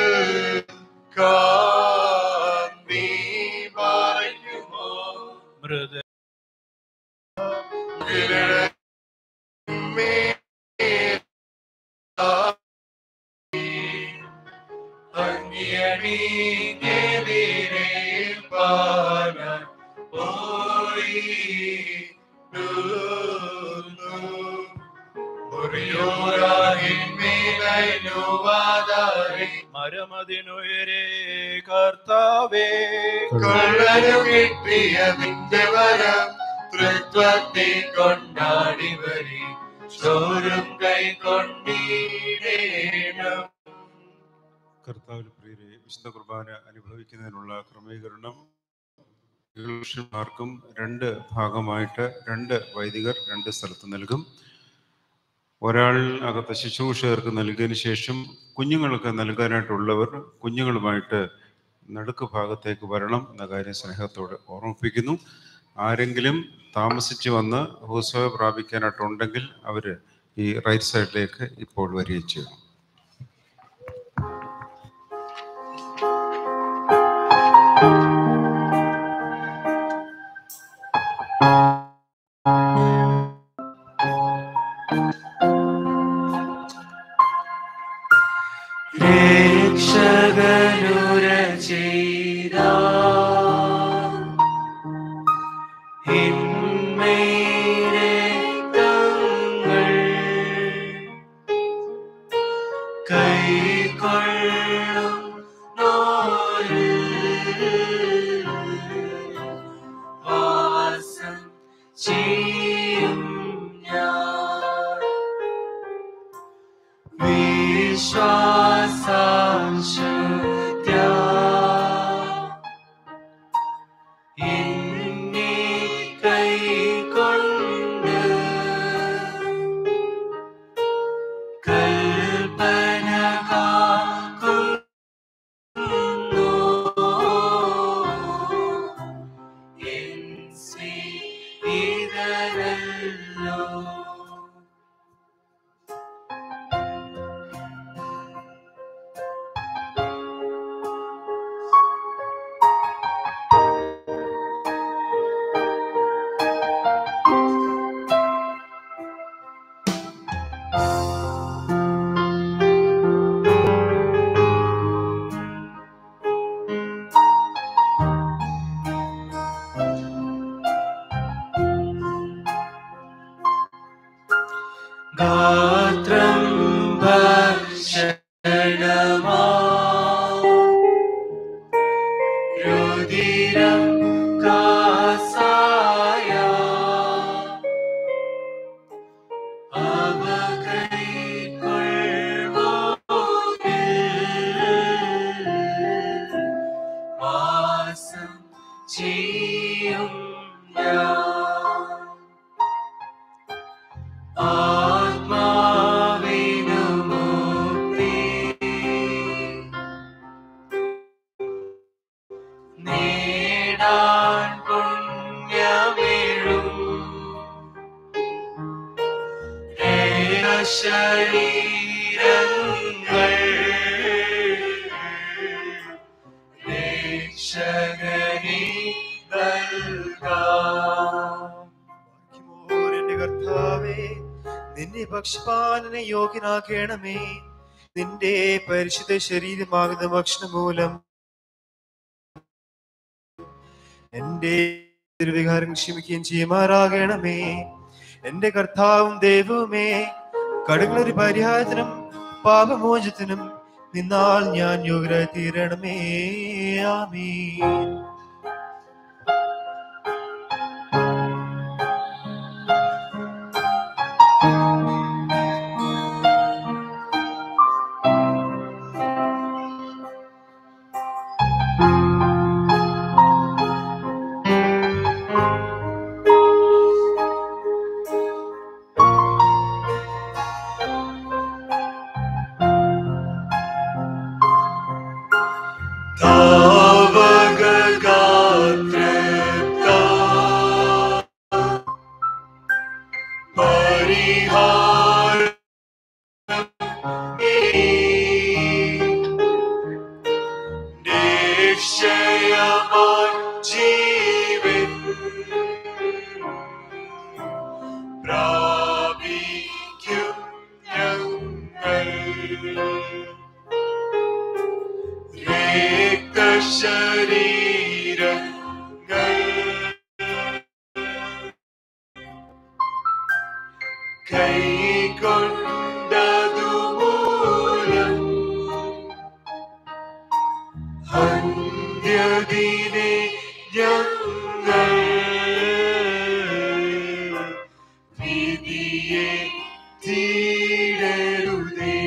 കാന്തി പറയുമോ മൃദ മരമതിനുയരെ കർത്താവേ കൊള്ളനു കിട്ടിയ നിന്റെ വരം തൃത്വത്തെ കൊണ്ടാടി വരി ചോരും കൈ കൊണ്ടീടേണം കർത്താവിൽ പ്രിയരെ വിശുദ്ധ കുർബാന അനുഭവിക്കുന്നതിനുള്ള ക്രമീകരണം പുരുഷന്മാർക്കും രണ്ട് ഭാഗമായിട്ട് രണ്ട് വൈദികർ രണ്ട് സ്ഥലത്ത് നൽകും ഒരാൾ അകത്ത് ശുശ്രൂഷകർക്ക് നൽകിയതിന് ശേഷം കുഞ്ഞുങ്ങൾക്ക് നൽകാനായിട്ടുള്ളവർ കുഞ്ഞുങ്ങളുമായിട്ട് നടുക്ക് ഭാഗത്തേക്ക് വരണം എന്ന കാര്യം സ്നേഹത്തോട് ഓർമ്മിപ്പിക്കുന്നു ആരെങ്കിലും താമസിച്ച് വന്ന് ഹൂസവ പ്രാപിക്കാനായിട്ടുണ്ടെങ്കിൽ അവർ ഈ റൈറ്റ് സൈഡിലേക്ക് ഇപ്പോൾ വരികയും ചെയ്യും രക്ഷകനുര ചെയ്ത ഹിന്മേരക്തങ്ങൾ കൈക്കൊള്ളും വാസം ചെയ്യും ഞാൻ വിശ്വാസാശുദ്ധ്യ രുതിരം കാസായ അവ കൈക്കൊള്ളുവോരിൽ വാസം ചെയ്യും ഞാൻ ആത്മാവിനു മുക്തി നേടാൻ പുണ്യമിഴും ശരീരങ്ങൾ രക്ഷകനെ നൽകാം എന്റെ കർത്താവേ നിന്നെ ഭക്ഷ്യപാലന യോഗ്യനാക്കണമേ നിന്റെ പരിശുദ്ധ ശരീരമാകുന്ന ഭക്ഷണം മൂലം എന്റെ തിരുവികാരം ക്ഷമിക്കുകയും ചെയ്യുമാറാകണമേ എന്റെ കർത്താവും ദൈവവുമേ കടുകളൊരു പരിഹാരത്തിനും പാപമോചത്തിനും നിന്നാൽ ഞാൻ യോഗ്യരായി തീരണമേ ആമീൻ നിശ്ചയമായി ജീവൻ പ്രാപിക്കും ഞങ്ങൾ രക്തശരീരങ്ങൾ കൈകൊണ്ടതുമൂലം അന്ത്യദിനെ ഞങ്ങൾ വിധിയെ തീടരുതേ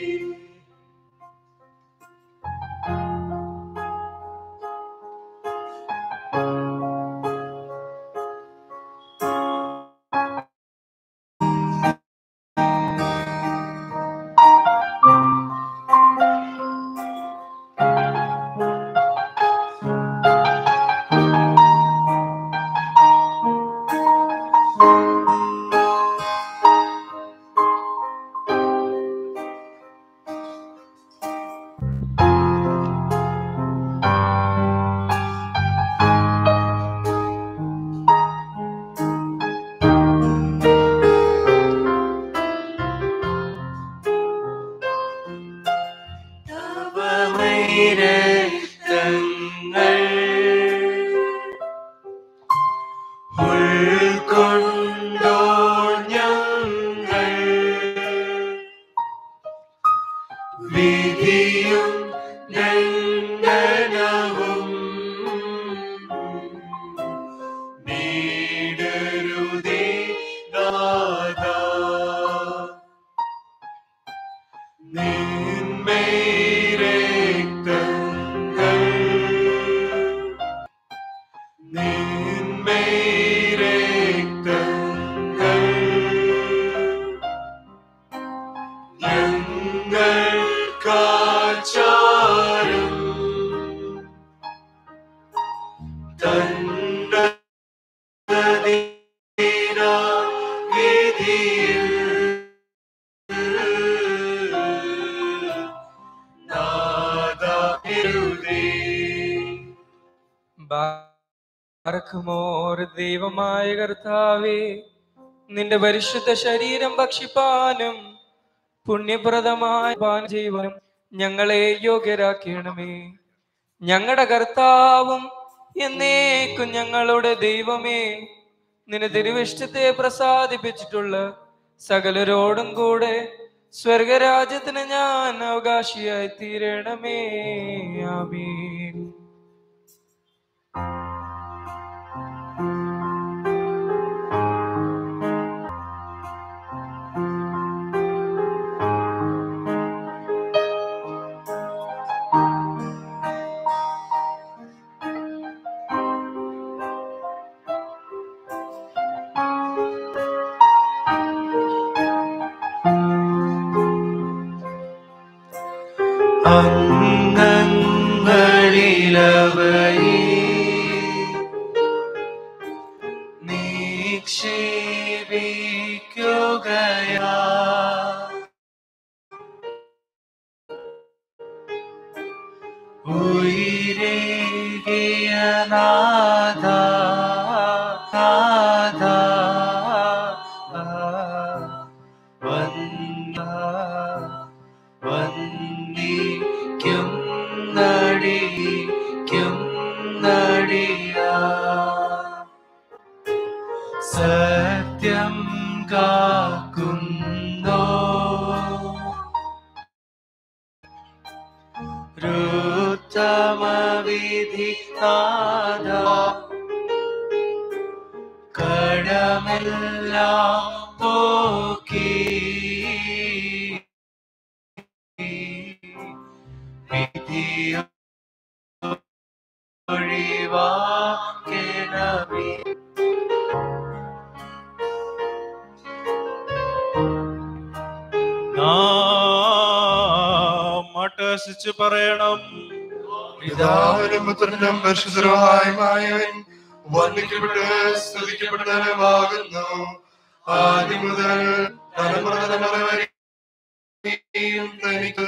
തവമൈരക്തങ്ങൾ ഉൾക്കൊണ്ടോ ഞങ്ങൾ വിധിയും ദണ്ഡനവും നേടരുതേ നാഥാ നിന്മേരക്തങ്ങൾ നിന്മേരക്തങ്ങൾ ഞങ്ങൾക്കാചാരം തന്നതീന വിധിയിൽ നാദായിരുതേ ബാറക്കുമോർ ദൈവമായ കർത്താവേ നിന്റെ പരിശുദ്ധ ശരീരം ഭക്ഷിപ്പാനും പുണ്യപ്രദമായ പാനം ചെയ്യുവാനും ഞങ്ങളെ യോഗ്യരാക്കണമേ ഞങ്ങളുടെ കർത്താവും എന്നേക്കും ഞങ്ങളുടെ ദൈവമേ നിന്റെ തിരുവിഷ്ടത്തെ പ്രസാദിപ്പിച്ചിട്ടുള്ള സകലരോടും കൂടെ സ്വർഗരാജ്യത്തിന് ഞാൻ അവകാശിയായി തീരണമേ ആമീൻ നിക്ഷേപിക്കുകയാ ഉയരേകിയ നാഥ നാഥ വന്ന വന്ദിക്കും നടിക്കും നടിയാ സത്യം കാക്കുന്നോ രുത്തമവിധി നാഥ കടമെല്ലാം പോക്കി വിധിയോ ഒഴിവാക്കണമേ നാം മട്ടസിച്ച് പറയണം പിതാവിനും പുത്രനും പരിശുദ്ധരുമായവൻ വന്ദിക്കപ്പെട്ട് സ്തുതിക്കപ്പെട്ടവനുമാകുന്നു ആദ്യം മുതൽ തലമുറ തലമുറ വരെയും തനിക്ക്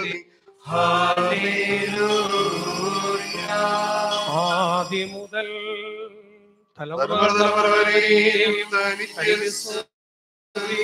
ആദ്യം മുതൽ തലമുറ തലമുറ വരെയും തനിക്ക് സ്തുതി.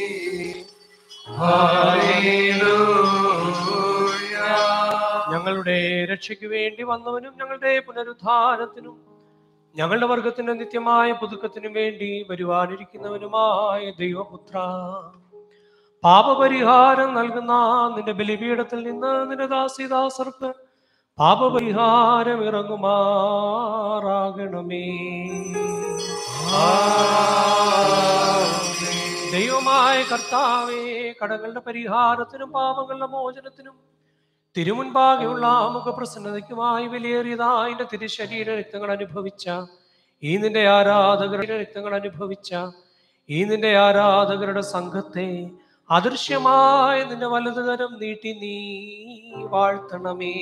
ഞങ്ങളുടെ രക്ഷയ്ക്ക് വേണ്ടി വന്നവനും ഞങ്ങളുടെ പുനരുദ്ധാനത്തിനും ഞങ്ങളുടെ വർഗത്തിന്റെ നിത്യമായ പുതുക്കത്തിനും വേണ്ടി വരുവാനിരിക്കുന്നവനുമായ ദൈവപുത്ര പാപപരിഹാരം നൽകുന്ന നിന്റെ ബലിപീഠത്തിൽ നിന്ന് നിന്റെ ദാസിദാസർക്ക് പാപപരിഹാരം ഇറങ്ങുമാറാകണമേ ദൈവമായ കർത്താവേ കടങ്ങളുടെ പരിഹാരത്തിനും പാപങ്ങളുടെ മോചനത്തിനും തിരുമുൻപാകെയുള്ള മുഖപ്രസന്നതയ്ക്കുമായി വിലയേറിയതായ തിരുശരീര രക്തങ്ങൾ അനുഭവിച്ച ഈ നിന്റെ ആരാധകരുടെ രക്തങ്ങൾ അനുഭവിച്ച ഈ നിന്റെ ആരാധകരുടെ സംഘത്തെ അദൃശ്യമായ നിന്റെ വലതുകരം നീട്ടി നീ വാഴ്ത്തണമേ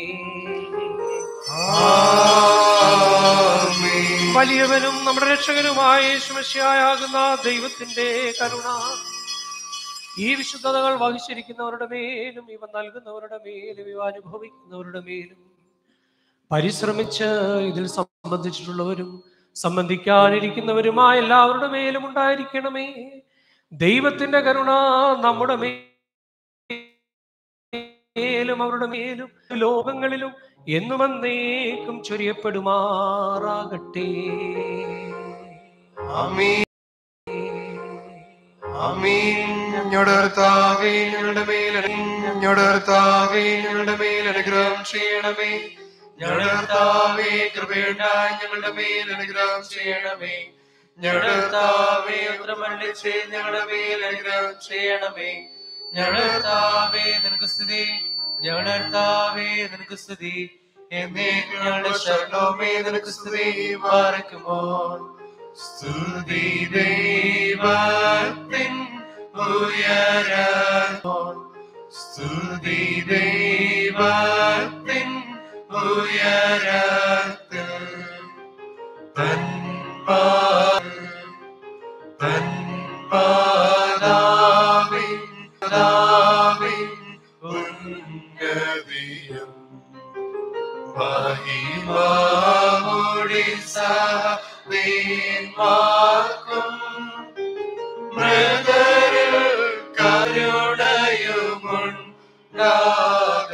വലിയവനും നമ്മുടെ രക്ഷകനുമായ യേശുമശിയായാകുന്ന ദൈവത്തിന്റെ കരുണ ഈ വിശുദ്ധതകൾ വഹിച്ചിരിക്കുന്നവരുടെ മേലും ഇവ നൽകുന്നവരുടെ മേലും ഇവ അനുഭവിക്കുന്നവരുടെ മേലും പരിശ്രമിച്ച് ഇതിൽ സംബന്ധിച്ചിട്ടുള്ളവരും സംബന്ധിക്കാനിരിക്കുന്നവരുമായ എല്ലാവരുടെ മേലും ഉണ്ടായിരിക്കണമേ ദൈവത്തിന്റെ കരുണ നമ്മുടെ മേലും അവരുടെ മേലും ലോകങ്ങളിലും എന്നും എന്നേക്കും ചൊരിയപ്പെടുമാറാകട്ടെ ആമീൻ ആമീൻ ഞങ്ങളുടെ കർത്താവേ ഞങ്ങളുടെ മേൽ ഞങ്ങളുടെ കർത്താവേ ഞങ്ങളുടെ മേൽ അനുഗ്രഹം ചെയ്യണമേ ഞങ്ങളുടെ കർത്താവേ കൃപയുണ്ടായി ഞങ്ങളുടെ മേൽ അനുഗ്രഹം ചെയ്യണമേ ഞങ്ങളുടെ കർത്താവേ ഉത്തരമണ്ണിച്ച് ഞങ്ങളുടെ മേൽ അനുഗ്രഹം ചെയ്യണമേ ഞങ്ങളുടെ കർത്താവേ നിനക്ക് സ്തുതി ഞങ്ങളുടെ കർത്താവേ നിനക്ക് സ്തുതി എന്നേക്കും ഞങ്ങളുടെ ശരണമേ നിനക്ക് സ്തുതി പാർക്കുമോ സ്തുതി ദൈവത്തിൻ ഉയരമോൻ സ്തുതി ദൈവത്തിൻ ഉയരത്തിൽ തൻ തൻ പാദാവിൻ പാദാവിൻ ഉന്നതിയും മഹിമാമുടി സഹീന്മാർക്കും മൃതരിൽ കരുണയുമുണ്ടാക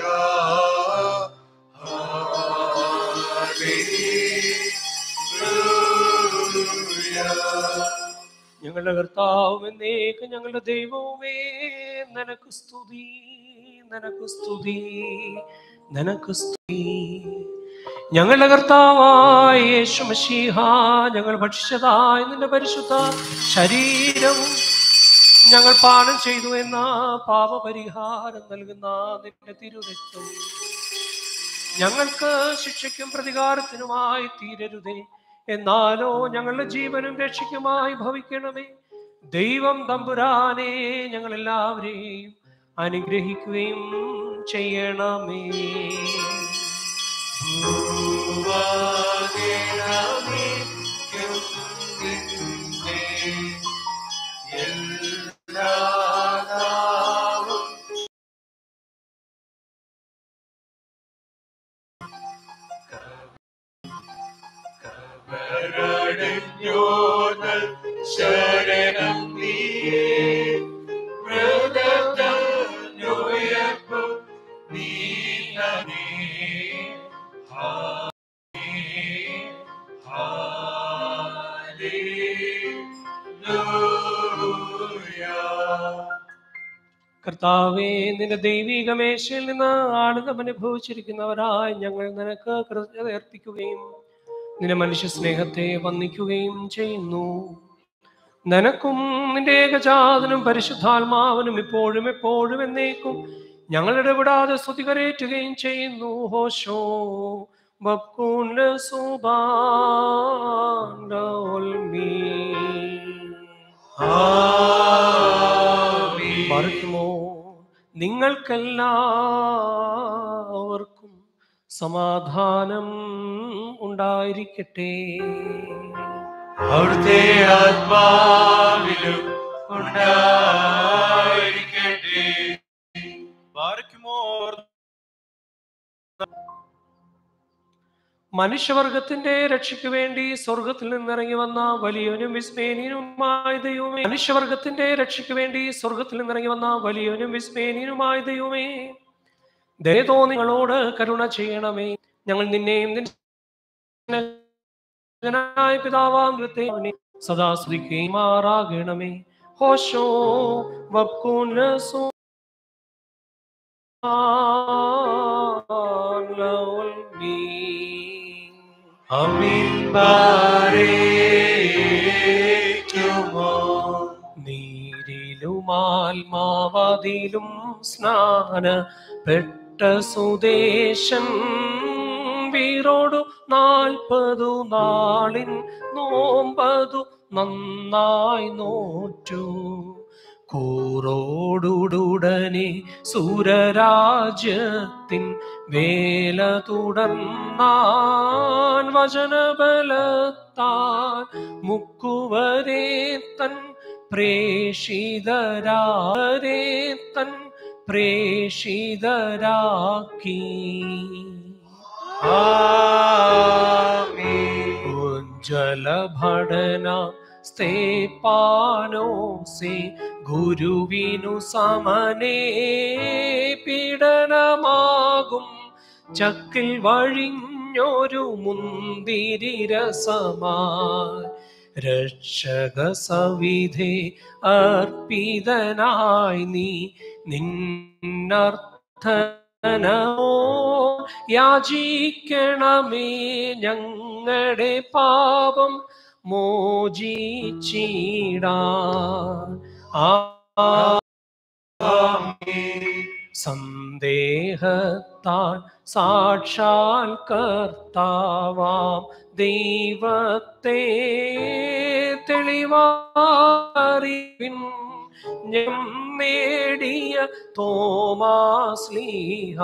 ഞങ്ങളുടെ കർത്താവും എന്നേക്ക് ഞങ്ങളുടെ ദൈവവുമേ നിനക്ക് സ്തുതി നിനക്ക് സ്തുതി നിനക്ക് സ്തുതി ഞങ്ങളുടെ കർത്താവായ യേശു മശീഹ ഞങ്ങൾ ഭക്ഷിച്ചതായ നിന്റെ പരിശുദ്ധ ശരീരവും ഞങ്ങൾ പാനം ചെയ്തു എന്ന പാപപരിഹാരം നൽകുന്ന നിന്റെ തിരുരക്തം ഞങ്ങൾക്ക് ശിക്ഷയ്ക്കും പ്രതികാരത്തിനുമായി തീരരുതേ എന്നാലോ ഞങ്ങളുടെ ജീവനും രക്ഷയ്ക്കുമായി ഭവിക്കണമേ ദൈവം തമ്പുരാനെ ഞങ്ങൾ എല്ലാവരെയും അനുഗ്രഹിക്കുകയും ചെയ്യണമേ ഭൂവാ ശരണഞ്ഞോനൽ ശരണം നീയേ മൃഗതനുയർപ്പു നീ നനേ കർത്താവേ നിന്റെ ദൈവിക മേശയിൽ നിന്ന് ആനന്ദം അനുഭവിച്ചിരിക്കുന്നവരായി ഞങ്ങൾ നിനക്ക് കൃതജ്ഞത അർപ്പിക്കുകയും നിന്റെ മനുഷ്യ സ്നേഹത്തെ വന്ദിക്കുകയും ചെയ്യുന്നു നിനക്കും നിന്റെ ഏകജാതനും പരിശുദ്ധാത്മാവിനും ഇപ്പോഴും എപ്പോഴും എന്നേക്കും ഞങ്ങളുടെ വിടാതെ സ്തുതി കരേറ്റുകയും ചെയ്യുന്നു ഹോശോ ബക്കൂല മറക്കുമോ നിങ്ങൾക്കെല്ലാവർക്കും സമാധാനം ഉണ്ടായിരിക്കട്ടെ അവിടുത്തെ ആത്മാവിലും ഉണ്ടായിരിക്കട്ടെ ബാരക്കുമോർ മനുഷ്യവർഗത്തിന്റെ രക്ഷയ്ക്ക് വേണ്ടി സ്വർഗത്തിൽ നിന്നിറങ്ങി വന്ന വലിയവനും വിസ്മേനീനുമായ ദൈവമേ മനുഷ്യവർഗത്തിന്റെ രക്ഷയ്ക്ക് വേണ്ടി സ്വർഗത്തിൽ നിന്നിറങ്ങി വന്ന വലിയവനും വിസ്മേനീനുമായ ദൈവമേ ദയതോ നിങ്ങളോട് കരുണ ചെയ്യണമേ ഞങ്ങൾ നിന്നെയും നിന്റെ ായ പിതാവാമൃത്തെ സദാ സ്തുതിക്കുമാറാകണമേ ഹോശോ വക്കൂലസോ അമീൻ ബാരേക്കുമോ നീരിലുമാൽമാവതിലും സ്നാന പെട്ട സുദേശൻ വീരോടു നാൽപ്പതു നാളിൻ നോമ്പതു നന്നായി നോറ്റു കൂറോടുടനെ സൂരരാജ്യത്തിൻ വേല തുടർന്നാൻ വചനബലത്താൽ മുക്കുവരെ തൻ പ്രേഷിതരാരെ തൻ പ്രേഷിതരാക്കി ജലഭടന സ്തേപ്പാനോസെ ഗുരുവിനു സമനേ പീഡനമാകും ചക്കിൽ വഴിഞ്ഞൊരു മുന്തിരി രസമായി രക്ഷക സവിധേ അർപ്പിതനായി നീ നിന്നർത്ഥനമോ യാചിക്കണമേ ഞങ്ങളുടെ പാപം മോചിച്ചിടാൻ ആ സന്ദേഹത്താൽ സാക്ഷാൽ കർത്താവാം ദൈവത്തെ തെളിവാറിവിൻ ഞം നേടിയ തോമാസ്ലീഹ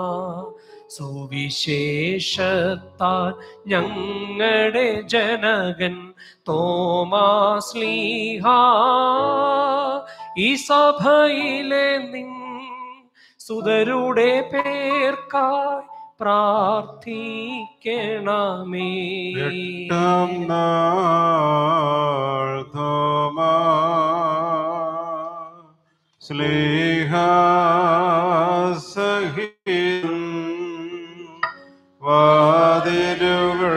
സുവിശേഷത്താൽ ഞങ്ങളുടെ ജനകൻ തോമാസ്ലീഹ ഈ സഭയിലെ നിൻ സുതരുടെ പേർക്കായി പ്രാർത്ഥിക്കണമേ എട്ടാം നാൾ തോമാ സ്നേഹസഹിതം വാതിലുകൾ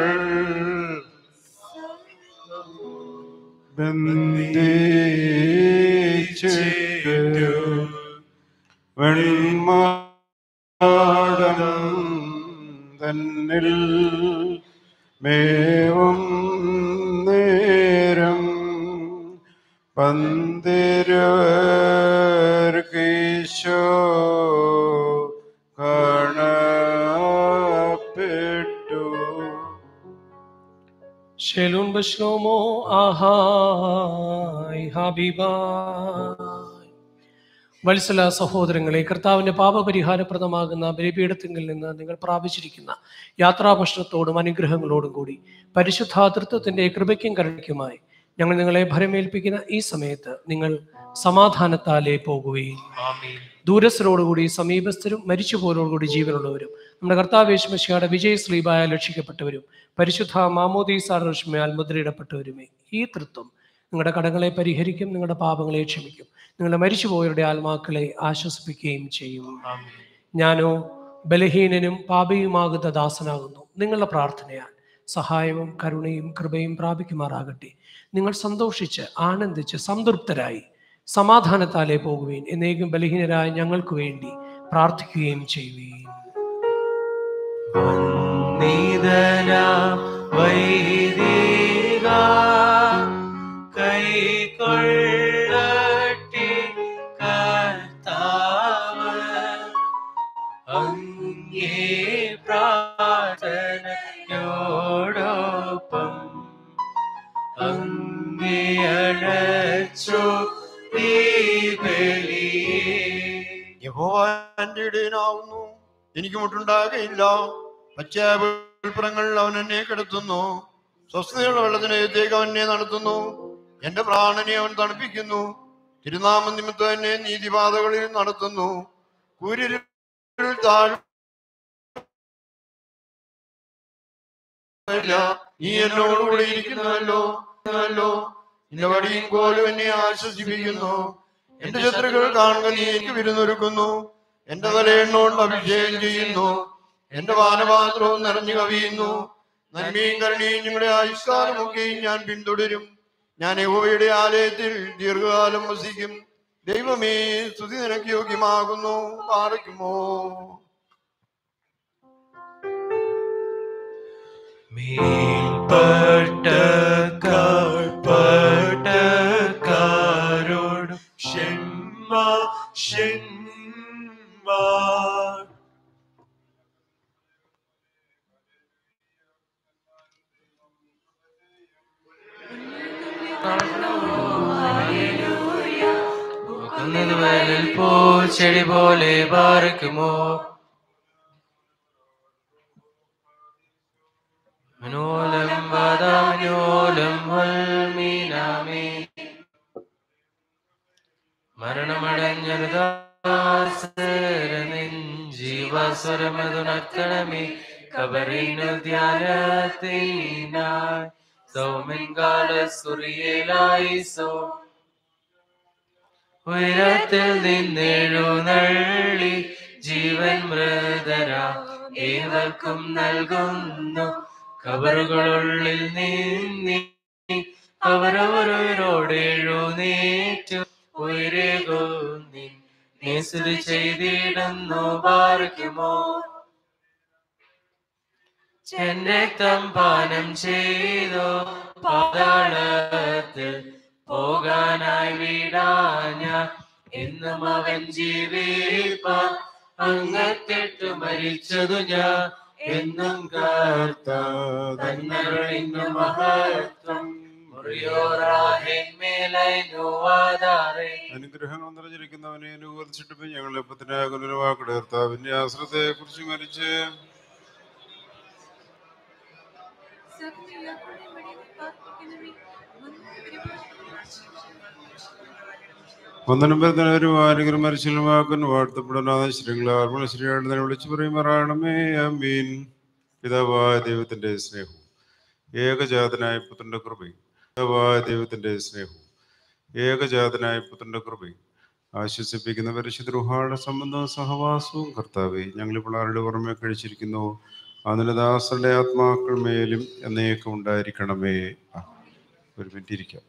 ബന്ധിച്ചിട്ടു വെൺമാടം തന്നിൽ മേവും നേരം പന്തിരുവർക്കീശോ കാണപ്പെട്ടു ഷെലൂൻ ബശ്ലോമോ ആഹായ് ഹബീബായ് വത്സല സഹോദരങ്ങളെ കർത്താവിന്റെ പാപപരിഹാരപ്രദമാകുന്ന ബലിപീഠത്തിങ്കിൽ നിന്ന് നിങ്ങൾ പ്രാപിച്ചിരിക്കുന്ന യാത്രാഭക്ഷണത്തോടും അനുഗ്രഹങ്ങളോടും കൂടി പരിശുദ്ധാതൃത്വത്തിന്റെ കൃപയ്ക്കും കരുണയ്ക്കുമായി ഞങ്ങൾ നിങ്ങളെ ഭരമേൽപ്പിക്കുന്ന ഈ സമയത്ത് നിങ്ങൾ സമാധാനത്താലേ പോകുകയും ദൂരസ്ഥരോടുകൂടി സമീപസ്ഥരും മരിച്ചുപോരോടുകൂടി ജീവനുള്ളവരും നമ്മുടെ കർത്താവ് യേശുമശിയുടെ വിജയ സ്ലീബായ രക്ഷിക്കപ്പെട്ടവരും പരിശുദ്ധ മാമോദീസാർ രശ്മയാൽ മുദ്രയിടപ്പെട്ടവരുമേ ഈ തൃത്വം നിങ്ങളുടെ കടങ്ങളെ പരിഹരിക്കും നിങ്ങളുടെ പാപങ്ങളെ ക്ഷമിക്കും നിങ്ങളുടെ മരിച്ചുപോയവരുടെ ആത്മാക്കളെ ആശ്വസിപ്പിക്കുകയും ചെയ്യും ഞാനോ ബലഹീനനും പാപിയുമാകുന്ന ദാസനാകുന്നു നിങ്ങളുടെ പ്രാർത്ഥനയാൽ സഹായവും കരുണയും കൃപയും പ്രാപിക്കുമാറാകട്ടെ നിങ്ങൾ സന്തോഷിച്ച് ആനന്ദിച്ച് സംതൃപ്തരായി സമാധാനത്താലേ പോകുകയും എന്നേക്കും ബലഹീനരായ ഞങ്ങൾക്ക് വേണ്ടി പ്രാർത്ഥിക്കുകയും ചെയ്യുകയും നിധന വൈദിക കൈക്കൊള്ളട്ടെ കർത്താവ് അങ്ങേ പ്രാർത്ഥനയോടൊപ്പം അങ്ങേ അടച്ചോ ഈ ബലിയെ യഹോവ എന്റെ ഇടയനാവുന്നു എനിക്ക് മുട്ടുണ്ടാകയില്ല പച്ചപ്പുറങ്ങൾ അവൻ എന്നെ കിടത്തുന്നു സ്വസ്ഥതയുള്ള വെള്ളത്തിനകത്തേക്ക് അവൻ എന്നെ നടത്തുന്നു എന്റെ പ്രാണനെ അവൻ തണുപ്പിക്കുന്നു തിരുനാമ നിമിത്തം എന്നെ നീതിപാതകളിൽ നടത്തുന്നു കൂരിരുൾ താഴ് നീ എന്നോടുകൂടെ ഇരിക്കുന്നതല്ലോ ല്ലോ നിന്റെ വടിയും കോലും എന്നെ ആശ്വസിപ്പിക്കുന്നു എന്റെ ശത്രുക്കൾ കാണുക നീ എനിക്ക് വിരുന്നൊരുക്കുന്നു എന്റെ തലയെണ്ണോണ്ട് അഭിഷേകം ചെയ്യുന്നു എന്റെ പാനപാത്രവും നിറഞ്ഞു കവിയുന്നു നന്മയും കരുണയും നിങ്ങളുടെ ആയുഷ്കാലമൊക്കെയും ഞാൻ പിന്തുടരും ഞാൻ യഹോവയുടെ ആലയത്തിൽ ദീർഘകാലം വസിക്കും ദൈവമേ സ്തുതി നിനക്ക് യോഗ്യമാകുന്നു പാറയ്ക്കുമോ പട്ടക്കാരോട് ഷെമ്മ ഷെമ്മ വയലിൽ പൂച്ചെടി പോലെ പാർക്കുമോ മനോലം വാദാനോലം വൽമീനാമേ മരണമടഞ്ഞൊരു ജീവസ്വരമതു നർക്കണമേ കബറിനു ധ്യാനത്തിനായി സൗമിൻകാല സുറിയലായി സോ ഉയരത്തിൽ നിന്നെഴുന്നള്ളി ജീവൻ മൃതര ഏവർക്കും നൽകുന്നു കബറുകളുള്ളിൽ നിന്നി അവരവരോട് എഴുന്നേറ്റു ഉയരുകുന്നിൻ നേസുതി ചെയ്തിടുന്നു പാർക്കുമോ രക്തം പാനം ചെയ്തോ പാതാളത്തിൽ പോകാനായി വിടാഞ്ഞ എന്നും അവൻ ജീവിപ്പാൻ അങ്ങത്തെട്ട് മരിച്ചതു ഞാൻ എന്നും കാർത്ത തന്നറിഞ്ഞു മഹത്വം മുറിയോറാഹിന്മേലൈനുവാതാറേ അനുഗ്രഹങ്ങൾ നിറഞ്ഞിരിക്കുന്നവനെ അനുവർത്തിച്ചിട്ട് ഞങ്ങൾ എപ്പത്തിനാകുന്ന വാക്കുടെ കർത്താവിന്റെ ആശ്രത്തെ കുറിച്ച് മരിച്ച് വന്ദനം വരുന്നവരും ആരോഗ്യം മരിച്ചിലും വാക്കുന്നു വാഴ്ത്തപ്പെടുന്ന ശ്രീകളാർമണ ശ്രീയാണെന്നെ വിളിച്ചു പറയുമാറാണമേ അമീൻ പിതാവായ ദൈവത്തിന്റെ സ്നേഹവും ഏകജാതനായ പുത്രന്റെ കൃപയും പിതാവായ ദൈവത്തിന്റെ സ്നേഹവും ഏകജാതനായ പുത്രന്റെ കൃപയും ആശ്വസിപ്പിക്കുന്ന പരിശുദ്ധ സംബന്ധവും സഹവാസവും കർത്താവെ ഞങ്ങളിപ്പോൾ ആരുടെ പുറമെ കഴിച്ചിരിക്കുന്നു അതിനദാസരുടെ ആത്മാക്കൾ മേലും എന്നേക്കും ഉണ്ടായിരിക്കണമേ ആ, ഒരു മിനിറ്റ് ഇരിക്കാം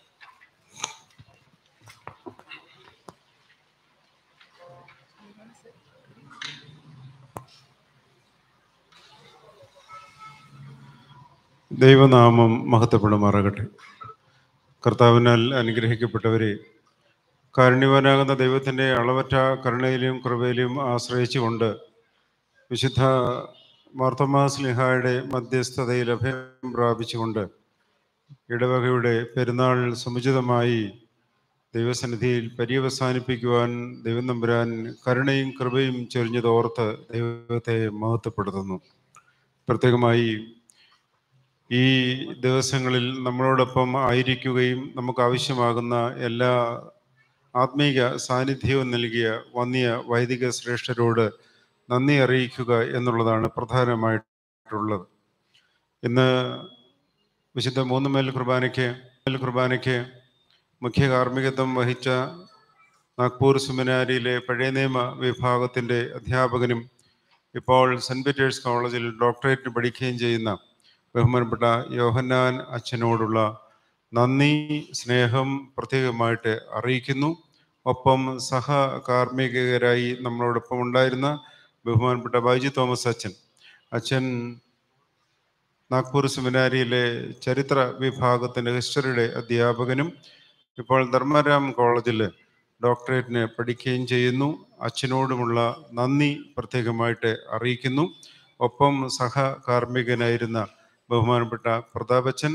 ദൈവനാമം മഹത്വപ്പെടുമാറാകട്ടെ കർത്താവിനാൽ അനുഗ്രഹിക്കപ്പെട്ടവരെ കാരുണ്യവാനാകുന്ന ദൈവത്തിൻ്റെ അളവറ്റ കരുണയിലും കൃപയിലും ആശ്രയിച്ചുകൊണ്ട് വിശുദ്ധ മാർത്തമാ സ്ലിഹായുടെ മധ്യസ്ഥതയിൽ അഭയം പ്രാപിച്ചുകൊണ്ട് ഇടവകയുടെ പെരുന്നാൾ സമുചിതമായി ദൈവസന്നിധിയിൽ പര്യവസാനിപ്പിക്കുവാൻ ദൈവം നമ്പുരാൻ കരുണയും കൃപയും ചൊരിഞ്ഞതോർത്ത് ദൈവത്തെ മഹത്വപ്പെടുത്തുന്നു പ്രത്യേകമായി ഈ ദിവസങ്ങളിൽ നമ്മളോടൊപ്പം ആയിരിക്കുകയും നമുക്ക് ആവശ്യമാകുന്ന എല്ലാ ആത്മീക സാന്നിധ്യവും നൽകിയ വന്യ വൈദിക ശ്രേഷ്ഠരോട് നന്ദി അറിയിക്കുക എന്നുള്ളതാണ് പ്രധാനമായിട്ടുള്ളത് ഇന്ന് വിശുദ്ധ മൂന്ന് മേൽ കുർബാനയ്ക്ക് മേൽ കുർബാനയ്ക്ക് മുഖ്യ കാർമ്മികത്വം വഹിച്ച നാഗ്പൂർ സെമിനാരിയിലെ പഴയ നിയമ വിഭാഗത്തിൻ്റെ അധ്യാപകനും ഇപ്പോൾ സെൻറ് പീറ്റേഴ്സ് കോളേജിൽ ഡോക്ടറേറ്റ് പഠിക്കുകയും ചെയ്യുന്ന ബഹുമാനപ്പെട്ട യോഹന്നാൻ അച്ഛനോടുള്ള നന്ദി സ്നേഹം പ്രത്യേകമായിട്ട് അറിയിക്കുന്നു ഒപ്പം സഹ കാർമ്മികരായി നമ്മളോടൊപ്പം ഉണ്ടായിരുന്ന ബഹുമാനപ്പെട്ട ബൈജി തോമസ് അച്ഛൻ അച്ഛൻ നാഗ്പൂർ സെമിനാരിയിലെ ചരിത്ര വിഭാഗത്തിൻ്റെ ഹിസ്റ്ററിയുടെ അധ്യാപകനും ഇപ്പോൾ ധർമ്മരാം കോളേജിൽ ഡോക്ടറേറ്റിന് പഠിക്കുകയും ചെയ്യുന്നു അച്ഛനോടുമുള്ള നന്ദി പ്രത്യേകമായിട്ട് അറിയിക്കുന്നു ഒപ്പം സഹ കാർമ്മികനായിരുന്ന ബഹുമാനപ്പെട്ട പ്രതാപച്ചൻ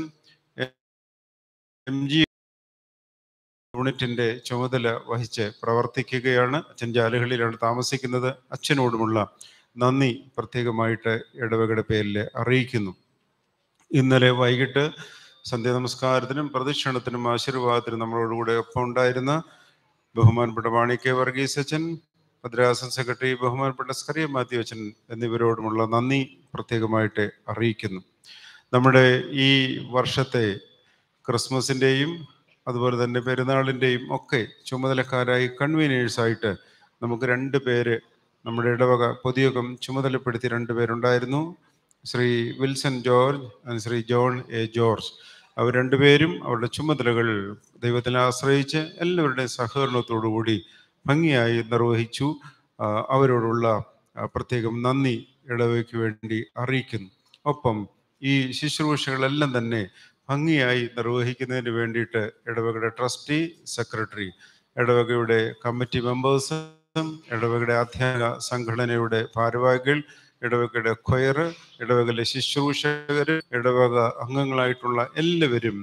എം ജി യൂണിറ്റിൻ്റെ ചുമതല വഹിച്ച് പ്രവർത്തിക്കുകയാണ് അച്ഛൻ ജാലകളിലാണ് താമസിക്കുന്നത് അച്ഛനോടുമുള്ള നന്ദി പ്രത്യേകമായിട്ട് ഇടവകയുടെ പേരിൽ അറിയിക്കുന്നു ഇന്നലെ വൈകിട്ട് സന്ധ്യ നമസ്കാരത്തിനും പ്രദക്ഷിണത്തിനും ആശീർവാദത്തിനും നമ്മളോടുകൂടെ ഒപ്പം ഉണ്ടായിരുന്ന ബഹുമാനപ്പെട്ട വാണി കെ വർഗീസ് അച്ഛൻ മദ്രാസൻ സെക്രട്ടറി ബഹുമാനപ്പെട്ട സ്കറിയ മാത്യു അച്ഛൻ എന്നിവരോടുമുള്ള നന്ദി പ്രത്യേകമായിട്ട് അറിയിക്കുന്നു നമ്മുടെ ഈ വർഷത്തെ ക്രിസ്മസിൻ്റെയും അതുപോലെ തന്നെ പെരുന്നാളിൻ്റെയും ഒക്കെ ചുമതലക്കാരായി കൺവീനേഴ്സായിട്ട് നമുക്ക് രണ്ട് പേര് നമ്മുടെ ഇടവക പൊതുയോഗം ചുമതലപ്പെടുത്തി രണ്ട് പേരുണ്ടായിരുന്നു Shri Wilson George and Shri John A George അവർ രണ്ടുപേരും അവരുടെ ചുമതലകൾ ദൈവത്തിനെ ആശ്രയിച്ച് എല്ലാവരുടെയും സഹകരണത്തോടു കൂടി ഭംഗിയായി നിർവഹിച്ചു ആ, അവരോടുള്ള ആ, പ്രത്യേകം നന്ദി ഇടവയ്ക്ക് വേണ്ടി അറിയിക്കുന്നു ഒപ്പം ഈ ശുശ്രൂഷകളെല്ലാം തന്നെ ഭംഗിയായി നിർവഹിക്കുന്നതിന് വേണ്ടിയിട്ട് ഇടവകയുടെ ട്രസ്റ്റി സെക്രട്ടറി ഇടവകയുടെ കമ്മിറ്റി മെമ്പേഴ്സും ഇടവകയുടെ അധ്യാപക സംഘടനയുടെ ഭാരവാഹികൾ ഇടവകയുടെ ക്വയർ ഇടവകയിലെ ശുശ്രൂഷകർ ഇടവക അംഗങ്ങളായിട്ടുള്ള എല്ലാവരും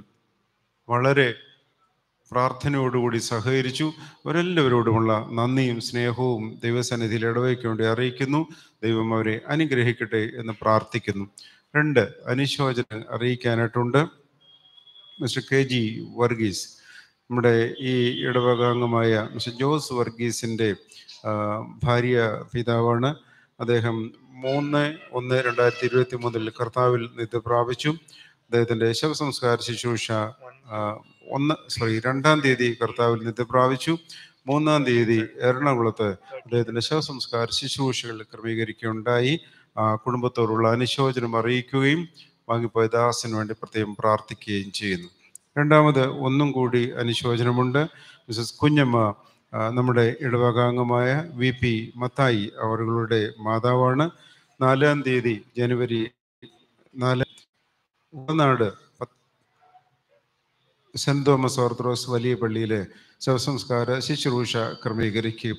വളരെ പ്രാർത്ഥനയോടുകൂടി സഹകരിച്ചു അവരെല്ലാവരോടുമുള്ള നന്ദിയും സ്നേഹവും ദൈവസന്നിധിയിൽ ഇടവയ്ക്ക് വേണ്ടി അറിയിക്കുന്നു ദൈവം അവരെ അനുഗ്രഹിക്കട്ടെ എന്ന് പ്രാർത്ഥിക്കുന്നു രണ്ട് അനുശോചനം അറിയിക്കാനായിട്ടുണ്ട് മിസ്റ്റർ കെ ജി വർഗീസ് നമ്മുടെ ഈ ഇടവകാംഗമായ മിസ്റ്റർ ജോസ് വർഗീസിൻ്റെ ആ, ഭാര്യ പിതാവാണ് അദ്ദേഹം മൂന്ന് ഒന്ന് രണ്ടായിരത്തി ഇരുപത്തി മൂന്നിൽ കർത്താവിൽ നിത്യ പ്രാപിച്ചു അദ്ദേഹത്തിൻ്റെ ശവസംസ്കാര ശുശ്രൂഷ ആ, ഒന്ന് സോറി രണ്ടാം തീയതി കർത്താവിൽ നിത്യ പ്രാപിച്ചു മൂന്നാം തീയതി എറണാകുളത്ത് അദ്ദേഹത്തിൻ്റെ ശവസംസ്കാര ശുശ്രൂഷകൾ ക്രമീകരിക്കുകയുണ്ടായി ആ കുടുംബത്തോടുള്ള അനുശോചനം അറിയിക്കുകയും വാങ്ങിപ്പോയ ദാസിന് വേണ്ടി പ്രത്യേകം പ്രാർത്ഥിക്കുകയും ചെയ്യുന്നു രണ്ടാമത് ഒന്നും കൂടി അനുശോചനമുണ്ട് മിസസ് കുഞ്ഞമ്മ ആ, നമ്മുടെ ഇടവകാംഗമായ വി പി മത്തായി അവരുടെ മാതാവാണ് നാലാം തീയതി ജനുവരി നാല് ഉളനാട് പത്ത് സെന്റ് തോമസ് ഓർത്തഡോക്സ് വലിയ പള്ളിയിലെ ശവസംസ്കാര ശുശ്രൂഷ ക്രമീകരിക്കും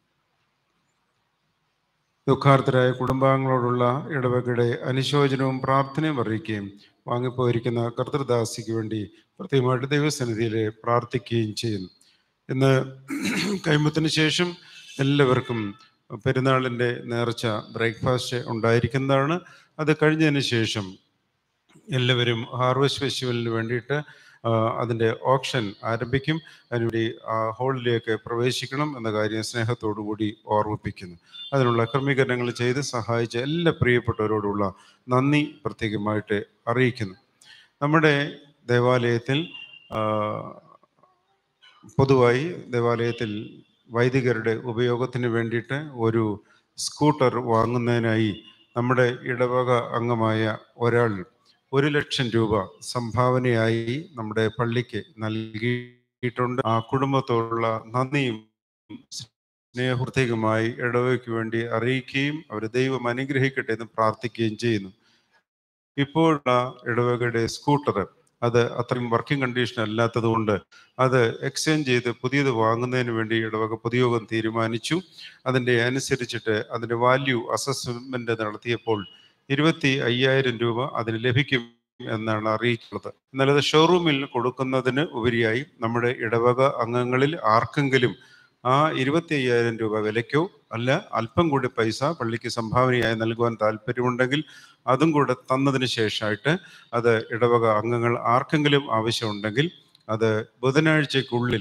ദുഃഖാർത്ഥരായ കുടുംബാംഗങ്ങളോടുള്ള ഇടവകയുടെ അനുശോചനവും പ്രാർത്ഥനയും അറിയിക്കുകയും വാങ്ങിപ്പോയിരിക്കുന്ന കർത്തൃദാസിക്ക് വേണ്ടി പ്രത്യേകമായിട്ട് ദൈവസന്നിധിയിൽ പ്രാർത്ഥിക്കുകയും ചെയ്യുന്നു ഇന്ന് കൈമുത്തിന് ശേഷം എല്ലാവർക്കും പെരുന്നാളിൻ്റെ നേർച്ച ബ്രേക്ക്ഫാസ്റ്റ് ഉണ്ടായിരിക്കുന്നതാണ് അത് കഴിഞ്ഞതിന് ശേഷം എല്ലാവരും ഹാർവസ്റ്റ് ഫെസ്റ്റിവലിന് വേണ്ടിയിട്ട് ആ, അതിൻ്റെ ഓപ്ഷൻ ആരംഭിക്കും അതിനുവേണ്ടി ആ ഹാളിലേക്ക് പ്രവേശിക്കണം എന്ന കാര്യം സ്നേഹത്തോടു കൂടി ഓർമ്മിപ്പിക്കുന്നു അതിനുള്ള ക്രമീകരണങ്ങൾ ചെയ്ത് സഹായിച്ച എല്ലാ പ്രിയപ്പെട്ടവരോടുള്ള നന്ദി പ്രത്യേകമായിട്ട് അറിയിക്കുന്നു നമ്മുടെ ദേവാലയത്തിൽ ആ, പൊതുവായി ദേവാലയത്തിൽ വൈദികരുടെ ഉപയോഗത്തിന് വേണ്ടിയിട്ട് ഒരു സ്കൂട്ടർ വാങ്ങുന്നതിനായി നമ്മുടെ ഇടവക അംഗമായ ഒരാൾ ഒരു ലക്ഷം രൂപ സംഭാവനയായി നമ്മുടെ പള്ളിക്ക് നൽകിയിട്ടുണ്ട് ആ കുടുംബത്തോടുള്ള നന്ദിയും സ്നേഹപ്രത്യേകമായി ഇടവയ്ക്ക് വേണ്ടി അറിയിക്കുകയും അവർ ദൈവം അനുഗ്രഹിക്കട്ടെ എന്ന് പ്രാർത്ഥിക്കുകയും ചെയ്യുന്നു ഇപ്പോഴുള്ള ഇടവകയുടെ സ്കൂട്ടർ അത് അത്രയും വർക്കിംഗ് കണ്ടീഷൻ അല്ലാത്തത് കൊണ്ട് അത് എക്സ്ചേഞ്ച് ചെയ്ത് പുതിയത് വാങ്ങുന്നതിന് വേണ്ടി ഇടവക പൊതുയോഗം തീരുമാനിച്ചു അതിൻ്റെ അനുസരിച്ചിട്ട് അതിൻ്റെ വാല്യൂ അസസ്മെൻ്റ് നടത്തിയപ്പോൾ ഇരുപത്തി അയ്യായിരം രൂപ അതിന് ലഭിക്കും എന്നാണ് അറിയിച്ചുള്ളത് എന്നാൽ അത് ഷോറൂമിൽ കൊടുക്കുന്നതിന് ഉപരിയായി നമ്മുടെ ഇടവക അംഗങ്ങളിൽ ആർക്കെങ്കിലും ആ ഇരുപത്തി അയ്യായിരം രൂപ വിലയ്ക്കോ അല്ല അല്പം കൂടി പൈസ പള്ളിക്ക് സംഭാവനയായി നൽകുവാൻ താല്പര്യമുണ്ടെങ്കിൽ അതും കൂടെ തന്നതിന് ശേഷമായിട്ട് അത് ഇടവക അംഗങ്ങൾ ആർക്കെങ്കിലും ആവശ്യമുണ്ടെങ്കിൽ അത് ബുധനാഴ്ചക്കുള്ളിൽ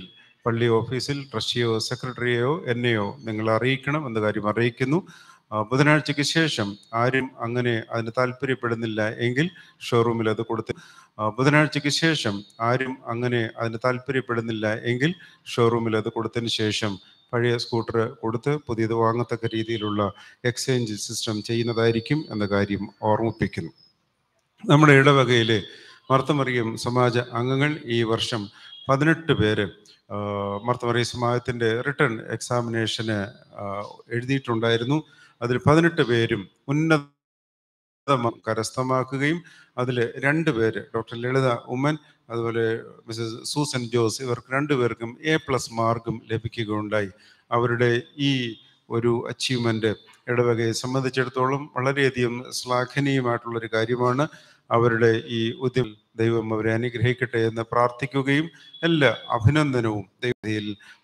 പള്ളി ഓഫീസിൽ ട്രസ്റ്റിയോ സെക്രട്ടറിയെയോ എന്നെയോ നിങ്ങൾ അറിയിക്കണം എന്ന കാര്യം അറിയിക്കുന്നു ആ, ബുധനാഴ്ചയ്ക്ക് ശേഷം ആരും അങ്ങനെ അതിന് താല്പര്യപ്പെടുന്നില്ല എങ്കിൽ ഷോറൂമിൽ അത് കൊടുത്ത് ആ, ബുധനാഴ്ചയ്ക്ക് ശേഷം ആരും അങ്ങനെ അതിന് താല്പര്യപ്പെടുന്നില്ല എങ്കിൽ ഷോറൂമിൽ അത് കൊടുത്തതിന് ശേഷം പഴയ സ്കൂട്ടർ കൊടുത്ത് പുതിയത് വാങ്ങത്തക്ക രീതിയിലുള്ള എക്സ്ചേഞ്ച് സിസ്റ്റം ചെയ്യുന്നതായിരിക്കും എന്ന കാര്യം ഓർമ്മിപ്പിക്കുന്നു നമ്മുടെ ഇടവകയിലെ മർത്തമറിയം സമാജ അംഗങ്ങൾ ഈ വർഷം പതിനെട്ട് പേര് ആ, മർത്തമറിയം സമാജത്തിൻ്റെ റിട്ടേൺ എക്സാമിനേഷന് ആ, എഴുതിയിട്ടുണ്ടായിരുന്നു അതിൽ പതിനെട്ട് പേരും ഉന്നത കരസ്ഥമാക്കുകയും അതിൽ രണ്ട് പേര് ഡോക്ടർ ലളിത ഉമ്മൻ അതുപോലെ മിസസ് സൂസൻ ജോസ് ഇവർക്ക് രണ്ടുപേർക്കും എ പ്ലസ് മാർക്കും ലഭിക്കുകയുണ്ടായി അവരുടെ ഈ ഒരു അച്ചീവ്മെൻ്റ് ഇടവകയെ സംബന്ധിച്ചിടത്തോളം വളരെയധികം ശ്ലാഘനീയമായിട്ടുള്ളൊരു കാര്യമാണ് അവരുടെ ഈ ഉദ്യമം ദൈവം അവരെ അനുഗ്രഹിക്കട്ടെ എന്ന് പ്രാർത്ഥിക്കുകയും എല്ലാ അഭിനന്ദനവും ദൈവത്തിൽ